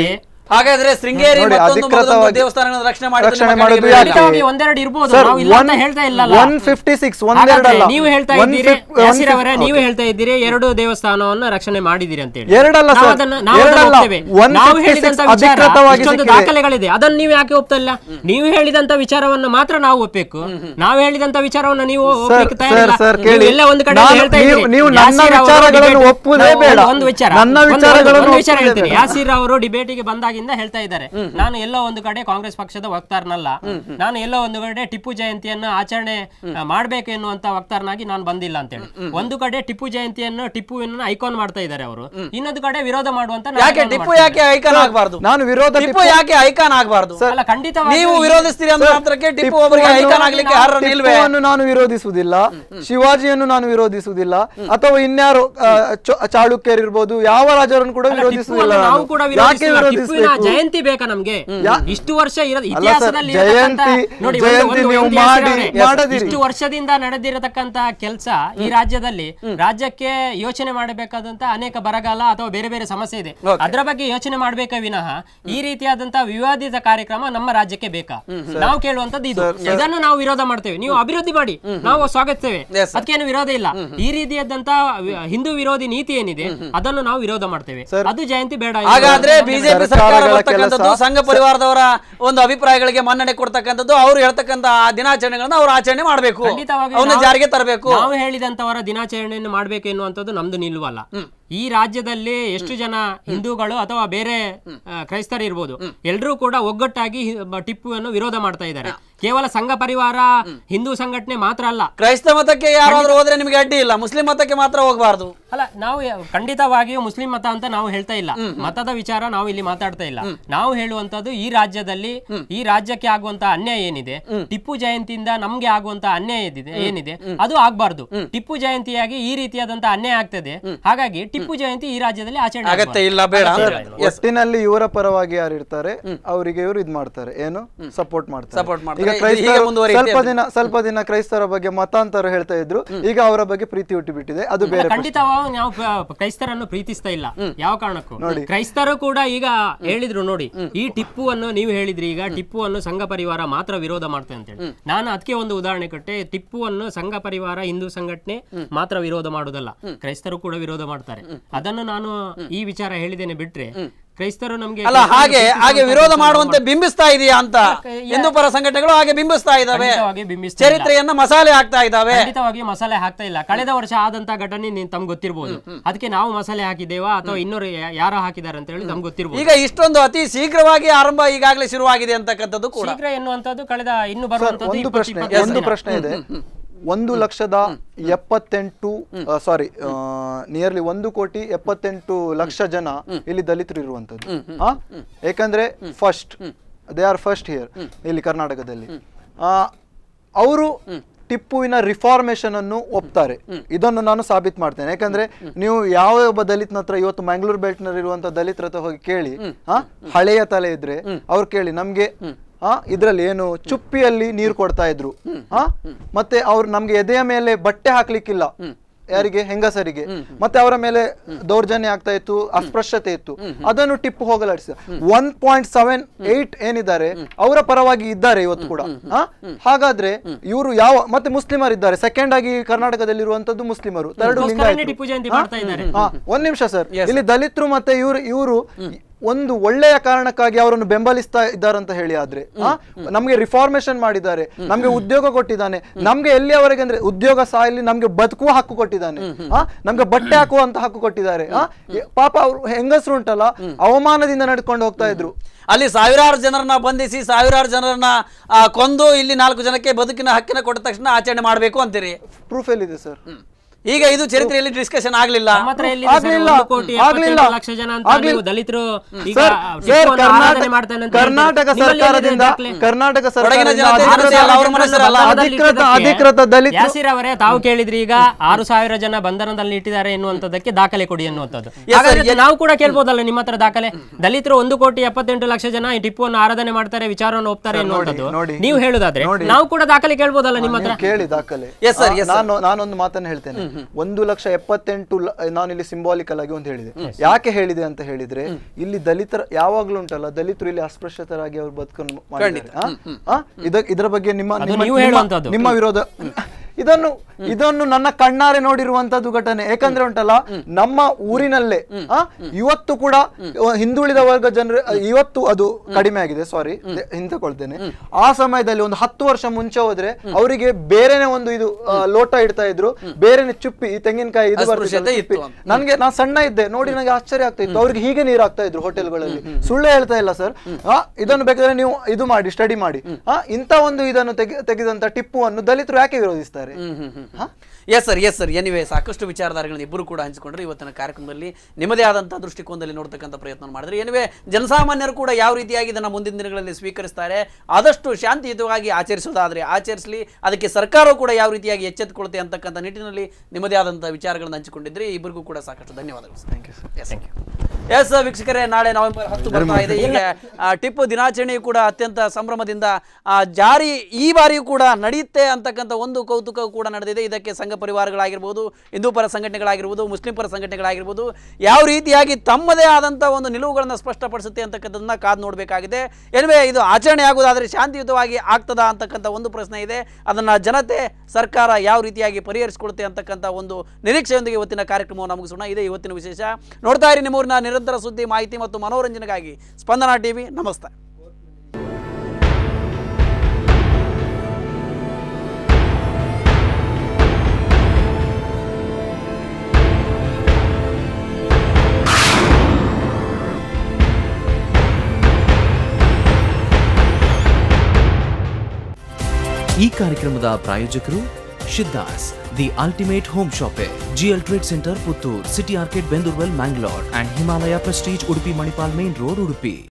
ಹಾಗಾದ್ರೆ ಶೃಂಗೇರಿ ನೋಡಿ, ಮತ್ತೊಂದು ಅಧಿಕೃತವಾಗಿ ಮಗದೊಂದು ದೇವಸ್ಥಾನಗಳನ್ನು ರಕ್ಷಣೆ ಮಾಡಿದ್ದು ರಕ್ಷಣೆ ನಿಮ್ಮ ಮಾಡೋದು ಕಡೆಗೆ ಯಾಕೆ? ಬೇಡ. ಖಂಡಿತವಾಗಿ ಒಂದೆರಡು ಇರ್ಬೋದು Sir, ನಾವು ಇಲ್ಲ ಅಂತ one- ಹೇಳ್ತಾ ಇಲ್ಲಲ್ಲ 156, ಒಂದೆರಡು ಹಾಗಾದ್ರೆ ಅಲ್ಲ. ನೀವು ಹೇಳ್ತಾ One ಇದ್ದೀರಿ fif- one ಯಾಸಿರ್ ಅವರೇ fif- ನೀವು ಹೇಳ್ತಾ ಇದ್ದೀರಿ ಎರಡು ದೇವಸ್ಥಾನವನ್ನ ರಕ್ಷಣೆ ಮಾಡಿದಿರಿ ಅಂತ ಹೇಳಿ ಎರಡಲ್ಲ ನಾವು sir, ಅದನ್ನ- ನಾವು ಅದನ್ನ ಎರಡಲ್ಲ. ಒಪ್ತೇವೆ. 156 ನಾವು ಹೇಳಿದಂತ ವಿಚಾರ ಅಧಿಕೃತವಾಗಿ ಇಷ್ಟೊಂದು ಸಿಕ್ಕಿದೆ. ದಾಖಲೆಗಳಿದೆ ಅದನ್ನು ನೀವು ಯಾಕೆ ಒಪ್ತಾ ಇಲ್ಲ ನೀವು ಹೇಳಿದಂತ ವಿಚಾರವನ್ನು ಮಾತ್ರ ನಾವು ಒಪ್ಪಬೇಕು ನಾವು ಹೇಳಿದಂತ ವಿಚಾರವನ್ನು ನೀವು ಒಪ್ಲಿಕ್ಕೆ ಸರ್, ತಯಾರಿಲ್ಲ ಸರ್, ನೀವು ಕೇಳಿ. ಎಲ್ಲ ಒಂದು ಕಡೆ ನಾನು- ಹೇಳ್ತಾ ನೀವು- ಇದ್ದೀರಿ ನೀವು ನನ್ನ ಯಾಸಿರ್ ಅವರು ವಿಚಾರಗಳನ್ನು debate- ಒಪ್ಪುವುದೇ ನಾವು ಬೇಡ. ಒಂದು ವಿಚಾರ ನನ್ನ ಒಂದು- ವಿಚಾರಗಳನ್ನು ಒಂದು ವಿಚಾರ ಒಪ್ಪುವುದೇ ಹೇಳ್ತೀನಿ ಬೇಡ. ಯಾಸಿರ್ ಅವರು ಡಿಬೇಟಿಗೆ ಬಂದಾಗಿಂದ ಹೇಳ್ತಾ ಇದ್ದಾರೆ ನಾನು ಎಲ್ಲೋ ಒಂದು ಕಡೆ ಕಾಂಗ್ರೆಸ್ ಪಕ್ಷದ ವಕ್ತಾರನಲ್ಲ ನಾನು ಎಲ್ಲೋ ಒಂದು ಕಡೆ ಟಿಪ್ಪು ಜಯಂತಿಯನ್ನು ಆಚರಣೆ ಆ, ಮಾಡ್ಬೇಕು ಎನ್ನುವಂತ ವಕ್ತಾರನಾಗಿ ನಾನು ಬಂದಿಲ್ಲ ಅಂತ ಹೇಳಿ ಒಂದು ಕಡೆ ಟಿಪ್ಪು ಜಯಂತಿಯನ್ನು ಟಿಪ್ಪುವಿನ ಐಕಾನ್ ಮಾಡ್ತಾ ಇದ್ದಾರೆ ಅವರು ಇನ್ನೊಂದು ಕಡೆ ವಿರೋಧ ಮಾಡುವಂತ ಯಾಕೆ ನಾಟಕವನ್ನು ಟಿಪ್ಪು ಮಾಡ್ತಾ ಯಾಕೆ ಐಕಾನ್ ಆಗಬಾರ್ದು ನಾನು ವಿರೋಧ ಟಿಪ್ಪು ಟಿಪ್ಪು- ಯಾಕೆ ಐಕಾನ್ ಆಗಬಾರ್ದು ಇದ್ದಾರೆ. ಅಲ್ಲ ಖಂಡಿತವಾಗಿ ನೀವು ವಿರೋಧಿಸ್ತೀರಿ ಅಂತ ಮಾತ್ರಕ್ಕೆ ಟಿಪ್ಪು ಅವರಿಗೆ ಟಿಪ್ಪುವನ್ನು- ಐಕಾನ್ ಆಗ್ಲಿಕ್ಕೆ ಯಾರು ನಿಲ್ವೇ ಟಿಪ್ಪುವನ್ನು ನಾನು ವಿರೋಧಿಸುವುದಿಲ್ಲ ಶಿವಾಜಿಯನ್ನು ನಾನು ವಿರೋಧಿಸುವುದಿಲ್ಲ ಅಥವಾ ಇನ್ಯಾರು ಆ, ಚ- ಚಾಳುಕ್ಯರಿರ್ಬೋದು ಯಾವ ರಾಜರನ್ನು ಕೂಡ ಅಲ್ಲ, ವಿರೋಧಿಸುವುದಿಲ್ಲ ಟಿಪ್ಪುವನ್ನು ನಾವು ನಾನು. ಕೂಡ ಯಾಕೆ ವಿರೋಧಿಸಿಲ್ಲ. ಟಿಪ್ಪುವಿನ ವಿರೋಧಿಸಬೇಕು ಜಯಂತಿ ಬೇಕಾ ನಮ್ಗೆ ಇಷ್ಟು ವರ್ಷ ಇರೋದು ಅಲ್ಲ ಸರ್, ಇತಿಹಾಸದಲ್ಲಿ ಜಯಂತಿ- ಇರತಕ್ಕಂಥ- ನೋಡಿ, ಒಂದು- ಜಯಂತಿ ಒಂದು- ನೀವು ಒಂದು ಮಾಡಿ- ಹೆಸರು ಅವರೇ. ಮಾಡದಿರಿ. ಇಷ್ಟು ವರ್ಷದಿಂದ ನಡೆದಿರತಕ್ಕಂತ ಕೆಲಸ ಈ ರಾಜ್ಯದಲ್ಲಿ ರಾಜ್ಯಕ್ಕೆ ಯೋಚನೆ ಮಾಡಬೇಕಾದಂತ ಅನೇಕ ಬರಗಾಲ ಅಥವಾ ಬೇರೆ ಬೇರೆ ಸಮಸ್ಯೆ ಇದೆ ಅದರ ಬಗ್ಗೆ ಯೋಚನೆ ಮಾಡ್ಬೇಕ ವಿನಃ ಈ ರೀತಿಯಾದಂತ ವಿವಾದಿತ ಕಾರ್ಯಕ್ರಮ ನಮ್ಮ ರಾಜ್ಯಕ್ಕೆ ಬೇಕಾ ನಾವು ಕೇಳುವಂತದ್ದು ಇದು ಇದನ್ನು ನಾವು ವಿರೋಧ ಮಾಡ್ತೇವೆ ನೀವು ಅಭಿವೃದ್ಧಿ ಮಾಡಿ ನಾವು ಸ್ವಾಗತಿಸ್ತೇವೆ Yes, sir. ಅದಕ್ಕೇನು ವಿರೋಧ ಇಲ್ಲ ಈ ರೀತಿಯಾದಂತ ವಿ- ಹಿಂದೂ ವಿರೋಧಿ ನೀತಿ ಏನಿದೆ ಅದನ್ನು ನಾವು ವಿರೋಧ ಮಾಡ್ತೇವೆ ಅದು ಜಯಂತಿ ಬೇಡ ಎಂದು ಹಾಗಾದ್ರೆ ನಾವು ಬಿಜೆಪಿ ಸರ್ಕಾರ ಸರ್ಕಾರಗಳ ಬರ್ತಕ್ಕಂಥದ್ದು ಕೆಲಸ- ಸಂಘ ಪರಿವಾರದವರ ಒಂದು ಅಭಿಪ್ರಾಯಗಳಿಗೆ ಮನ್ನಣೆ ಕೊಡ್ತಕ್ಕಂಥದ್ದು ಅವ್ರು ಹೇಳ್ತಕ್ಕಂಥ ಆ ದಿನಾಚರಣೆಗಳನ್ನ ಅವ್ರು ಆಚರಣೆ ಮಾಡಬೇಕು ಖಂಡಿತವಾಗಿ ಅವನ್ನ ನಾವು- ಜಾರಿಗೆ ತರಬೇಕು ನಾವು ಹೇಳಿದಂತವರ ದಿನಾಚರಣೆಯನ್ನು ಮಾಡಬೇಕು ಎನ್ನುವಂಥದ್ದು ನಮ್ದು ನಿಲುವಲ್ಲ ಈ ರಾಜ್ಯದಲ್ಲಿ ಎಷ್ಟು ಜನ ಹಿಂದೂಗಳು ಅಥವಾ ಬೇರೆ ಆ, ಕ್ರೈಸ್ತರು ಇರ್ಬೋದು ಎಲ್ಲರೂ ಕೂಡ ಒಗ್ಗಟ್ಟಾಗಿ ಹಿ- ಬ- ಟಿಪ್ಪುವನ್ನು ವಿರೋಧ ಮಾಡ್ತಾ ಇದ್ದಾರೆ ಕೇವಲ ಸಂಘ ಪರಿವಾರ ಹಿಂದೂ ಸಂಘಟನೆ ಮಾತ್ರ ಅಲ್ಲ ಕ್ರೈಸ್ತ ಮತಕ್ಕೆ ಯಾರಾದ್ರೂ ಹೋದ್ರೆ ನಿಮ್ಗೆ ಅಡ್ಡಿ ಇಲ್ಲ ಮುಸ್ಲಿಂ ಮತಕ್ಕೆ ಮಾತ್ರ ಹೋಗಬಾರ್ದು ಅಲ್ಲ ನಾವು ಯ- ಖಂಡಿತವಾಗಿಯೂ ಮುಸ್ಲಿಂ ಮತ ಅಂತ ನಾವು ಹೇಳ್ತಾ ಇಲ್ಲ ಮತದ ವಿಚಾರ ನಾವು ಇಲ್ಲಿ ಮಾತಾಡ್ತಾ ಇಲ್ಲ ನಾವು ಹೇಳುವಂತದ್ದು ಈ ರಾಜ್ಯದಲ್ಲಿ ಈ ರಾಜ್ಯಕ್ಕೆ ಆಗುವಂತ ಅನ್ಯಾಯ ಏನಿದೆ ಟಿಪ್ಪು ಜಯಂತಿಯಿಂದ ನಮ್ಗೆ ಆಗುವಂತ ಅನ್ಯಾಯ ಏನಿದೆ ಏನಿದೆ ಅದು ಆಗ್ಬಾರ್ದು ಟಿಪ್ಪು ಜಯಂತಿಯಾಗಿ ಈ ರೀತಿಯಾದಂತ ಅನ್ಯಾಯ ಆಗ್ತದೆ ಹಾಗಾಗಿ ಟಿಪ್ಪು ಜಯಂತಿ ಈ ರಾಜ್ಯದಲ್ಲಿ ಆಚರಣೆ ಅಗತ್ಯ ಆಗ್ಬಾರ್ದು. ಇಲ್ಲ ಬೇಡ ಅಗತ್ಯ ಅಂತ. ಇಲ್ಲ. Yes. ಒಟ್ಟಿನಲ್ಲಿ ಇವರ ಪರವಾಗಿ ಯಾರು ಇರ್ತಾರೆ ಅವರಿಗೆ ಇವರು ಇದ್ ಮಾಡ್ತಾರೆ ಏನು ಸಪೋರ್ಟ್ ಮಾಡ್ತಾರೆ Support ಮಾಡ್ತಾರೆ. ಈಗ ಇದು ಕ್ರೈಸ್ತರ ಹೀಗೆ ಮುಂದುವರಿಯುತ್ತೆ ಸ್ವಲ್ಪ ಅಂತ. ದಿನ ಸ್ವಲ್ಪ ದಿನ ಕ್ರೈಸ್ತರ ಬಗ್ಗೆ ಮತಾಂತರ ಹೇಳ್ತಾ ಇದ್ರು ಈಗ ಅವರ ಬಗ್ಗೆ ಪ್ರೀತಿ ಹುಟ್ಟಿಬಿಟ್ಟಿದೆ ಅದು ಬೇರೆ ಪ್ರಶ್ನೆ. ಖಂಡಿತವಾಗಿ ನಾವು ಪ- ಕ್ರೈಸ್ತರನ್ನು ಪ್ರೀತಿಸ್ತಾ ಇಲ್ಲ ಯಾವ ಕಾರಣಕ್ಕೂ ಕ್ರೈಸ್ತರು ಕೂಡ ಈಗ ಹೇಳಿದ್ರು ನೋಡಿ ಈ ಟಿಪ್ಪುವನ್ನು ನೀವು ಹೇಳಿದ್ರಿ ಈಗ ಟಿಪ್ಪುವನ್ನು ಸಂಘ ಪರಿವಾರ ಮಾತ್ರ ವಿರೋಧ ಮಾಡ್ತೇವೆ ಅಂತ ಹೇಳಿ ನಾನು ಅದಕ್ಕೆ ಒಂದು ಉದಾಹರಣೆ ಕೊಟ್ಟೆ ಟಿಪ್ಪುವನ್ನು ಸಂಘ ಪರಿವಾರ ಹಿಂದೂ ಸಂಘಟನೆ ಮಾತ್ರ ವಿರೋಧ ಮಾಡುವುದಲ್ಲ ಕ್ರೈಸ್ತರು ಕೂಡ ವಿರೋಧ ಮಾಡ್ತಾರೆ ಅದನ್ನು ನಾನು ಈ ವಿಚಾರ ಹೇಳಿದ್ದೇನೆ ಬಿಟ್ರೆ ಕ್ರೈಸ್ತರು ನಮ್ಗೆ ಅಲ್ಲ ಹಾಗೆ ಹಾಗೆ ವಿರೋಧ ಮಾಡುವಂತೆ ಬಿಂಬಿಸ ಬಿಂಬಿಸ್ತಾ ಇದೆಯಾ ಅಂತ ಹಿಂದೂ ಪರ ಸಂಘಟನೆಗಳು ಹಾಗೆ ಬಿಂಬಿಸ್ತಾ ಇದಾವೆ ಖಂಡಿತವಾಗಿ ಬಿಂಬಿಸ್ತಾ ಇಲ್ಲ. ಚರಿತ್ರೆಯನ್ನ ಮಸಾಲೆ ಹಾಕ್ತಾ ಇದಾವೆ ಖಂಡಿತವಾಗಿ ಮಸಾಲೆ ಹಾಕ್ತಾ ಇಲ್ಲ ಕಳೆದ ವರ್ಷ ಆದಂತ ಘಟನೆ ನೀನ್ ತಮ್ಗೆ ಗೊತ್ತಿರ್ಬೋದು ಅದಕ್ಕೆ ನಾವು ಮಸಾಲೆ ಹಾಕಿದ್ದೇವಾ ಅಥವಾ ಇನ್ನೊರು ಯಾ- ಯಾರೋ ಹಾಕಿದ್ದಾರೆ ಅಂತ ಹೇಳಿ ತಮ್ಗೆ ಗೊತ್ತಿರ್ಬೋದು ಈಗ ಇಷ್ಟೊಂದು ಅತಿ ಶೀಘ್ರವಾಗಿ ಆರಂಭ ಈಗಾಗಲೇ ಶುರುವಾಗಿದೆ ಅಂತಕ್ಕಂಥದ್ದು ಕೂಡ ಶೀಘ್ರ ಎನ್ನುವಂಥದ್ದು ಕಳೆದ ಇನ್ನು ಸರ್, ಬರುವಂತದ್ದು ಒಂದು ಇಪ್ಪತ್ತು- ಪ್ರಶ್ನೆ ಇಪ್ಪತ್ತೈದು ಒಂದು ದಿನ. ಪ್ರಶ್ನೆ ಇದೆ ಒಂದು ಲಕ್ಷದ ಎಪ್ಪತ್ತೆಂಟು ಸಾರಿ ನಿಯರ್ಲಿ ಒಂದು ಕೋಟಿ ಎಪ್ಪತ್ತೆಂಟು ಲಕ್ಷ ಜನ ಇಲ್ಲಿ ದಲಿತರು ಇರುವಂತದ್ದು ಆ? ಯಾಕಂದ್ರೆ first they are first here ಇಲ್ಲಿ ಕರ್ನಾಟಕದಲ್ಲಿ ಅವರು ಟಿಪ್ಪುವಿನ ರಿಫಾರ್ಮೇಶನ್ ಅನ್ನು ಒಪ್ತಾರೆ ಇದನ್ನು ನಾನು ಸಾಬೀತ್ ಮಾಡ್ತೇನೆ ಯಾಕಂದ್ರೆ ನೀವು ಯಾವ ಒಬ್ಬ ದಲಿತನ ಹತ್ರ ಇವತ್ತು ಮ್ಯಾಂಗ್ಳೂರ್ ಬೆಲ್ಟ್ ನಲ್ಲಿ ಇರುವಂತ ದಲಿತರ ಹತ್ರ ಹೋಗಿ ಕೇಳಿ ಆ ಹಳೆಯ ತಲೆ ಇದ್ರೆ ಅವ್ರು ಕೇಳಿ ನಮ್ಗೆ ಆ ಇದ್ರಲ್ಲಿ ಏನು ಚುಪ್ಪಿಯಲ್ಲಿ ನೀರು ಕೊಡ್ತಾ ಇದ್ರು ಆ ಮತ್ತೆ ಅವ್ರು ನಮ್ಗೆ ಎದೆಯ ಮೇಲೆ ಬಟ್ಟೆ ಹಾಕ್ಲಿಕ್ಕಿಲ್ಲ ಯಾರಿಗೆ ಹೆಂಗಸರಿಗೆ ಮತ್ತೆ ಅವರ ಮೇಲೆ ದೌರ್ಜನ್ಯ ಆಗ್ತಾ ಇತ್ತು ಅಸ್ಪೃಶ್ಯತೆ ಇತ್ತು ಅದನ್ನು ಟಿಪ್ಪು ಹೋಗಲಾಡಿಸಿದ ಒನ್ ಪಾಯಿಂಟ್ ಸೆವೆನ್ ಏಟ್ ಏನಿದ್ದಾರೆ ಅವರ ಪರವಾಗಿ ಇದ್ದಾರೆ ಇವತ್ತು ಕೂಡ ಆ? ಹಾಗಾದ್ರೆ ಇವರು ಯಾವ ಮತ್ತೆ ಮುಸ್ಲಿಮರು ಇದ್ದಾರೆ ಸೆಕೆಂಡ್ ಆಗಿ ಕರ್ನಾಟಕದಲ್ಲಿ ಇರುವಂತದ್ದು ಮುಸ್ಲಿಮರು ಥರ್ಡ್ ಅದಕ್ಕೋಸ್ಕರನೇ ಟಿಪ್ಪು ಜಯಂತಿ ಮಾಡ್ತಾ ಇದ್ದಾರೆ ಹಾ ಒಂದ್ ನಿಮಿಷ ಸರ್ ಇಲ್ಲಿ ದಲಿತರು ಮತ್ತೆ ಇವರು ಇವರು ಒಂದು ಒಳ್ಳೆಯ ಕಾರಣಕ್ಕಾಗಿ ಅವರನ್ನು ಬೆಂಬಲಿಸ್ತಾ ಇದ್ದಾರಂತ ಹೇಳಿ ಆದ್ರೆ ಆ? ನಮ್ಗೆ ರಿಫಾರ್ಮೇಶನ್ ಮಾಡಿದ್ದಾರೆ ನಮ್ಗೆ ಉದ್ಯೋಗ ಕೊಟ್ಟಿದ್ದಾನೆ ನಮ್ಗೆ ಎಲ್ಲಿಯವರೆಗೆ ಅಂದ್ರೆ ಉದ್ಯೋಗ ಸಹ ಇಲ್ಲಿ ನಮ್ಗೆ ಬದುಕುವ ಹಕ್ಕು ಕೊಟ್ಟಿದ್ದಾನೆ ಆ? ನಮ್ಗೆ ಬಟ್ಟೆ ಹಾಕುವಂತ ಹಕ್ಕು ಕೊಟ್ಟಿದ್ದಾರೆ ಆ? ಎ- ಪಾಪ ಅವ್ರು ಹೆಂಗಸರು ಉಂಟಲ್ಲ ಅವಮಾನದಿಂದ ನಡ್ಕೊಂಡು ಹೋಗ್ತಾ ಇದ್ರು ಅಲ್ಲಿ ಸಾವಿರಾರು ಜನರನ್ನ ಬಂಧಿಸಿ ಸಾವಿರಾರು ಜನರನ್ನ ಆ, ಕೊಂದು ಇಲ್ಲಿ ನಾಲ್ಕು ಜನಕ್ಕೆ ಬದುಕಿನ ಹಕ್ಕಿನ ಕೊಟ್ಟ ತಕ್ಷಣ ಆಚರಣೆ ಮಾಡಬೇಕು ಅಂತೀರಿ ಪ್ರೂಫ್ ಎಲ್ಲಿದೆ ಸರ್ ಈಗ ಇದು ಚರಿತ್ರೆಯಲ್ಲಿ ಡಿಸ್ಕಷನ್ ಆಗ್ಲಿಲ್ಲ ನಮ್ಮ ಹತ್ರ ಎಲ್ಲಿದೆ ಸರ್? ಆಗ್ಲಿಲ್ಲ, ಒಂದು ಕೋಟಿ ಆಗ್ಲಿಲ್ಲ. ಎಪ್ಪತ್ತೆಂಟು ಲಕ್ಷ ಜನ ಅಂತ ಆಗ್ಲಿಲ್ಲ. ನೀವು ದಲಿತರು ಈಗ ಸರ್, ಟಿಪ್ಪುವನ್ನು ಸರ್, ಆರಾಧನೆ ಕರ್ನಾಟಕ- ಮಾಡ್ತಾನೆ ಅಂತ ಕರ್ನಾಟಕ ಹೇಳ್ತಾರೆ. ನಿಮ್ಮಲ್ಲಿ ಸರ್ಕಾರದಿಂದ ಎಲ್ಲಿದೆ ದಾಖಲೆ? ಕರ್ನಾಟಕ ಹೊರಗಿನ ಸರ್ಕಾರದಿಂದ ಜನತೆ ಅಧಿಕೃತ- ಜನತೆ ಅಲ್ಲ, ಅವ್ರ ಮನಸ್ಸರಲ್ಲ. ಅಧಿಕೃತ ಅಧಿಕೃತ ದಲಿತ ಯಾಸಿರ್ ಅವರೇ ತಾವು ಕೇಳಿದ್ರಿ ಈಗ ಆರು ಸಾವಿರ ಜನ ಬಂಧನದಲ್ಲಿ ಇಟ್ಟಿದ್ದಾರೆ ಎನ್ನುವಂತದಕ್ಕೆ ದಾಖಲೆ ಕೊಡಿ ಎನ್ನುವಂಥದ್ದು ಹಾಗಾದ್ರೆ ನಾವು ಕೂಡ ಕೇಳ್ಬೋದಲ್ಲ ನಿಮ್ಮ ಹತ್ರ ದಾಖಲೆ ದಲಿತರು ಒಂದು ಕೋಟಿ ಎಪ್ಪತ್ತೆಂಟು ಲಕ್ಷ ಜನ ಈ ಟಿಪ್ಪುವನ್ನು ಆರಾಧನೆ ಮಾಡ್ತಾರೆ ವಿಚಾರವನ್ನು ಒಪ್ತಾರೆ ಎನ್ನುವಂಥದ್ದು ನೋಡಿ. ನೀವು ಹೇಳುದಾದ್ರೆ ನಾವು ಕೂಡ ದಾಖಲೆ ಕೇಳ್ಬೋದಲ್ಲ ನಿಮ್ಮ ಹತ್ರ ನೀವು ಕೇಳಿ ದಾಖಲೆ Yes, sir, ಆ, yes, sir. ನಾನು ನಾನೊಂದು ಮಾತನ್ನ ಹೇಳ್ತೇನೆ ಒಂದು ಲಕ್ಷ ಎಪ್ಪತ್ತೆಂಟು ಲ- ನಾನಿಲ್ಲಿ ಸಿಂಬಾಲಿಕಲ್ ಆಗಿ ಒಂದು ಹೇಳಿದೆ ಯಾಕೆ ಹೇಳಿದೆ ಅಂತ ಹೇಳಿದ್ರೆ ಇಲ್ಲಿ ದಲಿತರ ಯಾವಾಗ್ಲೂ ಉಂಟಲ್ಲ ದಲಿತರು ಇಲ್ಲಿ ಅಸ್ಪೃಶ್ಯತರಾಗಿ ಅವ್ರು ಬದುಕೊಂಡು ಮಾಡಿದ್ದಾರೆ ಆ? ಆ? ಇದ- ಇದರ ಬಗ್ಗೆ ನಿಮ್ಮ ಅದು ನಿಮ್ಮ- ನೀವು ನಿಮ್ಮ- ಹೇಳುವಂತದ್ದು. ನಿಮ್ಮ ವಿರೋಧ ಇದನ್ನು ಇದನ್ನು ನನ್ನ ಕಣ್ಣಾರೆ ನೋಡಿರುವಂತದ್ದು ಘಟನೆ ಯಾಕಂದ್ರೆ ಉಂಟಲ್ಲ ನಮ್ಮ ಊರಿನಲ್ಲೇ ಆ, ಇವತ್ತು ಕೂಡ ಹಿಂದುಳಿದ ವರ್ಗ ಜನರು ಇವತ್ತು ಅದು ಕಡಿಮೆ ಆಗಿದೆ ಸಾರಿ ಹಿಂತಕೊಳ್ತೇನೆ ಆ ಸಮಯದಲ್ಲಿ ಒಂದು ಹತ್ತು ವರ್ಷ ಮುಂಚೆ ಹೋದ್ರೆ ಅವರಿಗೆ ಬೇರೆನೆ ಒಂದು ಇದು ಆ, ಲೋಟ ಇಡ್ತಾ ಇದ್ರು ಬೇರೆನೆ ಚುಪ್ಪಿ ಈ ತೆಂಗಿನಕಾಯಿ ಇದು ಬರ್ತದೆ ಅಸ್ಪೃಶ್ಯತೆ ಚುಪ್ಪಿ. ಇತ್ತು ಅಂತ. ನನ್ಗೆ ನಾನು ಸಣ್ಣ ಇದ್ದೆ ನೋಡಿ ನನಗೆ ಆಶ್ಚರ್ಯ ಆಗ್ತಾ ಇತ್ತು ಅವ್ರಿಗೆ ಹೀಗೆ ನೀರು ಆಗ್ತಾ ಇದ್ರು ಹೋಟೆಲ್ಗಳಲ್ಲಿ ಸುಳ್ಳು ಹೇಳ್ತಾ ಇಲ್ಲ ಸರ್ ಇದನ್ನು ಬೇಕಾದ್ರೆ ನೀವು ಇದು ಮಾಡಿ ಸ್ಟಡಿ ಮಾಡಿ ಆ, ಇಂಥ ಒಂದು ಇದನ್ನು ತೆಗೆ ತೆಗೆದಂತ ಟಿಪ್ಪುವನ್ನು ದಲಿತರು ಯಾಕೆ ವಿರೋಧಿಸ್ತಾರೆ ಹಾ? Yes sir yes sir anyway ಸಾಕಷ್ಟು ವಿಚಾರಧಾರೆಗಳನ್ನ ಇಬ್ಬರು ಕೂಡ ಹಂಚಿಕೊಂಡ್ರೆ ಇವತ್ತಿನ ಕಾರ್ಯಕ್ರಮದಲ್ಲಿ ನಿಮ್ಮದೇ ಆದಂತಹ ದೃಷ್ಟಿಕೋನದಲ್ಲಿ ನೋಡ್ತಕ್ಕಂಥ ಪ್ರಯತ್ನ ಮಾಡಿದ್ರೆ ಎನಿವೆ ಜನಸಾಮಾನ್ಯರು ಕೂಡ ಯಾವ ರೀತಿಯಾಗಿ ಇದನ್ನು ಮುಂದಿನ ದಿನಗಳಲ್ಲಿ ಸ್ವೀಕರಿಸ್ತಾರೆ ಆದಷ್ಟು ಶಾಂತಿಯುತವಾಗಿ ಆಚರಿಸೋದಾದ್ರೆ ಆಚರಿಸಲಿ ಅದಕ್ಕೆ ಸರ್ಕಾರವು ಕೂಡ ಯಾವ ರೀತಿಯಾಗಿ ಎಚ್ಚೆತ್ತುಕೊಳುತ್ತೆ ಅಂತಕ್ಕಂಥ ನಿಟ್ಟಿನಲ್ಲಿ ನಿಮ್ಮದೇ ಆದಂತಹ ವಿಚಾರಗಳನ್ನು ಹಂಚಿಕೊಂಡಿದ್ರೆ ಇಬ್ಬರಿಗೂ ಕೂಡ ಸಾಕಷ್ಟು ಧನ್ಯವಾದಗಳು Thank you, sir. ಎಸ್ ವೀಕ್ಷಕರೇ ನಾಳೆ ನವೆಂಬರ್ ಹತ್ತು ಬರ್ತಾ ಇದೆ ಈಗ ಆ, ಟಿಪ್ಪು ದಿನಾಚರಣೆಯು ಕೂಡ ಅತ್ಯಂತ ಸಂಭ್ರಮದಿಂದ ಆ, ಜಾರಿ ಈ ಬಾರಿಯೂ ಕೂಡ ನಡೆಯುತ್ತೆ ಅಂತಕ್ಕಂಥ ಒಂದು ಕೌತುಕ ಕೂಡ ನಡೆದಿದೆ ಇದಕ್ಕೆ ಸಂಘ ಪರಿವಾರಗಳಾಗಿರ್ಬೋದು ಹಿಂದೂ ಪರ ಸಂಘಟನೆಗಳಾಗಿರ್ಬೋದು ಮುಸ್ಲಿಂ ಪರ ಸಂಘಟನೆಗಳಾಗಿರ್ಬೋದು ಯಾವ ರೀತಿಯಾಗಿ ತಮ್ಮದೇ ಆದಂಥ ಒಂದು ನಿಲುವುಗಳನ್ನು ಸ್ಪಷ್ಟಪಡಿಸುತ್ತೆ ಅಂತಕ್ಕಂಥದ್ದನ್ನ ಕಾದು ನೋಡಬೇಕಾಗಿದೆ ಎನಿವೆ ಇದು ಆಚರಣೆ ಆಗೋದಾದರೆ ಶಾಂತಿಯುತವಾಗಿ ಆಗ್ತದಾ ಅಂತಕ್ಕಂಥ ಒಂದು ಪ್ರಶ್ನೆ ಇದೆ ಅದನ್ನು ಜನತೆ ಸರ್ಕಾರ ಯಾವ ರೀತಿಯಾಗಿ ಪರಿಹರಿಸಿಕೊಡುತ್ತೆ ಅಂತಕ್ಕಂಥ ಒಂದು ನಿರೀಕ್ಷೆಯೊಂದಿಗೆ ಇವತ್ತಿನ ಕಾರ್ಯಕ್ರಮವನ್ನು ಮುಗಿಸೋಣ ಇದೇ ಇವತ್ತಿನ ವಿಶೇಷ ನೋಡ್ತಾ ಇರಿ ನಿಮ್ಮೂರಿನ ನಿರಂತರ ಸುದ್ದಿ ಮಾಹಿತಿ ಮತ್ತು ಮನೋರಂಜನೆಗಾಗಿ ಸ್ಪಂದನ ಟಿವಿ ನಮಸ್ತೆ ಈ ಕಾರ್ಯಕ್ರಮದ ಪ್ರಾಯೋಜಕರು Siddhas the ultimate home shoppe GL trade centre Puttur city arcade ಬೆಂದೂರ್ವೆಲ್ Mangalore and Himalaya prestige Udupi Manipal main road Udupi